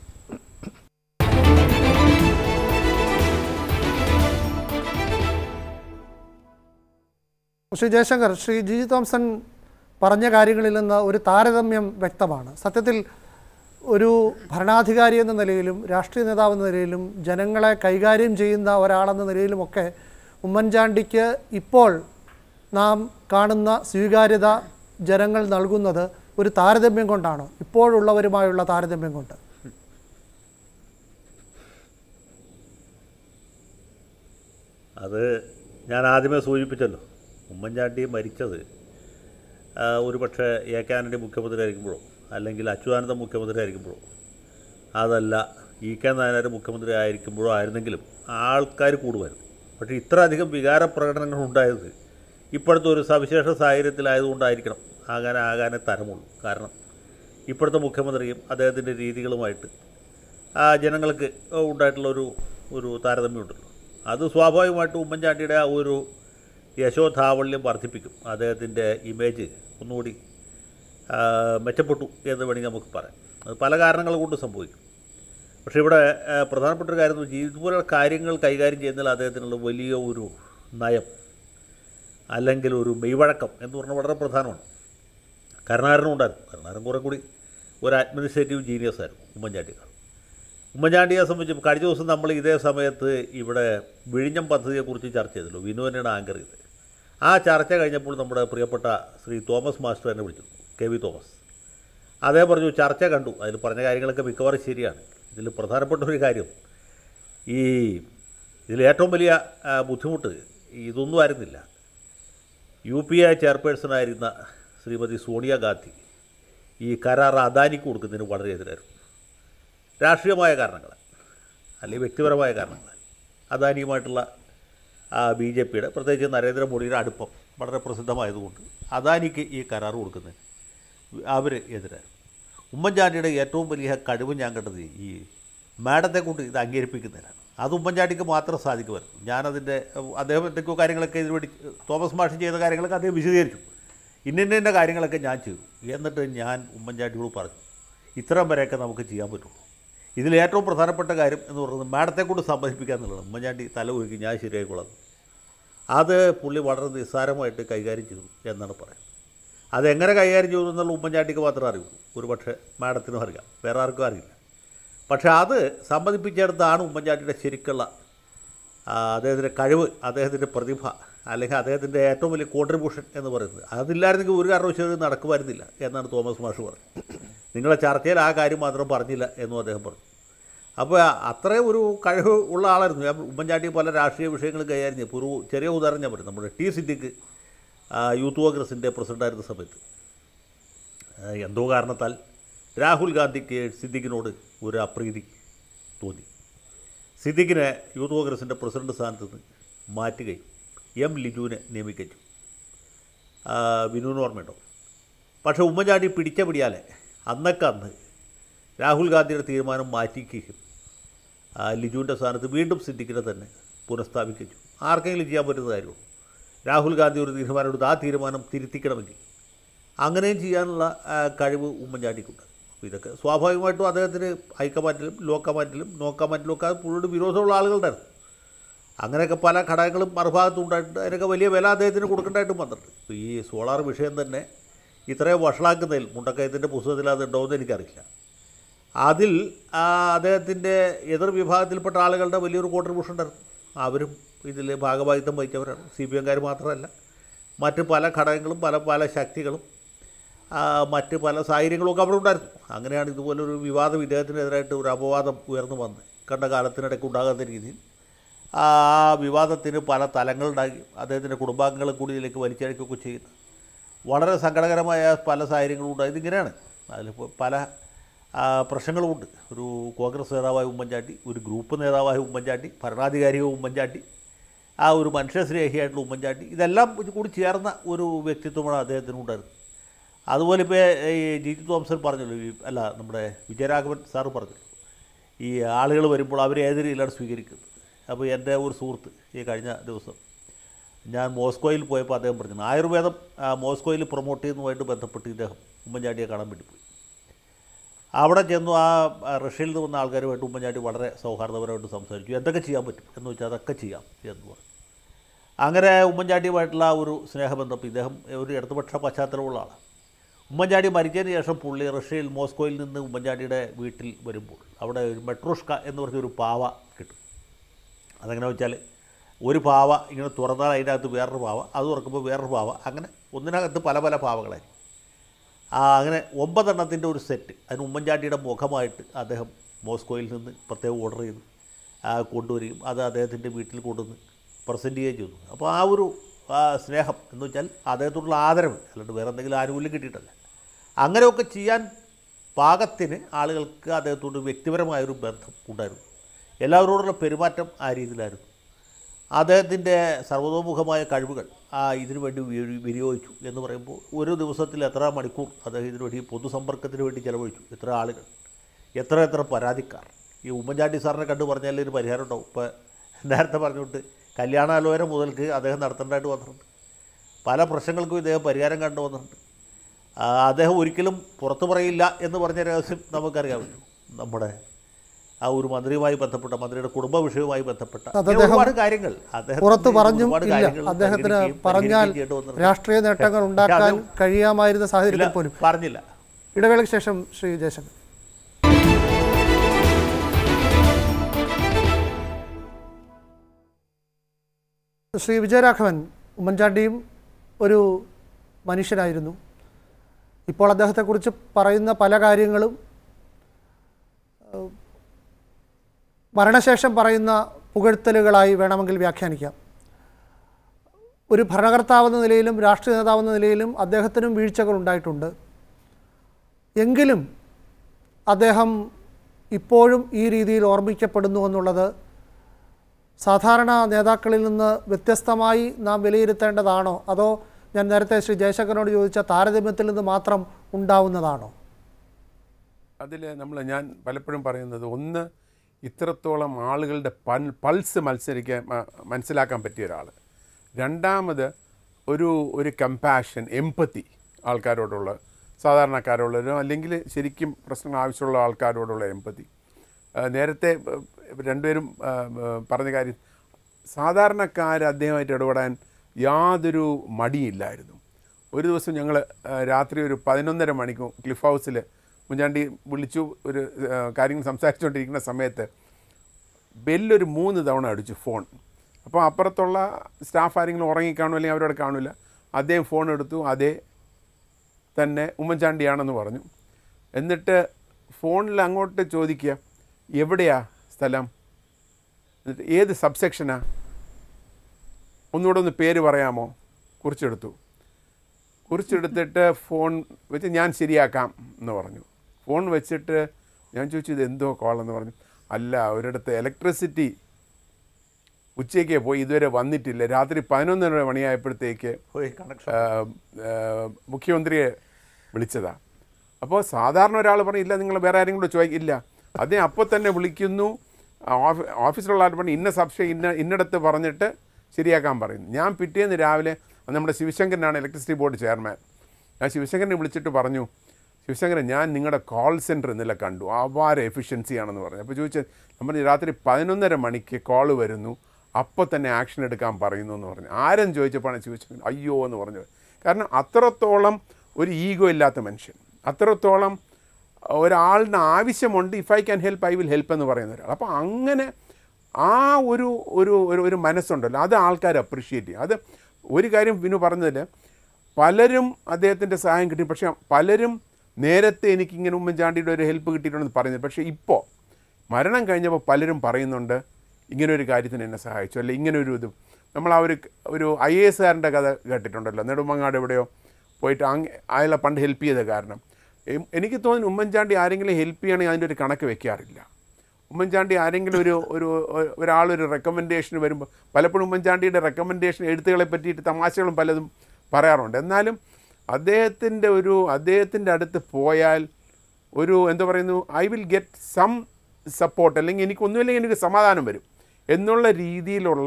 ശ്രീ ജയശങ്കർ ശ്രീ ജി ജി തോംസൺ പറഞ്ഞ കാര്യങ്ങളിൽ നിന്ന് ഒരു താരതമ്യം വ്യക്തമാണ് സത്യത്തിൽ ഒരു ഭരണാധികാരി എന്ന നിലയിലും രാഷ്ട്രീയ നേതാവ് എന്ന നിലയിലും ജനങ്ങളെ കൈകാര്യം ചെയ്യുന്ന ഒരാളെന്ന നിലയിലുമൊക്കെ ഉമ്മൻചാണ്ടിക്ക് ഇപ്പോൾ നാം കാണുന്ന സ്വീകാര്യത ജനങ്ങൾ നൽകുന്നത് ഒരു താരതമ്യം കൊണ്ടാണോ ഇപ്പോഴുള്ളവരുമായുള്ള താരതമ്യം കൊണ്ട് അത് ഞാൻ ആദ്യമേ സൂചിപ്പിച്ചല്ലോ ഉമ്മൻചാണ്ടി മരിച്ചത് ആ, ഒരു പക്ഷേ എ കെ ആന്റണി മുഖ്യമന്ത്രി ആയിരിക്കുമ്പോഴോ അല്ലെങ്കിൽ അച്യുതാനന്ദ മുഖ്യമന്ത്രി ആയിരിക്കുമ്പോഴോ അതല്ല ഇ കെ നായനാർ മുഖ്യമന്ത്രി ആയിരിക്കുമ്പോഴോ ആയിരുന്നെങ്കിലും ആൾക്കാർ കൂടുമായിരുന്നു പക്ഷേ ഇത്ര അധികം വികാര പ്രകടനങ്ങൾ ഉണ്ടായത് ഇപ്പോഴത്തെ ഒരു സവിശേഷ സാഹചര്യത്തിലായതുകൊണ്ടായിരിക്കണം അങ്ങനെ ആകാനേ തരമുള്ളൂ കാരണം ഇപ്പോഴത്തെ മുഖ്യമന്ത്രിയും അദ്ദേഹത്തിൻ്റെ രീതികളുമായിട്ട് ആ ജനങ്ങൾക്ക് ഉണ്ടായിട്ടുള്ള ഒരു ഒരു താരതമ്യമുണ്ടല്ലോ അത് സ്വാഭാവികമായിട്ടും ഉമ്മൻചാണ്ടിയുടെ ആ ഒരു യശോധാവല്യം വർദ്ധിപ്പിക്കും അദ്ദേഹത്തിൻ്റെ ഇമേജ് ഒന്നുകൂടി ആ, മെച്ചപ്പെട്ടു എന്ന് വേണമെങ്കിൽ നമുക്ക് പറയാം അത് പല കാരണങ്ങൾ കൊണ്ട് സംഭവിക്കും പക്ഷേ ഇവിടെ ആ, പ്രധാനപ്പെട്ട ഒരു കാര്യം എന്ന് വെച്ചാൽ ഇതുപോലുള്ള കാര്യങ്ങൾ കൈകാര്യം ചെയ്യുന്നതിൽ അദ്ദേഹത്തിനുള്ള വലിയ ഒരു നയം അല്ലെങ്കിൽ ഒരു മെയ്വഴക്കം എന്ന് പറഞ്ഞാൽ വളരെ പ്രധാനമാണ് കരുണാകരനും ഉണ്ടായിരുന്നു കരുണാകരൻ കുറേ കൂടി ഒരു അഡ്മിനിസ്ട്രേറ്റീവ് ജീനിയസ് ആയിരുന്നു ഉമ്മൻചാണ്ടിക്കാർ ഉമ്മൻചാണ്ടിയെ സംബന്ധിച്ച് കഴിഞ്ഞ ദിവസം നമ്മൾ ഇതേ സമയത്ത് ഇവിടെ വിഴിഞ്ഞം പദ്ധതിയെക്കുറിച്ച് ചർച്ച ചെയ്തല്ലോ വിനുവിനാണ് ആങ്കർ ചെയ്തത് ആ ചർച്ച കഴിഞ്ഞപ്പോൾ നമ്മുടെ പ്രിയപ്പെട്ട ശ്രീ തോമസ് മാസ്റ്റർ എന്നെ വിളിച്ചു കെ വി തോമസ് അതേ പറഞ്ഞു ചർച്ച കണ്ടു അതിൽ പറഞ്ഞ കാര്യങ്ങളൊക്കെ മിക്കവാറും ശരിയാണ് ഇതിൽ പ്രധാനപ്പെട്ട ഒരു കാര്യം ഈ ഇതിൽ ഏറ്റവും വലിയ ആ, ബുദ്ധിമുട്ട് ഇതൊന്നും ആയിരുന്നില്ല യു പി എ ചെയർപേഴ്സണായിരുന്ന ശ്രീമതി സോണിയാഗാന്ധി ഈ കരാർ അദാനിക്ക് കൊടുക്കുന്നതിന് വളരെ എതിരായിരുന്നു രാഷ്ട്രീയമായ കാരണങ്ങൾ അല്ലെങ്കിൽ വ്യക്തിപരമായ കാരണങ്ങൾ അദാനിയുമായിട്ടുള്ള ബി ജെ പിയുടെ പ്രത്യേകിച്ച് നരേന്ദ്രമോദിയുടെ അടുപ്പം വളരെ പ്രസിദ്ധമായതുകൊണ്ട് അദാനിക്ക് ഈ കരാർ കൊടുക്കുന്നതിന് അവർ എതിരായിരുന്നു ഉമ്മൻചാണ്ടിയുടെ ഏറ്റവും വലിയ കഴിവ് ഞാൻ കണ്ടത് ഈ മാഡത്തെ കൊണ്ട് ഇത് അംഗീകരിപ്പിക്കുന്നതിനാണ് അത് ഉമ്മൻചാണ്ടിക്ക് മാത്രം സാധിക്കുമായിരുന്നു ഞാനതിൻ്റെ അദ്ദേഹം എന്തൊക്കെയോ കാര്യങ്ങളൊക്കെ ഇതിനു വേണ്ടി തോമസ് മാഷ് ചെയ്ത കാര്യങ്ങളൊക്കെ അദ്ദേഹം വിശദീകരിച്ചു ഇന്ന ഇന്ന കാര്യങ്ങളൊക്കെ ഞാൻ ചെയ്തു എന്നിട്ട് ഞാൻ ഉമ്മൻചാണ്ടിയോട് പറഞ്ഞു ഇത്രയും വരെയൊക്കെ നമുക്ക് ചെയ്യാൻ പറ്റുള്ളൂ ഇതിൽ ഏറ്റവും പ്രധാനപ്പെട്ട കാര്യം എന്ന് പറയുന്നത് മാഡത്തെ കൊണ്ട് സമ്മതിപ്പിക്കുക എന്നുള്ളതാണ് ഉമ്മൻചാണ്ടി തല ഒരുക്കി ഞാൻ ശരിയായിക്കൊള്ളാം അത് പുള്ളി വളരെ നിസ്സാരമായിട്ട് കൈകാര്യം ചെയ്തു എന്നാണ് പറയുന്നത് അതെങ്ങനെ കൈകാര്യം ചെയ്തു എന്നുള്ള ഉമ്മൻചാണ്ടിക്ക് മാത്രമേ അറിയുള്ളൂ ഒരു പക്ഷേ മാഡത്തിനും അറിയാം വേറെ ആർക്കും അറിയില്ല പക്ഷേ അത് സമ്മതിപ്പിച്ചെടുത്താണ് ഉമ്മൻചാണ്ടിയുടെ ശരിക്കുള്ള ആ, അദ്ദേഹത്തിൻ്റെ കഴിവ് അദ്ദേഹത്തിൻ്റെ പ്രതിഭ അല്ലെങ്കിൽ അദ്ദേഹത്തിൻ്റെ ഏറ്റവും വലിയ കോൺട്രിബ്യൂഷൻ എന്ന് പറയുന്നത് അതില്ലായിരുന്നെങ്കിൽ ഒരു കാരണവശാലും ഇത് നടക്കുമായിരുന്നില്ല എന്നാണ് തോമസ് മാഷ് പറഞ്ഞത് നിങ്ങളെ ചർച്ചയിൽ ആ കാര്യം മാത്രം പറഞ്ഞില്ല എന്നും അദ്ദേഹം പറഞ്ഞു അപ്പോൾ അത്രയും ഒരു കഴിവ് ഉള്ള ആളായിരുന്നു ഞാൻ ഉമ്മൻചാണ്ടി പല രാഷ്ട്രീയ വിഷയങ്ങളും കൈകാര്യം ചെയ്യും ഇപ്പോൾ ഒരു ചെറിയ ഉദാഹരണം ഞാൻ പറയും നമ്മുടെ ടി സിദ്ദിഖ് ആ, യൂത്ത് കോൺഗ്രസിൻ്റെ പ്രസിഡൻ്റായിരുന്ന സമയത്ത് ആ, എന്തോ കാരണത്താൽ രാഹുൽ ഗാന്ധിക്ക് സിദ്ദിഖിനോട് ഒരു അപ്രീതി തോന്നി സിദ്ദിഖിനെ യൂത്ത് കോൺഗ്രസിൻ്റെ പ്രസിഡന്റ് സ്ഥാനത്ത് നിന്ന് മാറ്റുകയും എം ലിജുവിനെ നിയമിക്കുകയും ചെയ്തു. ആ, വിനുവിന് ഓർമ്മയുണ്ടോ പക്ഷേ ഉമ്മൻചാണ്ടി പിടിച്ച പിടിയാലെ അന്നൊക്കെ അന്ന് രാഹുൽ ഗാന്ധിയുടെ തീരുമാനം മാറ്റിക്കുകയും ആ, ലിജുവിൻ്റെ സ്ഥാനത്ത് വീണ്ടും സിദ്ദിഖിനെ തന്നെ പുനഃസ്ഥാപിക്കുകയും ചെയ്തു ആർക്കെങ്കിലും ചെയ്യാൻ പറ്റുന്ന കാര്യമുള്ളൂ രാഹുൽ ഗാന്ധി ഒരു തീരുമാനം എടുത്ത് ആ തീരുമാനം തിരുത്തിക്കണമെങ്കിൽ അങ്ങനെയും ചെയ്യാനുള്ള ആ, കഴിവ് ഉമ്മൻചാണ്ടിക്കുണ്ട് അപ്പോൾ ഇതൊക്കെ സ്വാഭാവികമായിട്ടും അദ്ദേഹത്തിന് ഹൈക്കമാൻഡിലും ലോ കമാൻഡിലും നോ കമാൻഡിലും ഒക്കെ പുള്ളിയുടെ വിരോധമുള്ള ആളുകളുണ്ടായിരുന്നു അങ്ങനെയൊക്കെ പല ഘടകങ്ങളും മറുഭാഗത്തും ഉണ്ടായിട്ടുണ്ട് അതിനൊക്കെ വലിയ വില അദ്ദേഹത്തിന് കൊടുക്കേണ്ടതായിട്ടും വന്നിട്ടുണ്ട് ഇപ്പോൾ ഈ സോളാർ വിഷയം തന്നെ ഇത്രയും വഷളാക്കുന്നതിൽ മുണ്ടക്കയത്തിൻ്റെ പുസ്തകത്തിൽ അതുണ്ടോ എന്ന് എനിക്കറിയില്ല അതിൽ ആ, അദ്ദേഹത്തിൻ്റെ എതിർ വിഭാഗത്തിൽപ്പെട്ട ആളുകളുടെ വലിയൊരു കോൺട്രിബ്യൂഷൻ ഉണ്ടായിരുന്നു അവരും ഇതിൽ ഭാഗഭാഗിത്വം വഹിച്ചവരാണ് സി പി എംകാർ മാത്രമല്ല മറ്റ് പല ഘടകങ്ങളും പല പല ശക്തികളും ആ, മറ്റ് പല സാഹചര്യങ്ങളും ഒക്കെ അവിടെ ഉണ്ടായിരുന്നു അങ്ങനെയാണ് ഇതുപോലൊരു വിവാദം ഇദ്ദേഹത്തിനെതിരായിട്ട് ഒരു അപവാദം ഉയർന്നു വന്ന് കണ്ട കാലത്തിനിടയ്ക്ക് ഉണ്ടാകാത്ത രീതിയിൽ ആ വിവാദത്തിന് പല തലങ്ങളുണ്ടാക്കി അദ്ദേഹത്തിൻ്റെ കുടുംബാംഗങ്ങളെ കൂടി ഇതിലേക്ക് വലിച്ചഴക്കുകയൊക്കെ ചെയ്യുന്നു വളരെ സങ്കടകരമായ പല സാഹചര്യങ്ങളും ഉണ്ട് ഇതിങ്ങനെയാണ് അതിൽ പല ആ, പ്രശ്നങ്ങളുമുണ്ട് ഒരു കോൺഗ്രസ് നേതാവായ ഉമ്മൻചാണ്ടി ഒരു ഗ്രൂപ്പ് നേതാവായ ഉമ്മൻചാണ്ടി ഭരണാധികാരിയോ ഉമ്മൻചാണ്ടി ആ ഒരു മനുഷ്യസ്നേഹിയായിട്ടുള്ള ഉമ്മൻചാണ്ടി ഇതെല്ലാം ഇത് കൂടി ചേർന്ന ഒരു വ്യക്തിത്വമാണ് അദ്ദേഹത്തിനുണ്ടായിരുന്നത് അതുപോലെ ഇപ്പോൾ ഈ ജി ടി തോമസൺ പറഞ്ഞല്ലോ ഈ അല്ല നമ്മുടെ വിജയരാഘവൻ സാറ് പറഞ്ഞല്ലോ ഈ ആളുകൾ വരുമ്പോൾ അവർ ഏത് രീതിയിലാണ് സ്വീകരിക്കുന്നത് അപ്പോൾ എൻ്റെ ഒരു സുഹൃത്ത് ഈ കഴിഞ്ഞ ദിവസം ഞാൻ മോസ്കോയിൽ പോയപ്പോൾ അദ്ദേഹം പറഞ്ഞു ആയുർവേദം ആ, മോസ്കോയിൽ പ്രൊമോട്ട് ചെയ്യുന്നതുമായിട്ട് ബന്ധപ്പെട്ട് ഇദ്ദേഹം ഉമ്മൻചാണ്ടിയെ കാണാൻ വേണ്ടി പോയി അവിടെ ചെന്നു ആ ആ, റഷ്യയിൽ നിന്ന് വന്ന ആൾക്കാരുമായിട്ട് ഉമ്മൻചാണ്ടി വളരെ സൗഹാർദ്ദപരമായിട്ട് സംസാരിച്ചു എന്തൊക്കെ ചെയ്യാൻ പറ്റും എന്ന് വെച്ചാൽ അതൊക്കെ ചെയ്യാം എന്ന് പറഞ്ഞു അങ്ങനെ ഉമ്മൻചാണ്ടിയുമായിട്ടുള്ള ആ ഒരു സ്നേഹബന്ധം ഇപ്പം ഇദ്ദേഹം ഒരു ഇടതുപക്ഷ പശ്ചാത്തലമുള്ള ആളാണ് ഉമ്മൻചാണ്ടി മരിച്ചതിന് ശേഷം പുള്ളി റഷ്യയിൽ മോസ്കോയിൽ നിന്ന് ഉമ്മൻചാണ്ടിയുടെ വീട്ടിൽ വരുമ്പോൾ അവിടെ ഒരു മെട്രോഷ്ക എന്ന് പറഞ്ഞൊരു പാവ കിട്ടും അതെങ്ങനെ വെച്ചാൽ ഒരു പാവ ഇങ്ങനെ തുറന്നാൽ അതിൻ്റെ അകത്ത് വേറൊരു പാവ അത് തുറക്കുമ്പോൾ വേറൊരു പാവ അങ്ങനെ ഒന്നിനകത്ത് പല പല പാവകളായിരിക്കും ആ അങ്ങനെ ഒമ്പതെണ്ണത്തിൻ്റെ ഒരു സെറ്റ് അതിന് ഉമ്മൻചാണ്ടിയുടെ മുഖമായിട്ട് അദ്ദേഹം മോസ്കോയിൽ നിന്ന് പ്രത്യേകം ഓർഡർ ചെയ്ത് ആ, കൊണ്ടുവരികയും അത് അദ്ദേഹത്തിൻ്റെ വീട്ടിൽ കൊണ്ടുവന്ന് പ്രസൻറ്റ് ചെയ്യുകയും ചെയ്തു അപ്പോൾ ആ ഒരു ആ, സ്നേഹം എന്ന് വെച്ചാൽ അദ്ദേഹത്തോടുള്ള ആദരവ് അല്ലാണ്ട് വേറെ എന്തെങ്കിലും ആനുകൂല്യം കിട്ടിയിട്ടല്ല അങ്ങനെയൊക്കെ ചെയ്യാൻ പാകത്തിന് ആളുകൾക്ക് അദ്ദേഹത്തോട് വ്യക്തിപരമായൊരു ബന്ധം ഉണ്ടായിരുന്നു എല്ലാവരോടുള്ള പെരുമാറ്റം ആ രീതിയിലായിരുന്നു അദ്ദേഹത്തിൻ്റെ സർവതോമുഖമായ കഴിവുകൾ ആ ഇതിനു വേണ്ടി വിനി- വിനിയോഗിച്ചു എന്ന് പറയുമ്പോൾ ഒരു ദിവസത്തിൽ എത്ര മണിക്കൂർ അദ്ദേഹം ഇതിനു വേണ്ടി പൊതുസമ്പർക്കത്തിന് വേണ്ടി ചെലവഴിച്ചു എത്ര ആളുകൾ എത്ര എത്ര പരാതിക്കാർ ഈ ഉമ്മൻചാണ്ടി സാറിനെ കണ്ടു പറഞ്ഞാൽ ഒരു പരിഹാരം ഉണ്ടാവും ഇപ്പോൾ നേരത്തെ പറഞ്ഞുകൊണ്ട് കല്യാണാലോചന മുതൽക്ക് അദ്ദേഹം നടത്തേണ്ടതായിട്ട് വന്നിട്ടുണ്ട് പല പ്രശ്നങ്ങൾക്കും ഇദ്ദേഹം പരിഹാരം കണ്ടു വന്നിട്ടുണ്ട് ആ, അദ്ദേഹം ഒരിക്കലും പുറത്തു പറയില്ല എന്ന് പറഞ്ഞ രഹസ്യം നമുക്കറിയാമല്ലോ നമ്മുടെ ആ ഒരു മന്ത്രിയുമായി ബന്ധപ്പെട്ട മന്ത്രിയുടെ കുടുംബ വിഷയവുമായി ബന്ധപ്പെട്ട അത് ഇങ്ങനെ അദ്ദേഹം ഒരുപാട് കാര്യങ്ങൾ അദ്ദേഹത്തിന് പുറത്ത് പറഞ്ഞും ഒരുപാട് ഇല്ല കാര്യങ്ങൾ അദ്ദേഹത്തിന് പരിഹരിക്കുകയും പറഞ്ഞാൽ പരിഹരിക്കുകയും ചെയ്യേണ്ടി വന്നിട്ടുണ്ട്. രാഷ്ട്രീയ നേട്ടങ്ങൾ ഉണ്ടാക്കാൻ അദ്ദേഹം- കഴിയാമായിരുന്ന ഇല്ല, സാഹചര്യത്തിൽ പോലും പറഞ്ഞില്ല ഇടവേളയ്ക്ക് ശേഷം ശ്രീ ജയശങ്കർ ശ്രീ വിജയരാഘവൻ ഉമ്മൻചാണ്ടിയും ഒരു മനുഷ്യനായിരുന്നു ഇപ്പോൾ അദ്ദേഹത്തെക്കുറിച്ച് പറയുന്ന പല കാര്യങ്ങളും ഏഹ്, മരണശേഷം പറയുന്ന പുകഴ്ത്തലുകളായി വേണമെങ്കിൽ വ്യാഖ്യാനിക്കാം ഒരു ഭരണകർത്താവെന്ന നിലയിലും രാഷ്ട്രീയ നേതാവെന്ന നിലയിലും അദ്ദേഹത്തിനും വീഴ്ചകൾ ഉണ്ടായിട്ടുണ്ട് എങ്കിലും അദ്ദേഹം ഇപ്പോഴും ഈ രീതിയിൽ ഓർമ്മിക്കപ്പെടുന്നു എന്നുള്ളത് സാധാരണ നേതാക്കളിൽ നിന്ന് വ്യത്യസ്തമായി നാം വിലയിരുത്തേണ്ടതാണോ അതോ ഞാൻ നേരത്തെ ശ്രീ ജയശങ്കറിനോട് ചോദിച്ച താരതമ്യത്തിൽ നിന്ന് മാത്രം ഉണ്ടാവുന്നതാണോ അതിൽ നമ്മൾ ഞാൻ പലപ്പോഴും പറയുന്നത് ഒന്ന് ഇത്രത്തോളം ആളുകളുടെ പൽ പൾസ് മത്സരിക്കാൻ മ- മനസ്സിലാക്കാൻ പറ്റിയ ഒരാൾ രണ്ടാമത് ഒരു ഒരു കമ്പാഷൻ എമ്പത്തി ആൾക്കാരോടുള്ള സാധാരണക്കാരോടുള്ള അല്ലെങ്കിൽ ശരിക്കും പ്രശ്നങ്ങൾ ആവശ്യമുള്ള ആൾക്കാരോടുള്ള എമ്പത്തി നേരത്തെ ആ, രണ്ടുപേരും ആ, ആ, പറഞ്ഞ കാര്യം സാധാരണക്കാർ അദ്ദേഹമായിട്ട് ഇടപെടാൻ യാതൊരു മടിയില്ലായിരുന്നു ഒരു ദിവസം ഞങ്ങൾ രാത്രി ഒരു പതിനൊന്നര മണിക്കും ക്ലിഫ് ഹൗസിൽ മുഞ്ചാണ്ടി വിളിച്ചു ഒരു ആ, കാര്യങ്ങൾ സംസാരിച്ചുകൊണ്ടിരിക്കുന്ന സമയത്ത് ബെല്ലൊരു മൂന്ന് തവണ അടിച്ചു ഫോൺ അപ്പോൾ അപ്പുറത്തുള്ള സ്റ്റാഫ് ആരെങ്കിലും ഉറങ്ങിക്കാണോ അല്ലെങ്കിൽ അവരോട് കാണില്ല അദ്ദേഹം ഫോൺ എടുത്തു അതേ തന്നെ ഉമ്മൻചാണ്ടിയാണെന്ന് പറഞ്ഞു എന്നിട്ട് ഫോണിൽ അങ്ങോട്ട് ചോദിക്കുക എവിടെയാ സ്ഥലം എന്നിട്ട് ഏത് സബ്സെക്ഷനാ ഒന്നുകൂടെ ഒന്ന് പേര് പറയാമോ കുറിച്ചെടുത്തു കുറിച്ചെടുത്തിട്ട് ഫോൺ വെച്ച് ഞാൻ ശരിയാക്കാം എന്ന് പറഞ്ഞു ഫോൺ വെച്ചിട്ട് ഞാൻ ചോദിച്ചു ഇത് എന്തോ കോളെന്ന് പറഞ്ഞു അല്ല ഒരിടത്ത് ഇലക്ട്രിസിറ്റി ഉച്ചയ്ക്ക് പോയി ഇതുവരെ വന്നിട്ടില്ല രാത്രി പതിനൊന്നര മണിയായപ്പോഴത്തേക്ക് പോയി കണക്ഷൻ ആ, ആ, മുഖ്യമന്ത്രിയെ വിളിച്ചതാ അപ്പോൾ സാധാരണ ഒരാൾ പറഞ്ഞില്ല നിങ്ങൾ വേറെ ആരെങ്കിലും കൂടെ ചോദിക്കില്ല അദ്ദേഹം അപ്പോൾ തന്നെ വിളിക്കുന്നു ഓഫീ- ഓഫീസിലുള്ള ആൾ പറഞ്ഞു ഇന്ന സബ്സ്റ്റേ ഇന്ന ഇന്നിടത്ത് പറഞ്ഞിട്ട് ശരിയാക്കാൻ പറയുന്നു ഞാൻ പിറ്റേന്ന് രാവിലെ അന്ന് നമ്മുടെ ശിവശങ്കരനാണ് ഇലക്ട്രിസിറ്റി ബോർഡ് ചെയർമാൻ ഞാൻ ശിവശങ്കരനെ വിളിച്ചിട്ട് പറഞ്ഞു ശിവശങ്കരൻ ഞാൻ നിങ്ങളുടെ കോൾ സെൻറ്റർ ഇന്നലെ കണ്ടു അപാര എഫിഷ്യൻസി ആണെന്ന് പറഞ്ഞു അപ്പോൾ ചോദിച്ചത് ഞാൻ പറഞ്ഞു രാത്രി പതിനൊന്നര മണിക്ക് കോൾ വരുന്നു അപ്പോൾ തന്നെ ആക്ഷൻ എടുക്കാൻ പറയുന്നു എന്ന് പറഞ്ഞു ആരും ചോദിച്ചപ്പോഴാണ് ശിവശങ്കരൻ അയ്യോ എന്ന് പറഞ്ഞത് കാരണം അത്രത്തോളം ഒരു ഈഗോ ഇല്ലാത്ത മനുഷ്യൻ അത്രത്തോളം ഒരാളിന് ആവശ്യമുണ്ട് if I can help I will help എന്ന് പറയുന്ന ഒരാൾ അപ്പോൾ അങ്ങനെ ആ ഒരു ഒരു ഒരു ഒരു മനസ്സുണ്ടല്ലോ അത് ആൾക്കാർ അപ്രിഷ്യേറ്റ് ചെയ്യും അത് ഒരു കാര്യം വിനു പറഞ്ഞതിൽ പലരും അദ്ദേഹത്തിൻ്റെ സഹായം കിട്ടി പക്ഷേ പലരും നേരത്തെ എനിക്കിങ്ങനെ ഉമ്മൻചാണ്ടിയുടെ ഒരു ഹെൽപ്പ് കിട്ടിയിട്ടുണ്ടെന്ന് പറയുന്നത് പക്ഷേ ഇപ്പോൾ മരണം കഴിഞ്ഞപ്പോൾ പലരും പറയുന്നുണ്ട് ഇങ്ങനെ ഒരു കാര്യത്തിന് എന്നെ സഹായിച്ചു അല്ലെ ഇങ്ങനെ ഒരു ഇത് നമ്മൾ ആ ഒരു ഒരു ഐ എ എസ്കാരൻ്റെ കഥ കേട്ടിട്ടുണ്ടല്ലോ നെടുമങ്ങാട് എവിടെയോ പോയിട്ട് അങ്ങ് അയാളെ പണ്ട് ഹെൽപ്പ് ചെയ്ത കാരണം എം- എനിക്ക് തോന്നുന്നു ഉമ്മൻചാണ്ടി ആരെങ്കിലും ഹെൽപ്പ് ചെയ്യണമെങ്കിൽ അതിൻ്റെ ഒരു കണക്ക് വെക്കാറില്ല ഉമ്മൻചാണ്ടി ആരെങ്കിലും ഒരു ഒരു ഒ- ഒരാളൊരു റെക്കമെൻഡേഷൻ വരുമ്പോൾ പലപ്പോഴും ഉമ്മൻചാണ്ടിയുടെ റെക്കമെൻഡേഷൻ എഴുത്തുകളെ പറ്റിയിട്ട് തമാശകളും പലതും പറയാറുണ്ട് എന്നാലും അദ്ദേഹത്തിൻ്റെ ഒരു അദ്ദേഹത്തിൻ്റെ അടുത്ത് പോയാൽ ഒരു എന്താ പറയുന്നു I will get some support അല്ലെങ്കിൽ എനിക്കൊന്നുമില്ലെങ്കിൽ എനിക്ക് സമാധാനം വരും എന്നുള്ള രീതിയിലുള്ള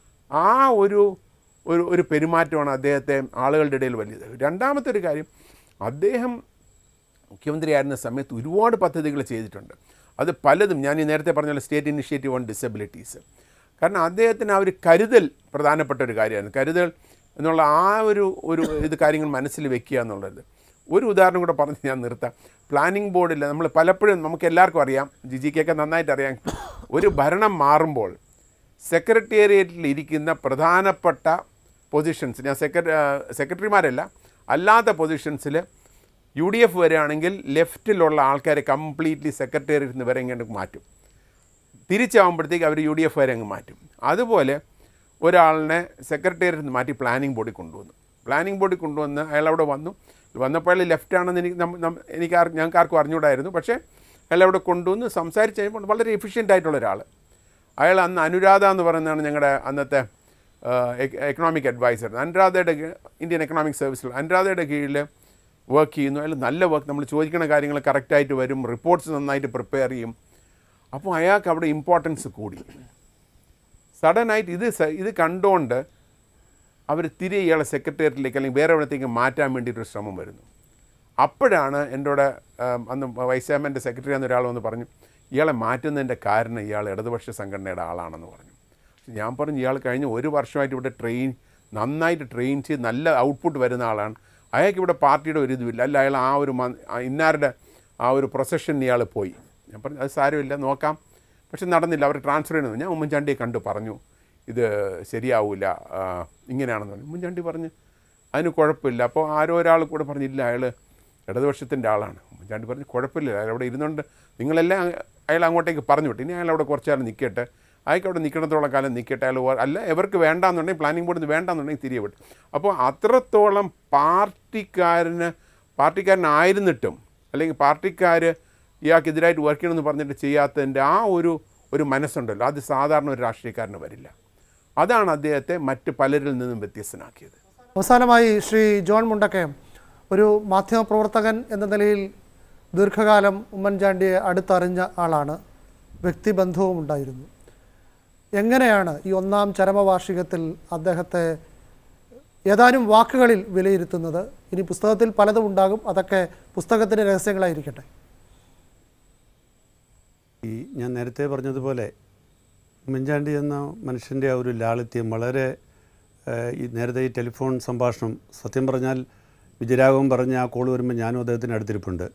ആ ഒരു ഒരു ഒരു പെരുമാറ്റമാണ് അദ്ദേഹത്തെ ആളുകളുടെ ഇടയിൽ വലിയത് രണ്ടാമത്തെ ഒരു കാര്യം അദ്ദേഹം മുഖ്യമന്ത്രിയായിരുന്ന സമയത്ത് ഒരുപാട് പദ്ധതികൾ ചെയ്തിട്ടുണ്ട് അത് പലതും ഞാൻ ഈ നേരത്തെ പറഞ്ഞ പോലെ സ്റ്റേറ്റ് ഇനിഷ്യേറ്റീവ് ഓൺ ഡിസബിലിറ്റീസ് കാരണം അദ്ദേഹത്തിന് ആ ഒരു കരുതൽ പ്രധാനപ്പെട്ട ഒരു കാര്യമാണ് കരുതൽ എന്നുള്ള ആ ഒരു ഒരു ഇത് കാര്യങ്ങൾ മനസ്സിൽ വെക്കുക എന്നുള്ളത് ഒരു ഉദാഹരണം കൂടെ പറഞ്ഞ് ഞാൻ നിർത്താം പ്ലാനിംഗ് ബോർഡിൽ നമ്മൾ പലപ്പോഴും നമുക്ക് എല്ലാവർക്കും അറിയാം ജിജിക്കൊക്കെ നന്നായിട്ട് അറിയാം ഒരു ഭരണം മാറുമ്പോൾ സെക്രട്ടേറിയറ്റിൽ ഇരിക്കുന്ന പ്രധാനപ്പെട്ട പൊസിഷൻസ് ഞാൻ സെക്രട്ടറി സെക്രട്ടറിമാരല്ല അല്ലാത്ത പൊസിഷൻസിൽ യു ഡി എഫ് വരികയാണെങ്കിൽ ലെഫ്റ്റിലുള്ള ആൾക്കാരെ കംപ്ലീറ്റ്ലി സെക്രട്ടേറിയറ്റിൽ നിന്ന് വരെ ഇങ്ങോട്ട് മാറ്റും തിരിച്ചാകുമ്പോഴത്തേക്ക് അവർ യു ഡി എഫ് വരെ അങ്ങ് മാറ്റും അതുപോലെ ഒരാളിനെ സെക്രട്ടേറിയറ്റിൽ നിന്ന് മാറ്റി പ്ലാനിംഗ് ബോർഡിൽ കൊണ്ടുവന്നു പ്ലാനിംഗ് ബോർഡിൽ കൊണ്ടുവന്ന് അയാൾ അവിടെ വന്നു വന്നപ്പോൾ അയാൾ ലെഫ്റ്റ് ആണെന്ന് എനിക്ക് നമ്മ- നമ്മ- എനിക്ക് ആർ- ഞങ്ങൾക്ക് ആർക്കും അറിഞ്ഞൂടായിരുന്നു പക്ഷേ അയാൾ അവിടെ കൊണ്ടുവന്ന് സംസാരിച്ച് കഴിയുമ്പോൾ വളരെ എഫിഷ്യൻ്റ് ആയിട്ടുള്ള ഒരാൾ അയാൾ അന്ന് അനുരാധ എന്ന് പറയുന്നതാണ് ഞങ്ങളുടെ അന്നത്തെ എക്കണോമിക് അഡ്വൈസർ അനുരാധയുടെ കീ- ഇന്ത്യൻ എക്കണോമിക് സർവീസിൽ അനുരാധയുടെ കീഴിൽ വർക്ക് ചെയ്യുന്നു അയാൾ നല്ല വർക്ക് നമ്മൾ ചോദിക്കുന്ന കാര്യങ്ങൾ കറക്റ്റായിട്ട് വരും റിപ്പോർട്ട്സ് നന്നായിട്ട് പ്രിപ്പയർ ചെയ്യും അപ്പോൾ അയാൾക്ക് അവിടെ ഇമ്പോർട്ടൻസ് കൂടി സഡനായിട്ട് ഇത് സ- ഇത് കണ്ടുകൊണ്ട് അവർ തിരികെ ഇയാളെ സെക്രട്ടേറിയറ്റിലേക്ക് അല്ലെങ്കിൽ വേറെ എവിടത്തേക്ക് മാറ്റാൻ വേണ്ടിയിട്ടൊരു ശ്രമം വരുന്നു അപ്പോഴാണ് എൻ്റെ കൂടെ ആം, അന്ന് വൈസ് ചെയർമാൻ്റെ സെക്രട്ടറി എന്ന ഒരാൾ വന്ന് പറഞ്ഞു ഇയാളെ മാറ്റുന്നതിൻ്റെ കാരണം ഇയാൾ ഇടതുപക്ഷ സംഘടനയുടെ ആളാണെന്ന് പറഞ്ഞു പക്ഷെ ഞാൻ പറഞ്ഞു ഇയാൾ കഴിഞ്ഞ ഒരു വർഷമായിട്ട് ഇവിടെ ട്രെയിൻ നന്നായിട്ട് ട്രെയിൻ ചെയ്ത് നല്ല ഔട്ട്പുട്ട് വരുന്ന ആളാണ് അയാൾക്ക് ഇവിടെ പാർട്ടിയുടെ ഒരു ഇതുമില്ല അല്ല അയാൾ ആ ഒരു മ- ആ ഇന്നാരുടെ ആ ഒരു പ്രൊസഷൻ ഇയാൾ പോയി ഞാൻ പറഞ്ഞു അത് സാരമില്ല നോക്കാം പക്ഷെ നടന്നില്ല അവർ ട്രാൻസ്ഫർ ചെയ്യുന്നത് ഞാൻ ഉമ്മൻചാണ്ടിയെ കണ്ടു പറഞ്ഞു ഇത് ശരിയാവില്ല ഇങ്ങനെയാണെന്ന് പറഞ്ഞു ഉമ്മൻചാണ്ടി പറഞ്ഞ് അതിന് കുഴപ്പമില്ല അപ്പോൾ ആരോ ഒരാൾ കൂടെ പറഞ്ഞില്ല അയാൾ ഇടതുപക്ഷത്തിൻ്റെ ആളാണ് ഉമ്മൻചാണ്ടി പറഞ്ഞു കുഴപ്പമില്ല അയാൾ അവിടെ ഇരുന്നുകൊണ്ട് നിങ്ങളെല്ലാം അയാൾ അങ്ങോട്ടേക്ക് പറഞ്ഞു വിട്ടു ഇനി അയാൾ അവിടെ കുറച്ച് കാലം നിൽക്കട്ടെ അയാൾക്ക് അവിടെ നിൽക്കണത്തോളം കാലം നിൽക്കട്ടെ അയാൾ ഓ- അല്ല ഇവർക്ക് വേണ്ടാന്നുണ്ടെങ്കിൽ പ്ലാനിംഗ് ബോർഡിന് വേണ്ടാന്നുണ്ടെങ്കിൽ തിരികെ വിട്ടു അപ്പോൾ അത്രത്തോളം പാർട്ടിക്കാരന് പാർട്ടിക്കാരനായിരുന്നിട്ടും അല്ലെങ്കിൽ പാർട്ടിക്കാർ ഇയാൾക്കെതിരായിട്ട് വർക്ക് ചെയ്യണമെന്ന് പറഞ്ഞിട്ട് ചെയ്യാത്തതിൻ്റെ ആ ഒരു ഒരു മനസ്സുണ്ടല്ലോ അത് സാധാരണ ഒരു രാഷ്ട്രീയക്കാരന് വരില്ല അതാണ് അദ്ദേഹത്തെ മറ്റ് പലരിൽ നിന്നും വ്യത്യസ്തനാക്കിയത് അവസാനമായി ശ്രീ ജോൺ മുണ്ടക്കയം ഒരു മാധ്യമപ്രവർത്തകൻ എന്ന നിലയിൽ ദീർഘകാലം ഉമ്മൻചാണ്ടിയെ അടുത്തറിഞ്ഞ ആളാണ് വ്യക്തിബന്ധവും ഉണ്ടായിരുന്നു എങ്ങനെയാണ് ഈ ഒന്നാം ചരമവാർഷികത്തിൽ അദ്ദേഹത്തെ ഏതാനും വാക്കുകളിൽ വിലയിരുത്തുന്നത് ഇനി പുസ്തകത്തിൽ പലതും ഉണ്ടാകും അതൊക്കെ പുസ്തകത്തിൻ്റെ രഹസ്യങ്ങളായിരിക്കട്ടെ ഈ ഞാൻ നേരത്തെ പറഞ്ഞതുപോലെ ഉമ്മൻചാണ്ടി എന്ന മനുഷ്യൻ്റെ ആ ഒരു ലാളിത്യം വളരെ ഏഹ്, ഈ നേരത്തെ ഈ ടെലിഫോൺ സംഭാഷണം സത്യം പറഞ്ഞാൽ വിജയരാഘവൻ പറഞ്ഞ ആ കോൾ വരുമ്പോൾ ഞാനും അദ്ദേഹത്തിന് അടുത്തിരിപ്പുണ്ട്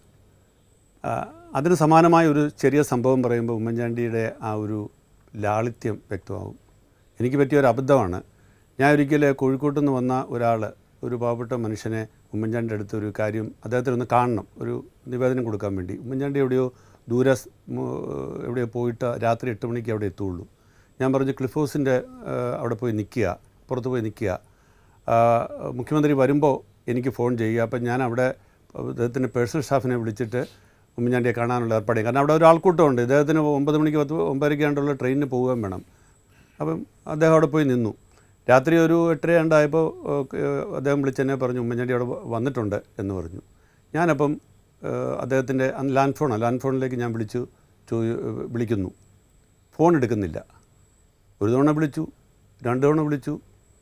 ആ, അതിന് സമാനമായ ഒരു ചെറിയ സംഭവം പറയുമ്പോൾ ഉമ്മൻചാണ്ടിയുടെ ആ ഒരു ലാളിത്യം വ്യക്തമാവും എനിക്ക് പറ്റിയ ഒരു അബദ്ധമാണ് ഞാൻ ഒരിക്കൽ കോഴിക്കോട്ട് നിന്ന് വന്ന ഒരാൾ ഒരു പാവപ്പെട്ട മനുഷ്യനെ ഉമ്മൻചാണ്ടിയുടെ അടുത്ത് ഒരു കാര്യം അദ്ദേഹത്തിന് ഒന്ന് കാണണം ഒരു നിവേദനം കൊടുക്കാൻ വേണ്ടി ഉമ്മൻചാണ്ടി എവിടെയോ ദൂരെ സ്- മു- എവിടെയോ പോയിട്ട് രാത്രി എട്ട് മണിക്ക് അവിടെ എത്തുള്ളൂ ഞാൻ പറഞ്ഞു ക്ലിഫ് ഹൗസിൻ്റെ അവിടെ പോയി നിൽക്കുക പുറത്ത് പോയി നിൽക്കുക ആ, മുഖ്യമന്ത്രി വരുമ്പോൾ എനിക്ക് ഫോൺ ചെയ്യുക അപ്പം ഞാൻ അവിടെ അദ്ദേഹത്തിൻ്റെ പേഴ്സണൽ സ്റ്റാഫിനെ വിളിച്ചിട്ട് ഉമ്മൻചാണ്ടിയെ കാണാനുള്ള ഏർപ്പാട് ചെയ്യും കാരണം അവിടെ ഒരു ആൾക്കൂട്ടമുണ്ട് ഇദ്ദേഹത്തിന് ഒമ്പത് മണിക്ക് പത്ത് ഒമ്പതരയ്ക്ക് ആണ്ടുള്ള ട്രെയിനിന് പോവുകയും വേണം അപ്പം അദ്ദേഹം അവിടെ പോയി നിന്നു രാത്രി ഒരു എട്ടര രണ്ടായപ്പോൾ അദ്ദേഹം വിളിച്ചെന്നെ പറഞ്ഞു ഉമ്മൻചാണ്ടി അവിടെ വ- വന്നിട്ടുണ്ട് എന്ന് പറഞ്ഞു ഞാനപ്പം ഏഹ്, അദ്ദേഹത്തിൻ്റെ അന്ന് ലാൻഡ് ഫോണാണ് ലാൻഡ് ഫോണിലേക്ക് ഞാൻ വിളിച്ചു ചോദി വിളിക്കുന്നു ഫോൺ എടുക്കുന്നില്ല ഒരു തവണ വിളിച്ചു രണ്ട് തവണ വിളിച്ചു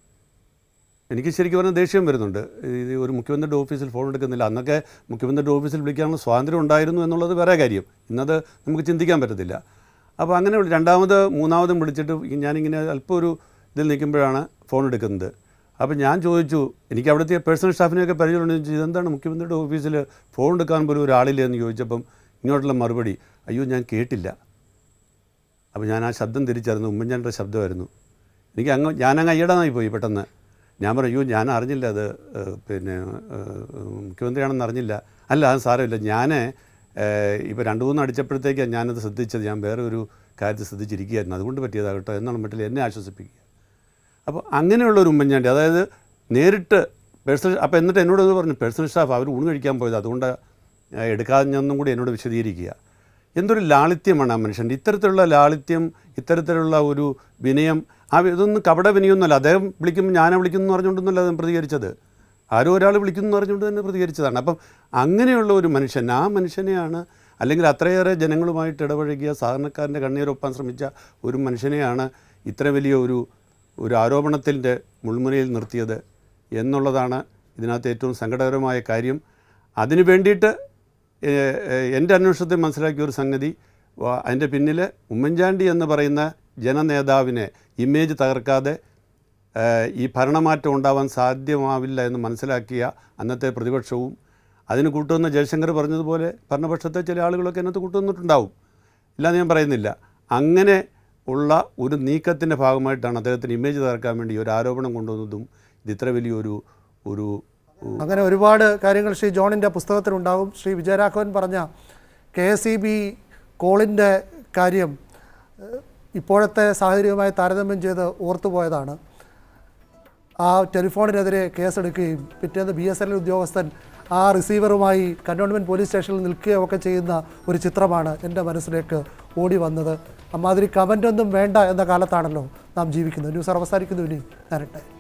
എനിക്ക് ശരിക്കും പറഞ്ഞാൽ ദേഷ്യം വരുന്നുണ്ട് ഇത് ഒരു മുഖ്യമന്ത്രിയുടെ ഓഫീസിൽ ഫോൺ എടുക്കുന്നില്ല അന്നൊക്കെ മുഖ്യമന്ത്രിയുടെ ഓഫീസിൽ വിളിക്കാനുള്ള സ്വാതന്ത്ര്യം ഉണ്ടായിരുന്നു എന്നുള്ളത് വേറെ കാര്യം ഇന്നത് നമുക്ക് ചിന്തിക്കാൻ പറ്റത്തില്ല അപ്പോൾ അങ്ങനെ വിളി- രണ്ടാമത് മൂന്നാമതും വിളിച്ചിട്ട് ഈ ഞാനിങ്ങനെ അല്പം ഒരു ഇതിൽ നിൽക്കുമ്പോഴാണ് ഫോൺ എടുക്കുന്നത് അപ്പോൾ ഞാൻ ചോദിച്ചു എനിക്ക് അവിടുത്തെ പേഴ്സണൽ സ്റ്റാഫിനെയൊക്കെ പരിചയമുണ്ട് ചോദിച്ചു ഇതെന്താണ് മുഖ്യമന്ത്രിയുടെ ഓഫീസിൽ ഫോൺ എടുക്കാൻ പോലും ഒരാളില്ല എന്ന് ചോദിച്ചപ്പം ഇങ്ങോട്ടുള്ള മറുപടി അയ്യോ ഞാൻ കേട്ടില്ല അപ്പോൾ ഞാൻ ആ ശബ്ദം തിരിച്ചറിഞ്ഞു ഉമ്മൻചാണ്ടിയുടെ ശബ്ദമായിരുന്നു എനിക്ക് അങ്ങ് ഞാനങ്ങ് അയ്യടാന്നായി പോയി പെട്ടെന്ന് ഞാൻ പറഞ്ഞു അയ്യോ ഞാൻ അറിഞ്ഞില്ല അത് ഏഹ്, പിന്നെ ഏഹ്, മുഖ്യമന്ത്രിയാണെന്ന് അറിഞ്ഞില്ല അല്ല അത് സാരമില്ല ഞാൻ ഇപ്പോൾ രണ്ട് മൂന്ന് അടിച്ചപ്പോഴത്തേക്കാണ് ഞാനത് ശ്രദ്ധിച്ചത് ഞാൻ വേറെ ഒരു കാര്യത്തിൽ ശ്രദ്ധിച്ചിരിക്കുകയായിരുന്നു അതുകൊണ്ട് പറ്റിയതാകട്ടെ എന്നുള്ള മട്ടിൽ എന്നെ ആശ്വസിപ്പിക്കുക അപ്പോൾ അങ്ങനെയുള്ള ഒരു ഉമ്മൻചാണ്ടി അതായത് നേരിട്ട് പേഴ്സണൽ അപ്പോൾ എന്നിട്ട് എന്നോട് ഇത് പറഞ്ഞു പേഴ്സണൽ സ്റ്റാഫ് അവർ ഊണ് കഴിക്കാൻ പോയത് അതുകൊണ്ട് ആ, എടുക്കാഞ്ഞെന്നും കൂടി എന്നോട് വിശദീകരിക്കുക എന്തൊരു ലാളിത്യമാണ് ആ മനുഷ്യൻ്റെ ഇത്തരത്തിലുള്ള ലാളിത്യം ഇത്തരത്തിലുള്ള ഒരു വിനയം ആ വി- ഇതൊന്നും കപട വിനയൊന്നുമല്ല അദ്ദേഹം വിളിക്കുമ്പോൾ ഞാനെ വിളിക്കുന്നു എന്ന് പറഞ്ഞുകൊണ്ടൊന്നുമല്ല അദ്ദേഹം പ്രതികരിച്ചത് ആരോ ഒരാൾ വിളിക്കുന്നു എന്ന് പറഞ്ഞുകൊണ്ട് തന്നെ പ്രതികരിച്ചതാണ് അപ്പം അങ്ങനെയുള്ള ഒരു മനുഷ്യൻ ആ മനുഷ്യനെയാണ് അല്ലെങ്കിൽ അത്രയേറെ ജനങ്ങളുമായിട്ട് ഇടപഴകിയ സാധാരണക്കാരൻ്റെ കണ്ണീരൊപ്പാൻ ശ്രമിച്ച ഒരു മനുഷ്യനെയാണ് ഇത്ര വലിയ ഒരു ഒരു ആരോപണത്തിൻ്റെ മുൾമുനയിൽ നിർത്തിയത് എന്നുള്ളതാണ് ഇതിനകത്ത് ഏറ്റവും സങ്കടകരമായ കാര്യം അതിനു വേണ്ടിയിട്ട് ഏഹ്, ഏഹ്, എൻ്റെ അന്വേഷണത്തിൽ മനസ്സിലാക്കിയ ഒരു സംഗതി വ- അതിൻ്റെ പിന്നിൽ ഉമ്മൻചാണ്ടി എന്ന് പറയുന്ന ജനനേതാവിനെ ഇമേജ് തകർക്കാതെ ഏഹ്, ഈ ഭരണമാറ്റം ഉണ്ടാവാൻ സാധ്യമാവില്ല എന്ന് മനസ്സിലാക്കിയ അന്നത്തെ പ്രതിപക്ഷവും അതിന് കൂട്ടുവന്ന ജയശങ്കർ പറഞ്ഞതുപോലെ ഭരണപക്ഷത്തെ ചില ആളുകളൊക്കെ അതിനകത്ത് കൂട്ടുവന്നിട്ടുണ്ടാവും ഇല്ലാന്ന് ഞാൻ പറയുന്നില്ല അങ്ങനെ ഉള്ള ഒരു നീക്കത്തിൻ്റെ ഭാഗമായിട്ടാണ് അദ്ദേഹത്തിന് ഇമേജ് തകർക്കാൻ വേണ്ടി ഒരു ആരോപണം കൊണ്ടുവന്നതും ഇത് ഇത്ര വലിയൊരു ഒരു അങ്ങനെ ഒരുപാട് കാര്യങ്ങൾ ശ്രീ ജോണിൻ്റെ പുസ്തകത്തിലുണ്ടാകും ശ്രീ വിജയരാഘവൻ പറഞ്ഞ കെ എസ് ഇ ബി കോളിൻ്റെ കാര്യം ഏഹ്, ഇപ്പോഴത്തെ സാഹചര്യവുമായി താരതമ്യം ചെയ്ത് ഓർത്തുപോയതാണ് ആ ടെലിഫോണിനെതിരെ കേസെടുക്കുകയും പിറ്റേന്ന് ബി എസ് എൻ എൽ ഉദ്യോഗസ്ഥൻ ആ റിസീവറുമായി കന്റോൺമെൻറ്റ് പോലീസ് സ്റ്റേഷനിൽ നിൽക്കുകയും ഒക്കെ ചെയ്യുന്ന ഒരു ചിത്രമാണ് എൻ്റെ മനസ്സിലേക്ക് ഓടി വന്നത് അമ്മാതിരി കമൻ്റൊന്നും വേണ്ട എന്ന കാലത്താണല്ലോ നാം ജീവിക്കുന്നത് ന്യൂസ് അവസാനിക്കുന്നു ഇനി നേരട്ടെ